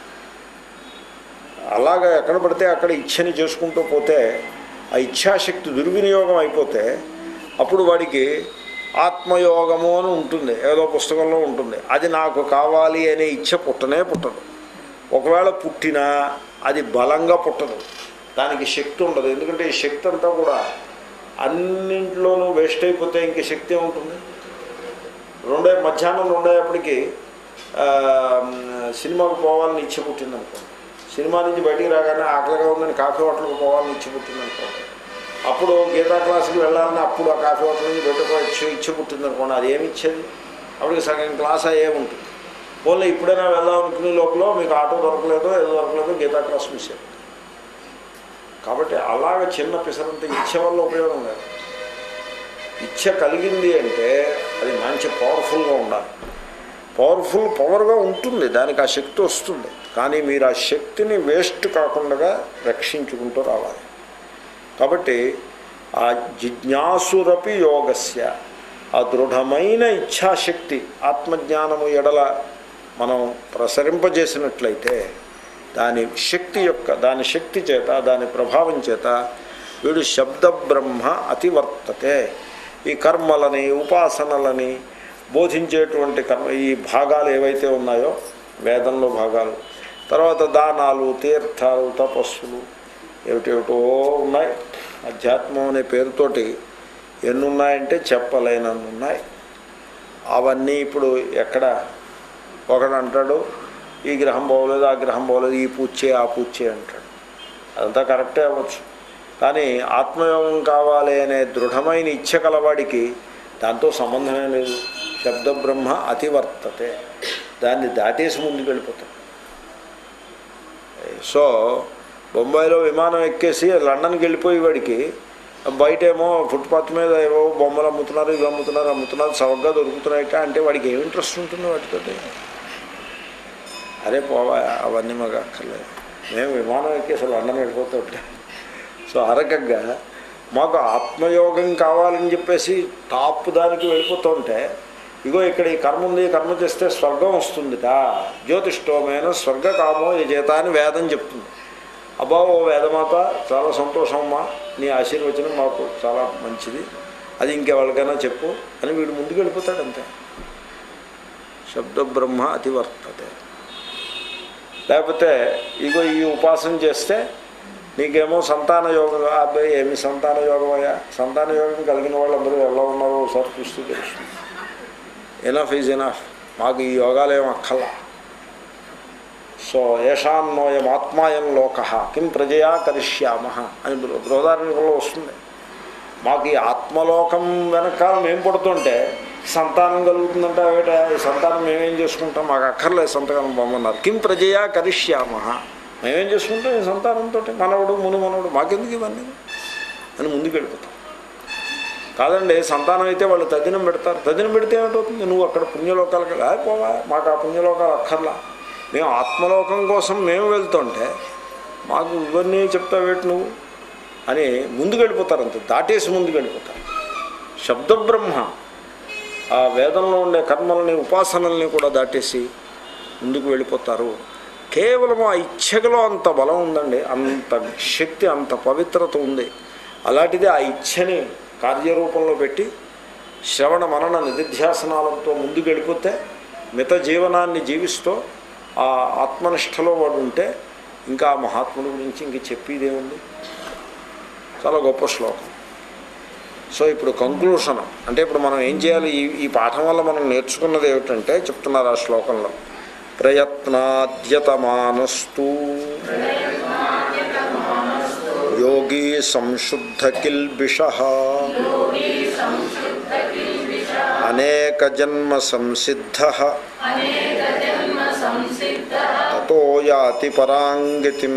అలాగా ఎక్కడ పడితే అక్కడ ఇచ్చని చేసుకుంటూ పోతే ఆ ఇచ్ఛాశక్తి దుర్వినియోగం అయిపోతే అప్పుడు వాడికి ఆత్మయోగము అని ఉంటుంది ఏదో పుస్తకంలో ఉంటుంది అది నాకు కావాలి అనే ఇచ్చ పుట్టనే పుట్టదు ఒకవేళ పుట్టినా అది బలంగా పుట్టదు దానికి శక్తి ఉండదు ఎందుకంటే ఈ శక్తి అంతా కూడా అన్నింట్లోనూ వేస్ట్ అయిపోతే ఇంక శక్తి ఏముంటుంది రెండే మధ్యాహ్నం రెండేపటికి ఆ, సినిమాకు పోవాలని ఇచ్చి పుట్టింది అనుకోండి సినిమా నుంచి బయటికి రాగానే ఆకలిగా ఉందని కాఫీ హోటల్కి పోవాలని ఇచ్చి పుట్టింది అనుకోండి అప్పుడు గీతా క్లాసుకి వెళ్ళాలని అప్పుడు ఆ కాఫీ హోటల్ నుంచి బయటకు ఇచ్చి ఇచ్చి పుట్టింది అనుకోండి అది ఏమి ఇచ్చేది అప్పటికి సగం క్లాస్ అయ్యే ఉంటుంది పోనీ ఇప్పుడైనా వెళ్దాం అనుకునే లోపల మీకు ఆటో దొరకలేదో ఏదో దొరకలేదో గీతా క్లాస్ మిస్ అయ్యింది కాబట్టి అలాగ చిన్న పిసరంత ఇచ్చ వల్ల ఉపయోగం లేదు ఇచ్చ కలిగింది అంటే అది మంచి పవర్ఫుల్గా ఉండాలి పవర్ఫుల్ పవర్గా ఉంటుంది దానికి ఆ శక్తి వస్తుంది కానీ మీరు ఆ శక్తిని వేస్ట్ కాకుండా రక్షించుకుంటూ రావాలి కాబట్టి ఆ జిజ్ఞాసురపి యోగస్య ఆ దృఢమైన ఇచ్ఛాశక్తి ఆత్మజ్ఞానము ఎడల మనం ప్రసరింపజేసినట్లయితే దాని శక్తి యొక్క దాని శక్తి చేత దాని ప్రభావం చేత వీడు శబ్ద బ్రహ్మ అతివర్తతే ఈ కర్మలని ఉపాసనలని బోధించేటువంటి కర్మ ఈ భాగాలు ఏవైతే ఉన్నాయో వేదంలో భాగాలు తర్వాత దానాలు తీర్థాలు తపస్సులు ఏమిటేమిటో ఉన్నాయి అధ్యాత్మం అనే పేరుతోటి ఎన్ని ఉన్నాయంటే చెప్పలేనన్ని ఉన్నాయి అవన్నీ ఇప్పుడు ఎక్కడ ఒకడు అంటాడు ఈ గ్రహం బాగోలేదు ఆ గ్రహం బాగోలేదు ఈ పూచే ఆ పూచే అంటాడు అదంతా కరెక్టే అవ్వచ్చు కానీ ఆత్మయోగం కావాలి అనే దృఢమైన ఇచ్చ కలవాడికి దాంతో సంబంధమే లేదు శబ్ద బ్రహ్మ అతివర్తతే దాన్ని దాటేసి ముందుకు వెళ్ళిపోతాడు సో బొంబాయిలో విమానం ఎక్కేసి లండన్కి వెళ్ళిపోయి వాడికి బయటేమో ఫుట్పాత్ మీద ఏవో బొమ్మలు అమ్ముతున్నారు ఇవి అమ్ముతున్నారు అమ్ముతున్నారు సవగ్గా దొరుకుతున్నాయట అంటే వాడికి ఏమి ఇంట్రెస్ట్ ఉంటుంది వాటితోటి అరే పోవా అవన్నీ మాకు అక్కర్లేదు మేము విమానం ఎక్కేసి లండన్ వెళ్ళిపోతుంటే సో ఆ రకంగా మాకు ఆత్మయోగం కావాలని చెప్పేసి టాప్ దానికి వెళ్ళిపోతుంటే ఇగో ఇక్కడ ఈ కర్మ ఉంది ఈ కర్మ చేస్తే స్వర్గం వస్తుందిట జ్యోతిష్టోమైన స్వర్గకామో యజేత అని వేదం చెప్తుంది అబ్బా ఓ వేదమాత చాలా సంతోషం అమ్మా నీ ఆశీర్వచనం మాకు చాలా మంచిది అది ఇంకెవరికైనా చెప్పు అని వీడు ముందుకు వెళ్ళిపోతాడు అంతే శబ్ద బ్రహ్మ అతివర్తతే లేకపోతే ఇగో ఈ ఉపాసన చేస్తే నీకేమో సంతాన యోగం అబ్బాయి ఏమి సంతాన యోగం అయ్యా సంతాన యోగం కలిగిన వాళ్ళందరూ ఎలా ఉన్నారో ఒకసారి చూస్తూ తెలుస్తుంది ఎనఫ్ ఈజ్ ఎనఫ్ మాకు ఈ యోగాలు ఏం అక్కల్లా సో ఏషాన్నోయం ఆత్మాయం లోక కిం ప్రజయా కరిష్యామ అని బృహదారణ్యంలో వస్తుంది మాకు ఈ ఆత్మలోకం వెనకాల మేము పడుతుంటే సంతానం కలుగుతుందంటే ఏమిటా ఈ సంతానం మేమేం చేసుకుంటాం మాకు అక్కర్లేదు సంతానం పొమ్మన్నారు కిం ప్రజయా కరిష్యామ మేమేం చేసుకుంటాం ఈ సంతానంతో మనవడు ముని మనవడు మాకెందుకు ఇవన్నీ అని ముందుకు వెళ్ళిపోతాం కాదండి సంతానం అయితే వాళ్ళు తద్దినం పెడతారు తద్దినం పెడితే ఏమిటవుతుంది నువ్వు అక్కడ పుణ్యలోకాలకు పోవా మాకు ఆ పుణ్యలోకాలు అక్కర్లా మేము ఆత్మలోకం కోసం మేము వెళ్తుంటే మాకు ఇవన్నీ చెప్తావేటి నువ్వు అని ముందుకు వెళ్ళిపోతారు అంతే దాటేసి ముందుకు వెళ్ళిపోతారు శబ్దబ్రహ్మ ఆ వేదంలో ఉండే కర్మల్ని ఉపాసనల్ని కూడా దాటేసి ముందుకు వెళ్ళిపోతారు కేవలం ఆ ఇచ్ఛలో అంత బలం ఉందండి అంత శక్తి అంత పవిత్రత ఉంది అలాంటిది ఆ ఇచ్ఛని కార్యరూపంలో పెట్టి శ్రవణ మనన నిధిధ్యాసనాలతో ముందుకు వెళ్ళిపోతే మిత జీవనాన్ని జీవిస్తూ ఆ ఆత్మనిష్టలో వాడు ఉంటే ఇంకా ఆ మహాత్ముడి గురించి ఇంక చెప్పేదేముంది చాలా గొప్ప శ్లోకం సో ఇప్పుడు కంక్లూషన్ అంటే ఇప్పుడు మనం ఏం చేయాలి ఈ ఈ పాఠం వల్ల మనం నేర్చుకున్నది ఏమిటంటే చెప్తున్నారు ఆ శ్లోకంలో ప్రయత్నాద్యతమానస్తు యోగి సంశుద్ధ కిల్బిష అనేక జన్మ సంసిద్ధ తతో యాతి పరాంగతిం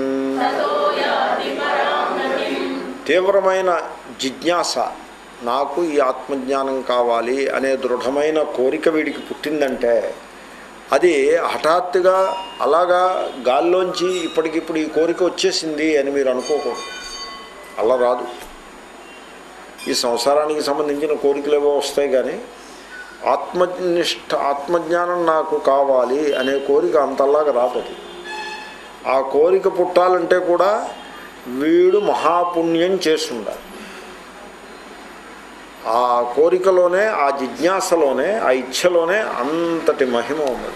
తీవ్రమైన జిజ్ఞాస నాకు ఈ ఆత్మజ్ఞానం కావాలి అనే దృఢమైన కోరిక వీడికి పుట్టిందంటే అది హఠాత్తుగా అలాగా గాల్లోంచి ఇప్పటికిప్పుడు ఈ కోరిక వచ్చేసింది అని మీరు అనుకోకూడదు అలా రాదు ఈ సంసారానికి సంబంధించిన కోరికలు ఏవో వస్తాయి కానీ ఆత్మనిష్ట ఆత్మజ్ఞానం నాకు కావాలి అనే కోరిక అంతలాగా రాదు అది ఆ కోరిక పుట్టాలంటే కూడా వీడు మహాపుణ్యం చేస్తుండాలి ఆ కోరికలోనే ఆ జిజ్ఞాసలోనే ఆ ఇచ్ఛలోనే అంతటి మహిమ ఉన్నది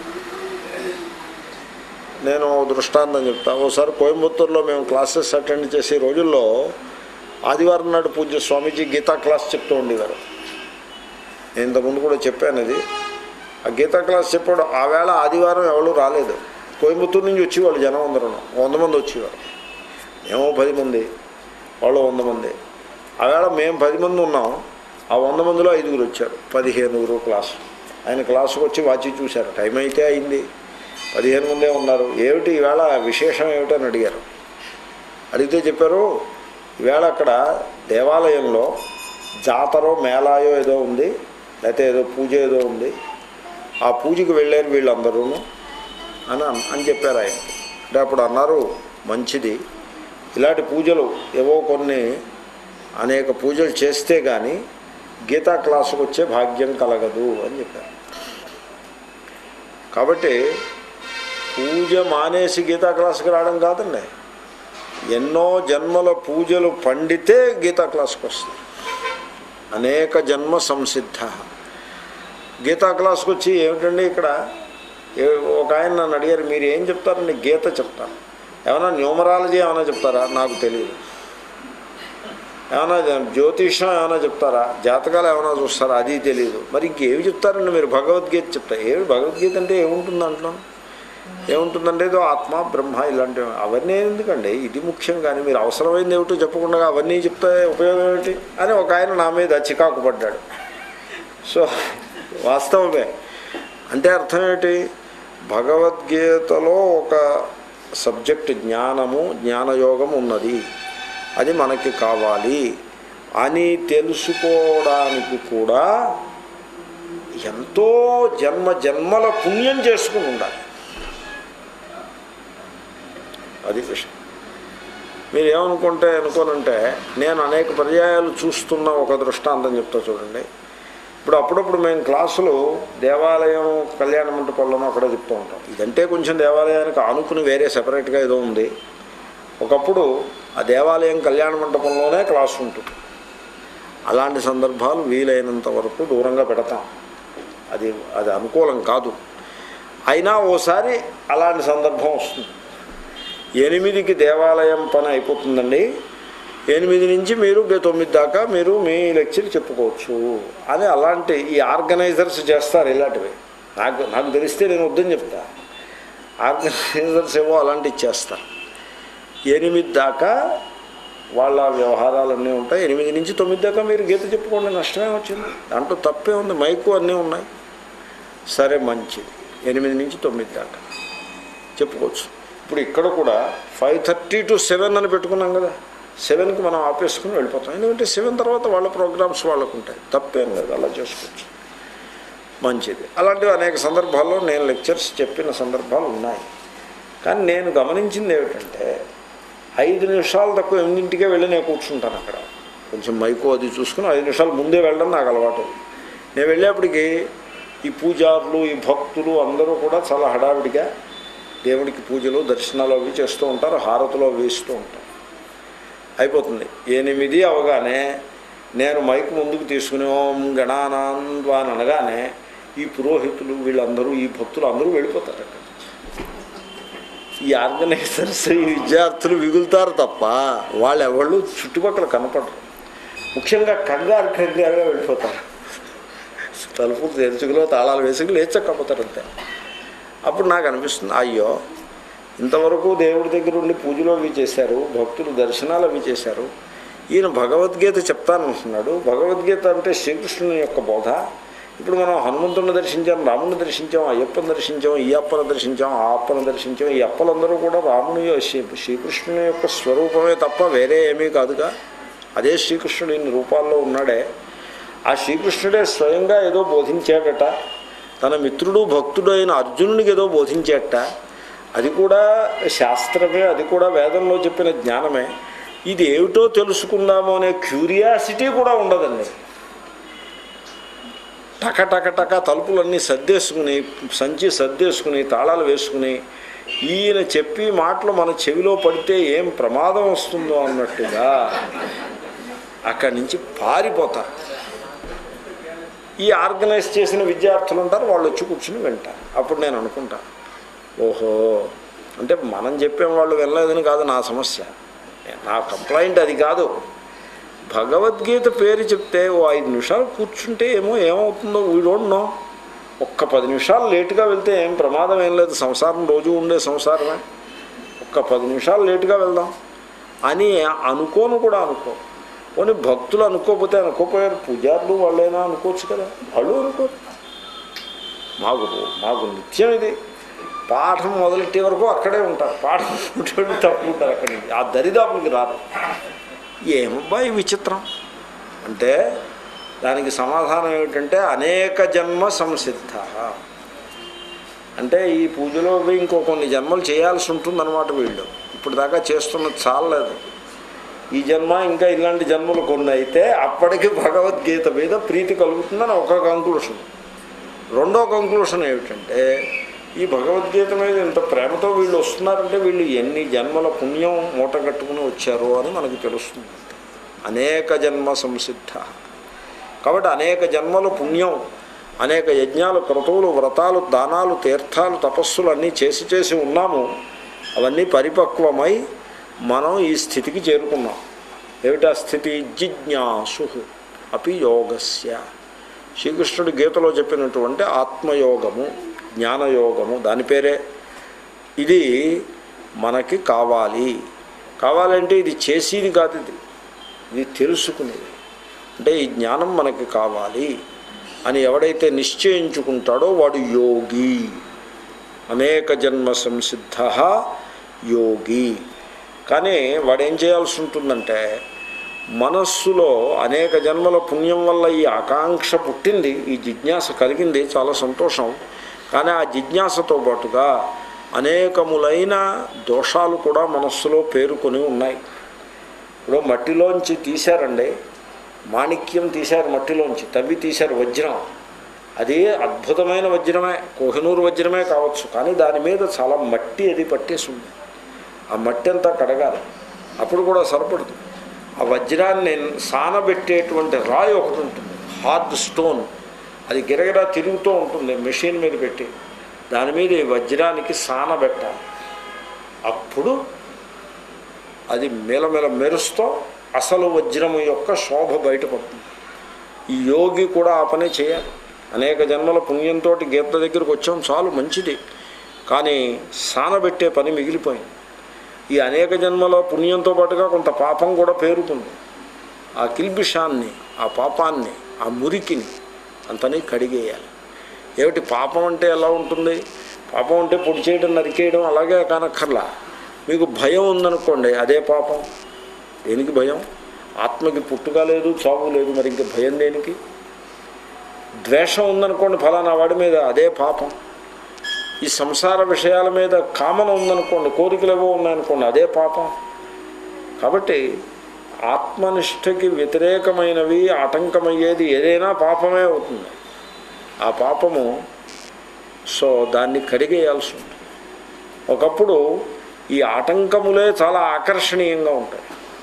నేను దృష్టాంతం చెప్తా ఓసారి కోయంబత్తూరులో మేము క్లాసెస్ అటెండ్ చేసే రోజుల్లో ఆదివారం నాడు పూజ్య స్వామీజీ గీతా క్లాస్ చెప్తూ ఉండేవారు నేను ఇంతకుముందు కూడా చెప్పాను ఇది ఆ గీతా క్లాస్ చెప్పాడు ఆ వేళ ఆదివారం ఎవరు రాలేదు కోయంబత్తూరు నుంచి వచ్చేవాళ్ళు జనం అందరూ వంద మంది వచ్చేవారు మేము పది మంది వాళ్ళు వంద మంది ఆవేళ మేము పది మంది ఉన్నాం ఆ వంద మందిలో ఐదుగురు వచ్చారు పదిహేనుగురు క్లాసు ఆయన క్లాసుకు వచ్చి వాచి చూశారు టైం అయితే అయింది పదిహేను మందే ఉన్నారు ఏమిటి ఈవేళ విశేషం ఏమిటని అడిగారు అడిగితే చెప్పారు ఈవేళ అక్కడ దేవాలయంలో జాతరో మేళాయో ఏదో ఉంది లేకపోతే ఏదో పూజ ఏదో ఉంది ఆ పూజకి వెళ్ళారు వీళ్ళందరూ అని అన్- అని చెప్పారు ఆయన అంటే అప్పుడు అన్నారు మంచిది ఇలాంటి పూజలు ఏవో కొన్ని అనేక పూజలు చేస్తే కానీ గీతా క్లాసుకు వచ్చే భాగ్యం కలగదు అని చెప్పారు కాబట్టి పూజ మానేసి గీతా క్లాసుకి రావడం కాదండి ఎన్నో జన్మల పూజలు పండితే గీతా క్లాస్కి వస్తుంది అనేక జన్మ సంసిద్ధ గీతా క్లాస్కి వచ్చి ఏమిటండి ఇక్కడ ఏ- ఒక ఆయన నన్ను అడిగారు మీరు ఏం చెప్తారండి గీత చెప్తాను ఏమైనా న్యూమరాలజీ ఏమైనా చెప్తారా నాకు తెలియదు ఏమైనా జ్యోతిషం ఏమైనా చెప్తారా జాతకాలు ఏమైనా చూస్తారా అది తెలియదు మరి ఇంకేమి చెప్తారండి మీరు భగవద్గీత చెప్తారు ఏమి భగవద్గీత అంటే ఏముంటుంది దాంట్లో ఏముంటుందంటే ఏదో ఆత్మ బ్రహ్మ ఇలాంటివి అవన్నీ ఎందుకండి ఇది ముఖ్యం కానీ మీరు అవసరమైంది ఏమిటో చెప్పకుండా అవన్నీ చెప్తే ఉపయోగం ఏమిటి అని ఒక ఆయన నా మీద చికాకు పడ్డాడు సో వాస్తవమే అంటే అర్థం ఏంటి భగవద్గీతలో ఒక సబ్జెక్ట్ జ్ఞానము జ్ఞానయోగం ఉన్నది అది మనకి కావాలి అని తెలుసుకోవడానికి కూడా ఎంతో జన్మ జన్మల పుణ్యం చేసుకుని ఉండాలి అది విషయం మీరు ఏమనుకుంటే అనుకోనంటే నేను అనేక పర్యాయాలు చూస్తున్న ఒక దృష్టాంతం చెప్తా చూడండి ఇప్పుడు అప్పుడప్పుడు మేము క్లాసులు దేవాలయం కళ్యాణ మంటపంలోనూ అక్కడ చెప్తూ ఉంటాం ఇదంటే కొంచెం దేవాలయానికి ఆనుకుని వేరే సెపరేట్గా ఏదో ఉంది ఒకప్పుడు ఆ దేవాలయం కళ్యాణ మంటపంలోనే క్లాస్ ఉంటుంది అలాంటి సందర్భాలు వీలైనంత వరకు దూరంగా పెడతాం అది అది అనుకూలం కాదు అయినా ఓసారి అలాంటి సందర్భం వస్తుంది ఎనిమిదికి దేవాలయం పని అయిపోతుందండి ఎనిమిది నుంచి మీరు గే- తొమ్మిది దాకా మీరు మీ లెక్చర్ చెప్పుకోవచ్చు అని అలాంటి ఈ ఆర్గనైజర్స్ చేస్తారు ఇలాంటివి నాకు నాకు తెలిస్తే నేను వద్దని చెప్తా ఆర్గనైజర్స్ ఏవో అలాంటివి చేస్తారు ఎనిమిది దాకా వాళ్ళ వ్యవహారాలన్నీ ఉంటాయి ఎనిమిది నుంచి తొమ్మిది దాకా మీరు గీత చెప్పుకోండి నష్టమే వచ్చింది దాంట్లో తప్పే ఉంది మైకు అన్నీ ఉన్నాయి సరే మంచిది ఎనిమిది నుంచి తొమ్మిది దాకా చెప్పుకోవచ్చు ఇప్పుడు ఇక్కడ కూడా ఫైవ్ థర్టీ టు సెవెన్ అని పెట్టుకున్నాం కదా సెవెన్కి మనం ఆపేసుకుని వెళ్ళిపోతాం ఎందుకంటే సెవెన్ తర్వాత వాళ్ళ ప్రోగ్రామ్స్ వాళ్ళకు ఉంటాయి తప్పేం లేదు అలా చేసుకోవచ్చు మంచిది అలాంటివి అనేక సందర్భాల్లో నేను లెక్చర్స్ చెప్పిన సందర్భాలు ఉన్నాయి కానీ నేను గమనించింది ఏమిటంటే ఐదు నిమిషాలు తక్కువ ఎనిమిదింటికే వెళ్ళి నేను కూర్చుంటాను అక్కడ కొంచెం మైకో అది చూసుకుని ఐదు నిమిషాలు ముందే వెళ్ళడం నాకు అలవాటు నేను వెళ్ళేప్పటికి ఈ పూజారులు ఈ భక్తులు అందరూ కూడా చాలా హడావిడిగా దేవుడికి పూజలు దర్శనాలు అవి చేస్తూ ఉంటారు హారతులు అవి వేస్తూ ఉంటారు అయిపోతుంది ఎనిమిది అవగానే నేను మైక్ ముందుకు తీసుకుని ఓం గణానంద్వా అని అనగానే ఈ పురోహితులు వీళ్ళందరూ ఈ భక్తులు అందరూ వెళ్ళిపోతారు అక్కడ ఈ ఆర్గనైజర్స్ ఈ విద్యార్థులు మిగులుతారు తప్ప వాళ్ళు ఎవళ్ళు చుట్టుపక్కల కనపడరు ముఖ్యంగా కంగారు కంగారుగా వెళ్ళిపోతారు తలుపు తెరుచుకులో తాళాలు వేసుకుని లేచక్కపోతారు అంతే అప్పుడు నాకు అనిపిస్తుంది అయ్యో ఇంతవరకు దేవుడి దగ్గర ఉండి పూజలు అవి చేశారు భక్తులు దర్శనాలు అవి చేశారు ఈయన భగవద్గీత చెప్తానంటున్నాడు భగవద్గీత అంటే శ్రీకృష్ణుని యొక్క బోధ ఇప్పుడు మనం హనుమంతుని దర్శించాం రాముని దర్శించాం అయ్యప్పని దర్శించాం ఈ అప్పని దర్శించాం ఆ అప్పని దర్శించాం ఈ అప్పలందరూ కూడా రాముని శ్రీ- శ్రీకృష్ణుని యొక్క స్వరూపమే తప్ప వేరే ఏమీ కాదుగా అదే శ్రీకృష్ణుడు ఇన్ని రూపాల్లో ఉన్నాడే ఆ శ్రీకృష్ణుడే స్వయంగా ఏదో బోధించాడట తన మిత్రుడు భక్తుడు అయిన అర్జునునికి ఏదో బోధించాడట అది కూడా శాస్త్రమే అది కూడా వేదంలో చెప్పిన జ్ఞానమే ఇది ఏమిటో తెలుసుకుందాము అనే క్యూరియాసిటీ కూడా ఉండదండి టక టక టక తలుపులన్నీ సర్దేసుకుని సంచి సర్దేసుకుని తాళాలు వేసుకుని ఈయన చెప్పి మాటలు మన చెవిలో పడితే ఏం ప్రమాదం వస్తుందో అన్నట్టుగా అక్కడి నుంచి పారిపోతారు ఈ ఆర్గనైజ్ చేసిన విద్యార్థులు ఉంటారు వాళ్ళు వచ్చి కూర్చుని వింటారు అప్పుడు నేను అనుకుంటా ఓహో అంటే మనం చెప్పేం వాళ్ళు వెళ్ళలేదని కాదు నా సమస్య నా కంప్లైంట్ అది కాదు భగవద్గీత పేరు చెప్తే ఓ ఐదు నిమిషాలు కూర్చుంటే ఏమో ఏమవుతుందో వీ డోంట్ నో ఒక్క పది నిమిషాలు లేటుగా వెళ్తే ఏం ప్రమాదం ఏం లేదు సంసారం రోజు ఉండే సంసారమే ఒక్క పది నిమిషాలు లేటుగా వెళ్దాం అని అనుకోను కూడా అనుకో పోనీ భక్తులు అనుకోకపోతే అనుకోపోయారు పూజారులు వాళ్ళైనా అనుకోవచ్చు కదా వాళ్ళు అనుకోరు మాకు మాకు నిత్యం ఇది పాఠం మొదలెట్టే వరకు అక్కడే ఉంటారు పాఠం మొదలెట్టి తప్పుకుంటారు అక్కడి నుంచి ఆ దరిదాపులకి రారు ఏమబ్బా ఈ విచిత్రం అంటే దానికి సమాధానం ఏమిటంటే అనేక జన్మ సంసిద్ధ అంటే ఈ పూజలో అవి ఇంకో కొన్ని జన్మలు చేయాల్సి ఉంటుందన్నమాట వీళ్ళు ఇప్పుడు దాకా చేస్తున్నది చాలలేదు ఈ జన్మ ఇంకా ఇలాంటి జన్మలు కొన్ని అయితే అప్పటికి భగవద్గీత మీద ప్రీతి కలుగుతుందని ఒక కంక్లూషన్ రెండో కంక్లూషన్ ఏమిటంటే ఈ భగవద్గీత మీద ఇంత ప్రేమతో వీళ్ళు వస్తున్నారంటే వీళ్ళు ఎన్ని జన్మల పుణ్యం మూట కట్టుకుని వచ్చారో అని మనకు తెలుస్తుంది అనేక జన్మ సంసిద్ధ కాబట్టి అనేక జన్మల పుణ్యం అనేక యజ్ఞాలు క్రతువులు వ్రతాలు దానాలు తీర్థాలు తపస్సులు అన్నీ చేసి చేసి ఉన్నాము అవన్నీ పరిపక్వమై మనం ఈ స్థితికి చేరుకున్నాం ఏమిటా స్థితి జిజ్ఞాసు అపి యోగస్య శ్రీకృష్ణుడి గీతలో చెప్పినటువంటి ఆత్మయోగము జ్ఞానయోగము దాని పేరే ఇది మనకి కావాలి కావాలంటే ఇది చేసేది కాదు ఇది ఇది తెలుసుకునేది అంటే ఈ జ్ఞానం మనకి కావాలి అని ఎవడైతే నిశ్చయించుకుంటాడో వాడు యోగి అనేక జన్మ సంసిద్ధ యోగి కానీ వాడు ఏం చేయాల్సి ఉంటుందంటే మనస్సులో అనేక జన్మల పుణ్యం వల్ల ఈ ఆకాంక్ష పుట్టింది ఈ జిజ్ఞాస కలిగింది చాలా సంతోషం కానీ ఆ జిజ్ఞాసతో పాటుగా అనేకములైన దోషాలు కూడా మనస్సులో పేరుకొని ఉన్నాయి ఇప్పుడు మట్టిలోంచి తీశారండి మాణిక్యం తీశారు మట్టిలోంచి తవ్వి తీశారు వజ్రం అది అద్భుతమైన వజ్రమే కోహినూరు వజ్రమే కావచ్చు కానీ దాని మీద చాలా మట్టి అది పట్టేసి ఉంది ఆ మట్టి అంతా కడగాలి అప్పుడు కూడా సరిపడదు ఆ వజ్రాన్ని సానబెట్టేటువంటి రాయి ఒకటి ఉంటుంది హార్డ్ స్టోన్ అది గిరగిరా తిరుగుతూ ఉంటుంది మెషిన్ మీద పెట్టి దాని మీద ఈ వజ్రానికి సానబెట్టాలి అప్పుడు అది మెలమెల మెరుస్తూ అసలు వజ్రము యొక్క శోభ బయటపడుతుంది ఈ యోగి కూడా ఆ పనే చేయాలి అనేక జన్మల పుణ్యంతో గీత దగ్గరికి వచ్చాం చాలు మంచిది కానీ సానబెట్టే పని మిగిలిపోయింది ఈ అనేక జన్మల పుణ్యంతో పాటుగా కొంత పాపం కూడా పేరుతుంది ఆ కిల్బిషాన్ని ఆ పాపాన్ని ఆ మురికిని అంతని కడిగేయాలి ఏమిటి పాపం అంటే ఎలా ఉంటుంది పాపం అంటే పొడి చేయడం నరికేయడం అలాగే కానక్కర్లా మీకు భయం ఉందనుకోండి అదే పాపం దేనికి భయం ఆత్మకి పుట్టుక లేదు చావు లేదు మరి ఇంక భయం దేనికి ద్వేషం ఉందనుకోండి ఫలానా వాడి మీద అదే పాపం ఈ సంసార విషయాల మీద కామన ఉందనుకోండి కోరికలు ఏవో ఉన్నాయనుకోండి అదే పాపం కాబట్టి ఆత్మనిష్టకి వ్యతిరేకమైనవి ఆటంకమయ్యేది ఏదైనా పాపమే అవుతుంది ఆ పాపము సో దాన్ని కడిగేయాల్సి ఉంటుంది ఒకప్పుడు ఈ ఆటంకములే చాలా ఆకర్షణీయంగా ఉంటాయి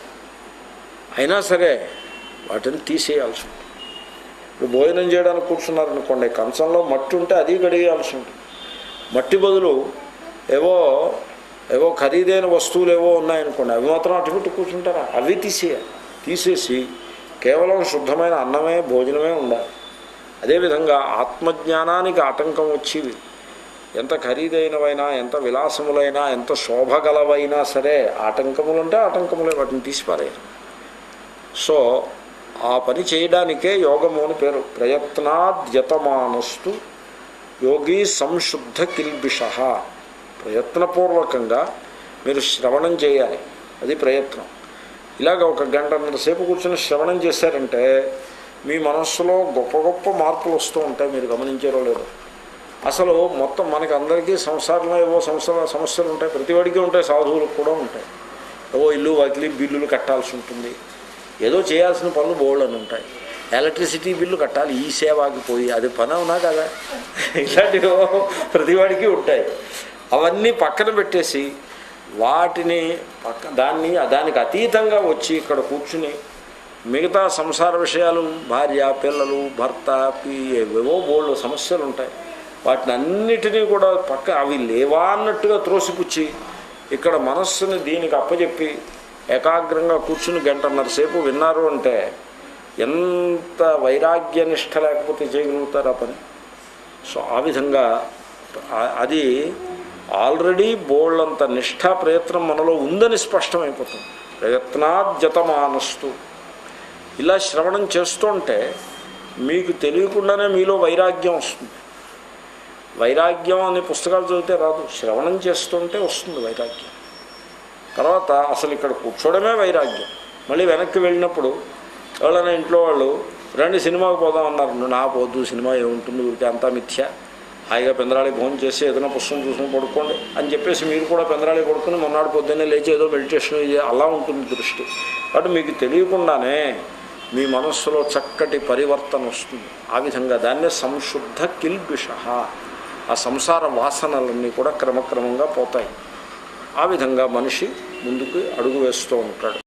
అయినా సరే వాటిని తీసేయాల్సి ఉంటుంది ఇప్పుడు భోజనం చేయడానికి కూర్చున్నారనుకోండి కంచంలో మట్టి ఉంటే అది కడిగేయాల్సి ఉంటుంది మట్టి బదులు ఏవో ఏవో ఖరీదైన వస్తువులు ఏవో ఉన్నాయనుకోండి అవి మాత్రం అటు పెట్టి కూర్చుంటారా అవి తీసేయాలి తీసేసి కేవలం శుద్ధమైన అన్నమే భోజనమే ఉండాలి అదేవిధంగా ఆత్మజ్ఞానానికి ఆటంకం వచ్చేవి ఎంత ఖరీదైనవైనా ఎంత విలాసములైనా ఎంత శోభగలవైనా సరే ఆటంకములు అంటే ఆటంకములే వాటిని తీసిపారేయాలి సో ఆ పని చేయడానికే యోగము అని పేరు ప్రయత్నాద్యతమానస్తు యోగి సంశుద్ధ కిల్బిష ప్రయత్నపూర్వకంగా మీరు శ్రవణం చేయాలి అది ప్రయత్నం ఇలాగ ఒక గంటన్నర సేపు కూర్చొని శ్రవణం చేశారంటే మీ మనస్సులో గొప్ప గొప్ప మార్పులు వస్తూ ఉంటాయి మీరు గమనించారో లేదో అసలు మొత్తం మనకి అందరికీ సంసారంలో ఏవో సంసార సమస్యలు ఉంటాయి ప్రతివాడికి ఉంటాయి సాధువులకు కూడా ఉంటాయి ఏవో ఇల్లు వాకిలి బిల్లులు కట్టాల్సి ఉంటుంది ఏదో చేయాల్సిన పనులు బోల్డ్ అని ఉంటాయి ఎలక్ట్రిసిటీ బిల్లు కట్టాలి ఈ సేవాకి పోయి అది పని అవునా కదా ఇలాంటివి ప్రతివాడికి ఉంటాయి అవన్నీ పక్కన పెట్టేసి వాటిని పక్క దాన్ని దానికి అతీతంగా వచ్చి ఇక్కడ కూర్చుని మిగతా సంసార విషయాలు భార్య పిల్లలు భర్త పి- ఏవేవో బోల్డ్ సమస్యలు ఉంటాయి వాటిని అన్నిటినీ కూడా పక్క అవి లేవా అన్నట్టుగా త్రోసిపుచ్చి ఇక్కడ మనస్సుని దీనికి అప్పచెప్పి ఏకాగ్రంగా కూర్చుని గంటన్నర సేపు విన్నారు అంటే ఎంత వైరాగ్య నిష్ట లేకపోతే చేయగలుగుతారు ఆ పని సో ఆ విధంగా ఆ- అది ఆల్రెడీ బోళ్ళంత నిష్ఠా ప్రయత్నం మనలో ఉందని స్పష్టమైపోతుంది ప్రయత్నాద్యతమానస్తు ఇలా శ్రవణం చేస్తుంటే మీకు తెలియకుండానే మీలో వైరాగ్యం వస్తుంది వైరాగ్యం అనే పుస్తకాలు చదివితే రాదు శ్రవణం చేస్తుంటే వస్తుంది వైరాగ్యం తర్వాత అసలు ఇక్కడ కూర్చోవడమే వైరాగ్యం మళ్ళీ వెనక్కి వెళ్ళినప్పుడు ఎవరైనా ఇంట్లో వాళ్ళు రండి సినిమాకి పోదాం అన్నారు నా పోద్దు సినిమా ఏముంటుంది ఊరికి అంతా మిథ్య హాయిగా పెందరాళి భోజనం చేసి ఏదైనా పుస్తకం చూసుకుని పడుకోండి అని చెప్పేసి మీరు కూడా పెందరాళి పడుకుని మొన్నటి పొద్దున్నే లేచి ఏదో మెడిటేషన్ ఇది అలా ఉంటుంది దృష్టి కాబట్టి మీకు తెలియకుండానే మీ మనస్సులో చక్కటి పరివర్తన వస్తుంది ఆ విధంగా దాన్నే సంశుద్ధ కిల్బిష ఆ సంసార వాసనలన్నీ కూడా క్రమక్రమంగా పోతాయి ఆ విధంగా మనిషి ముందుకు అడుగు వేస్తూ ఉంటాడు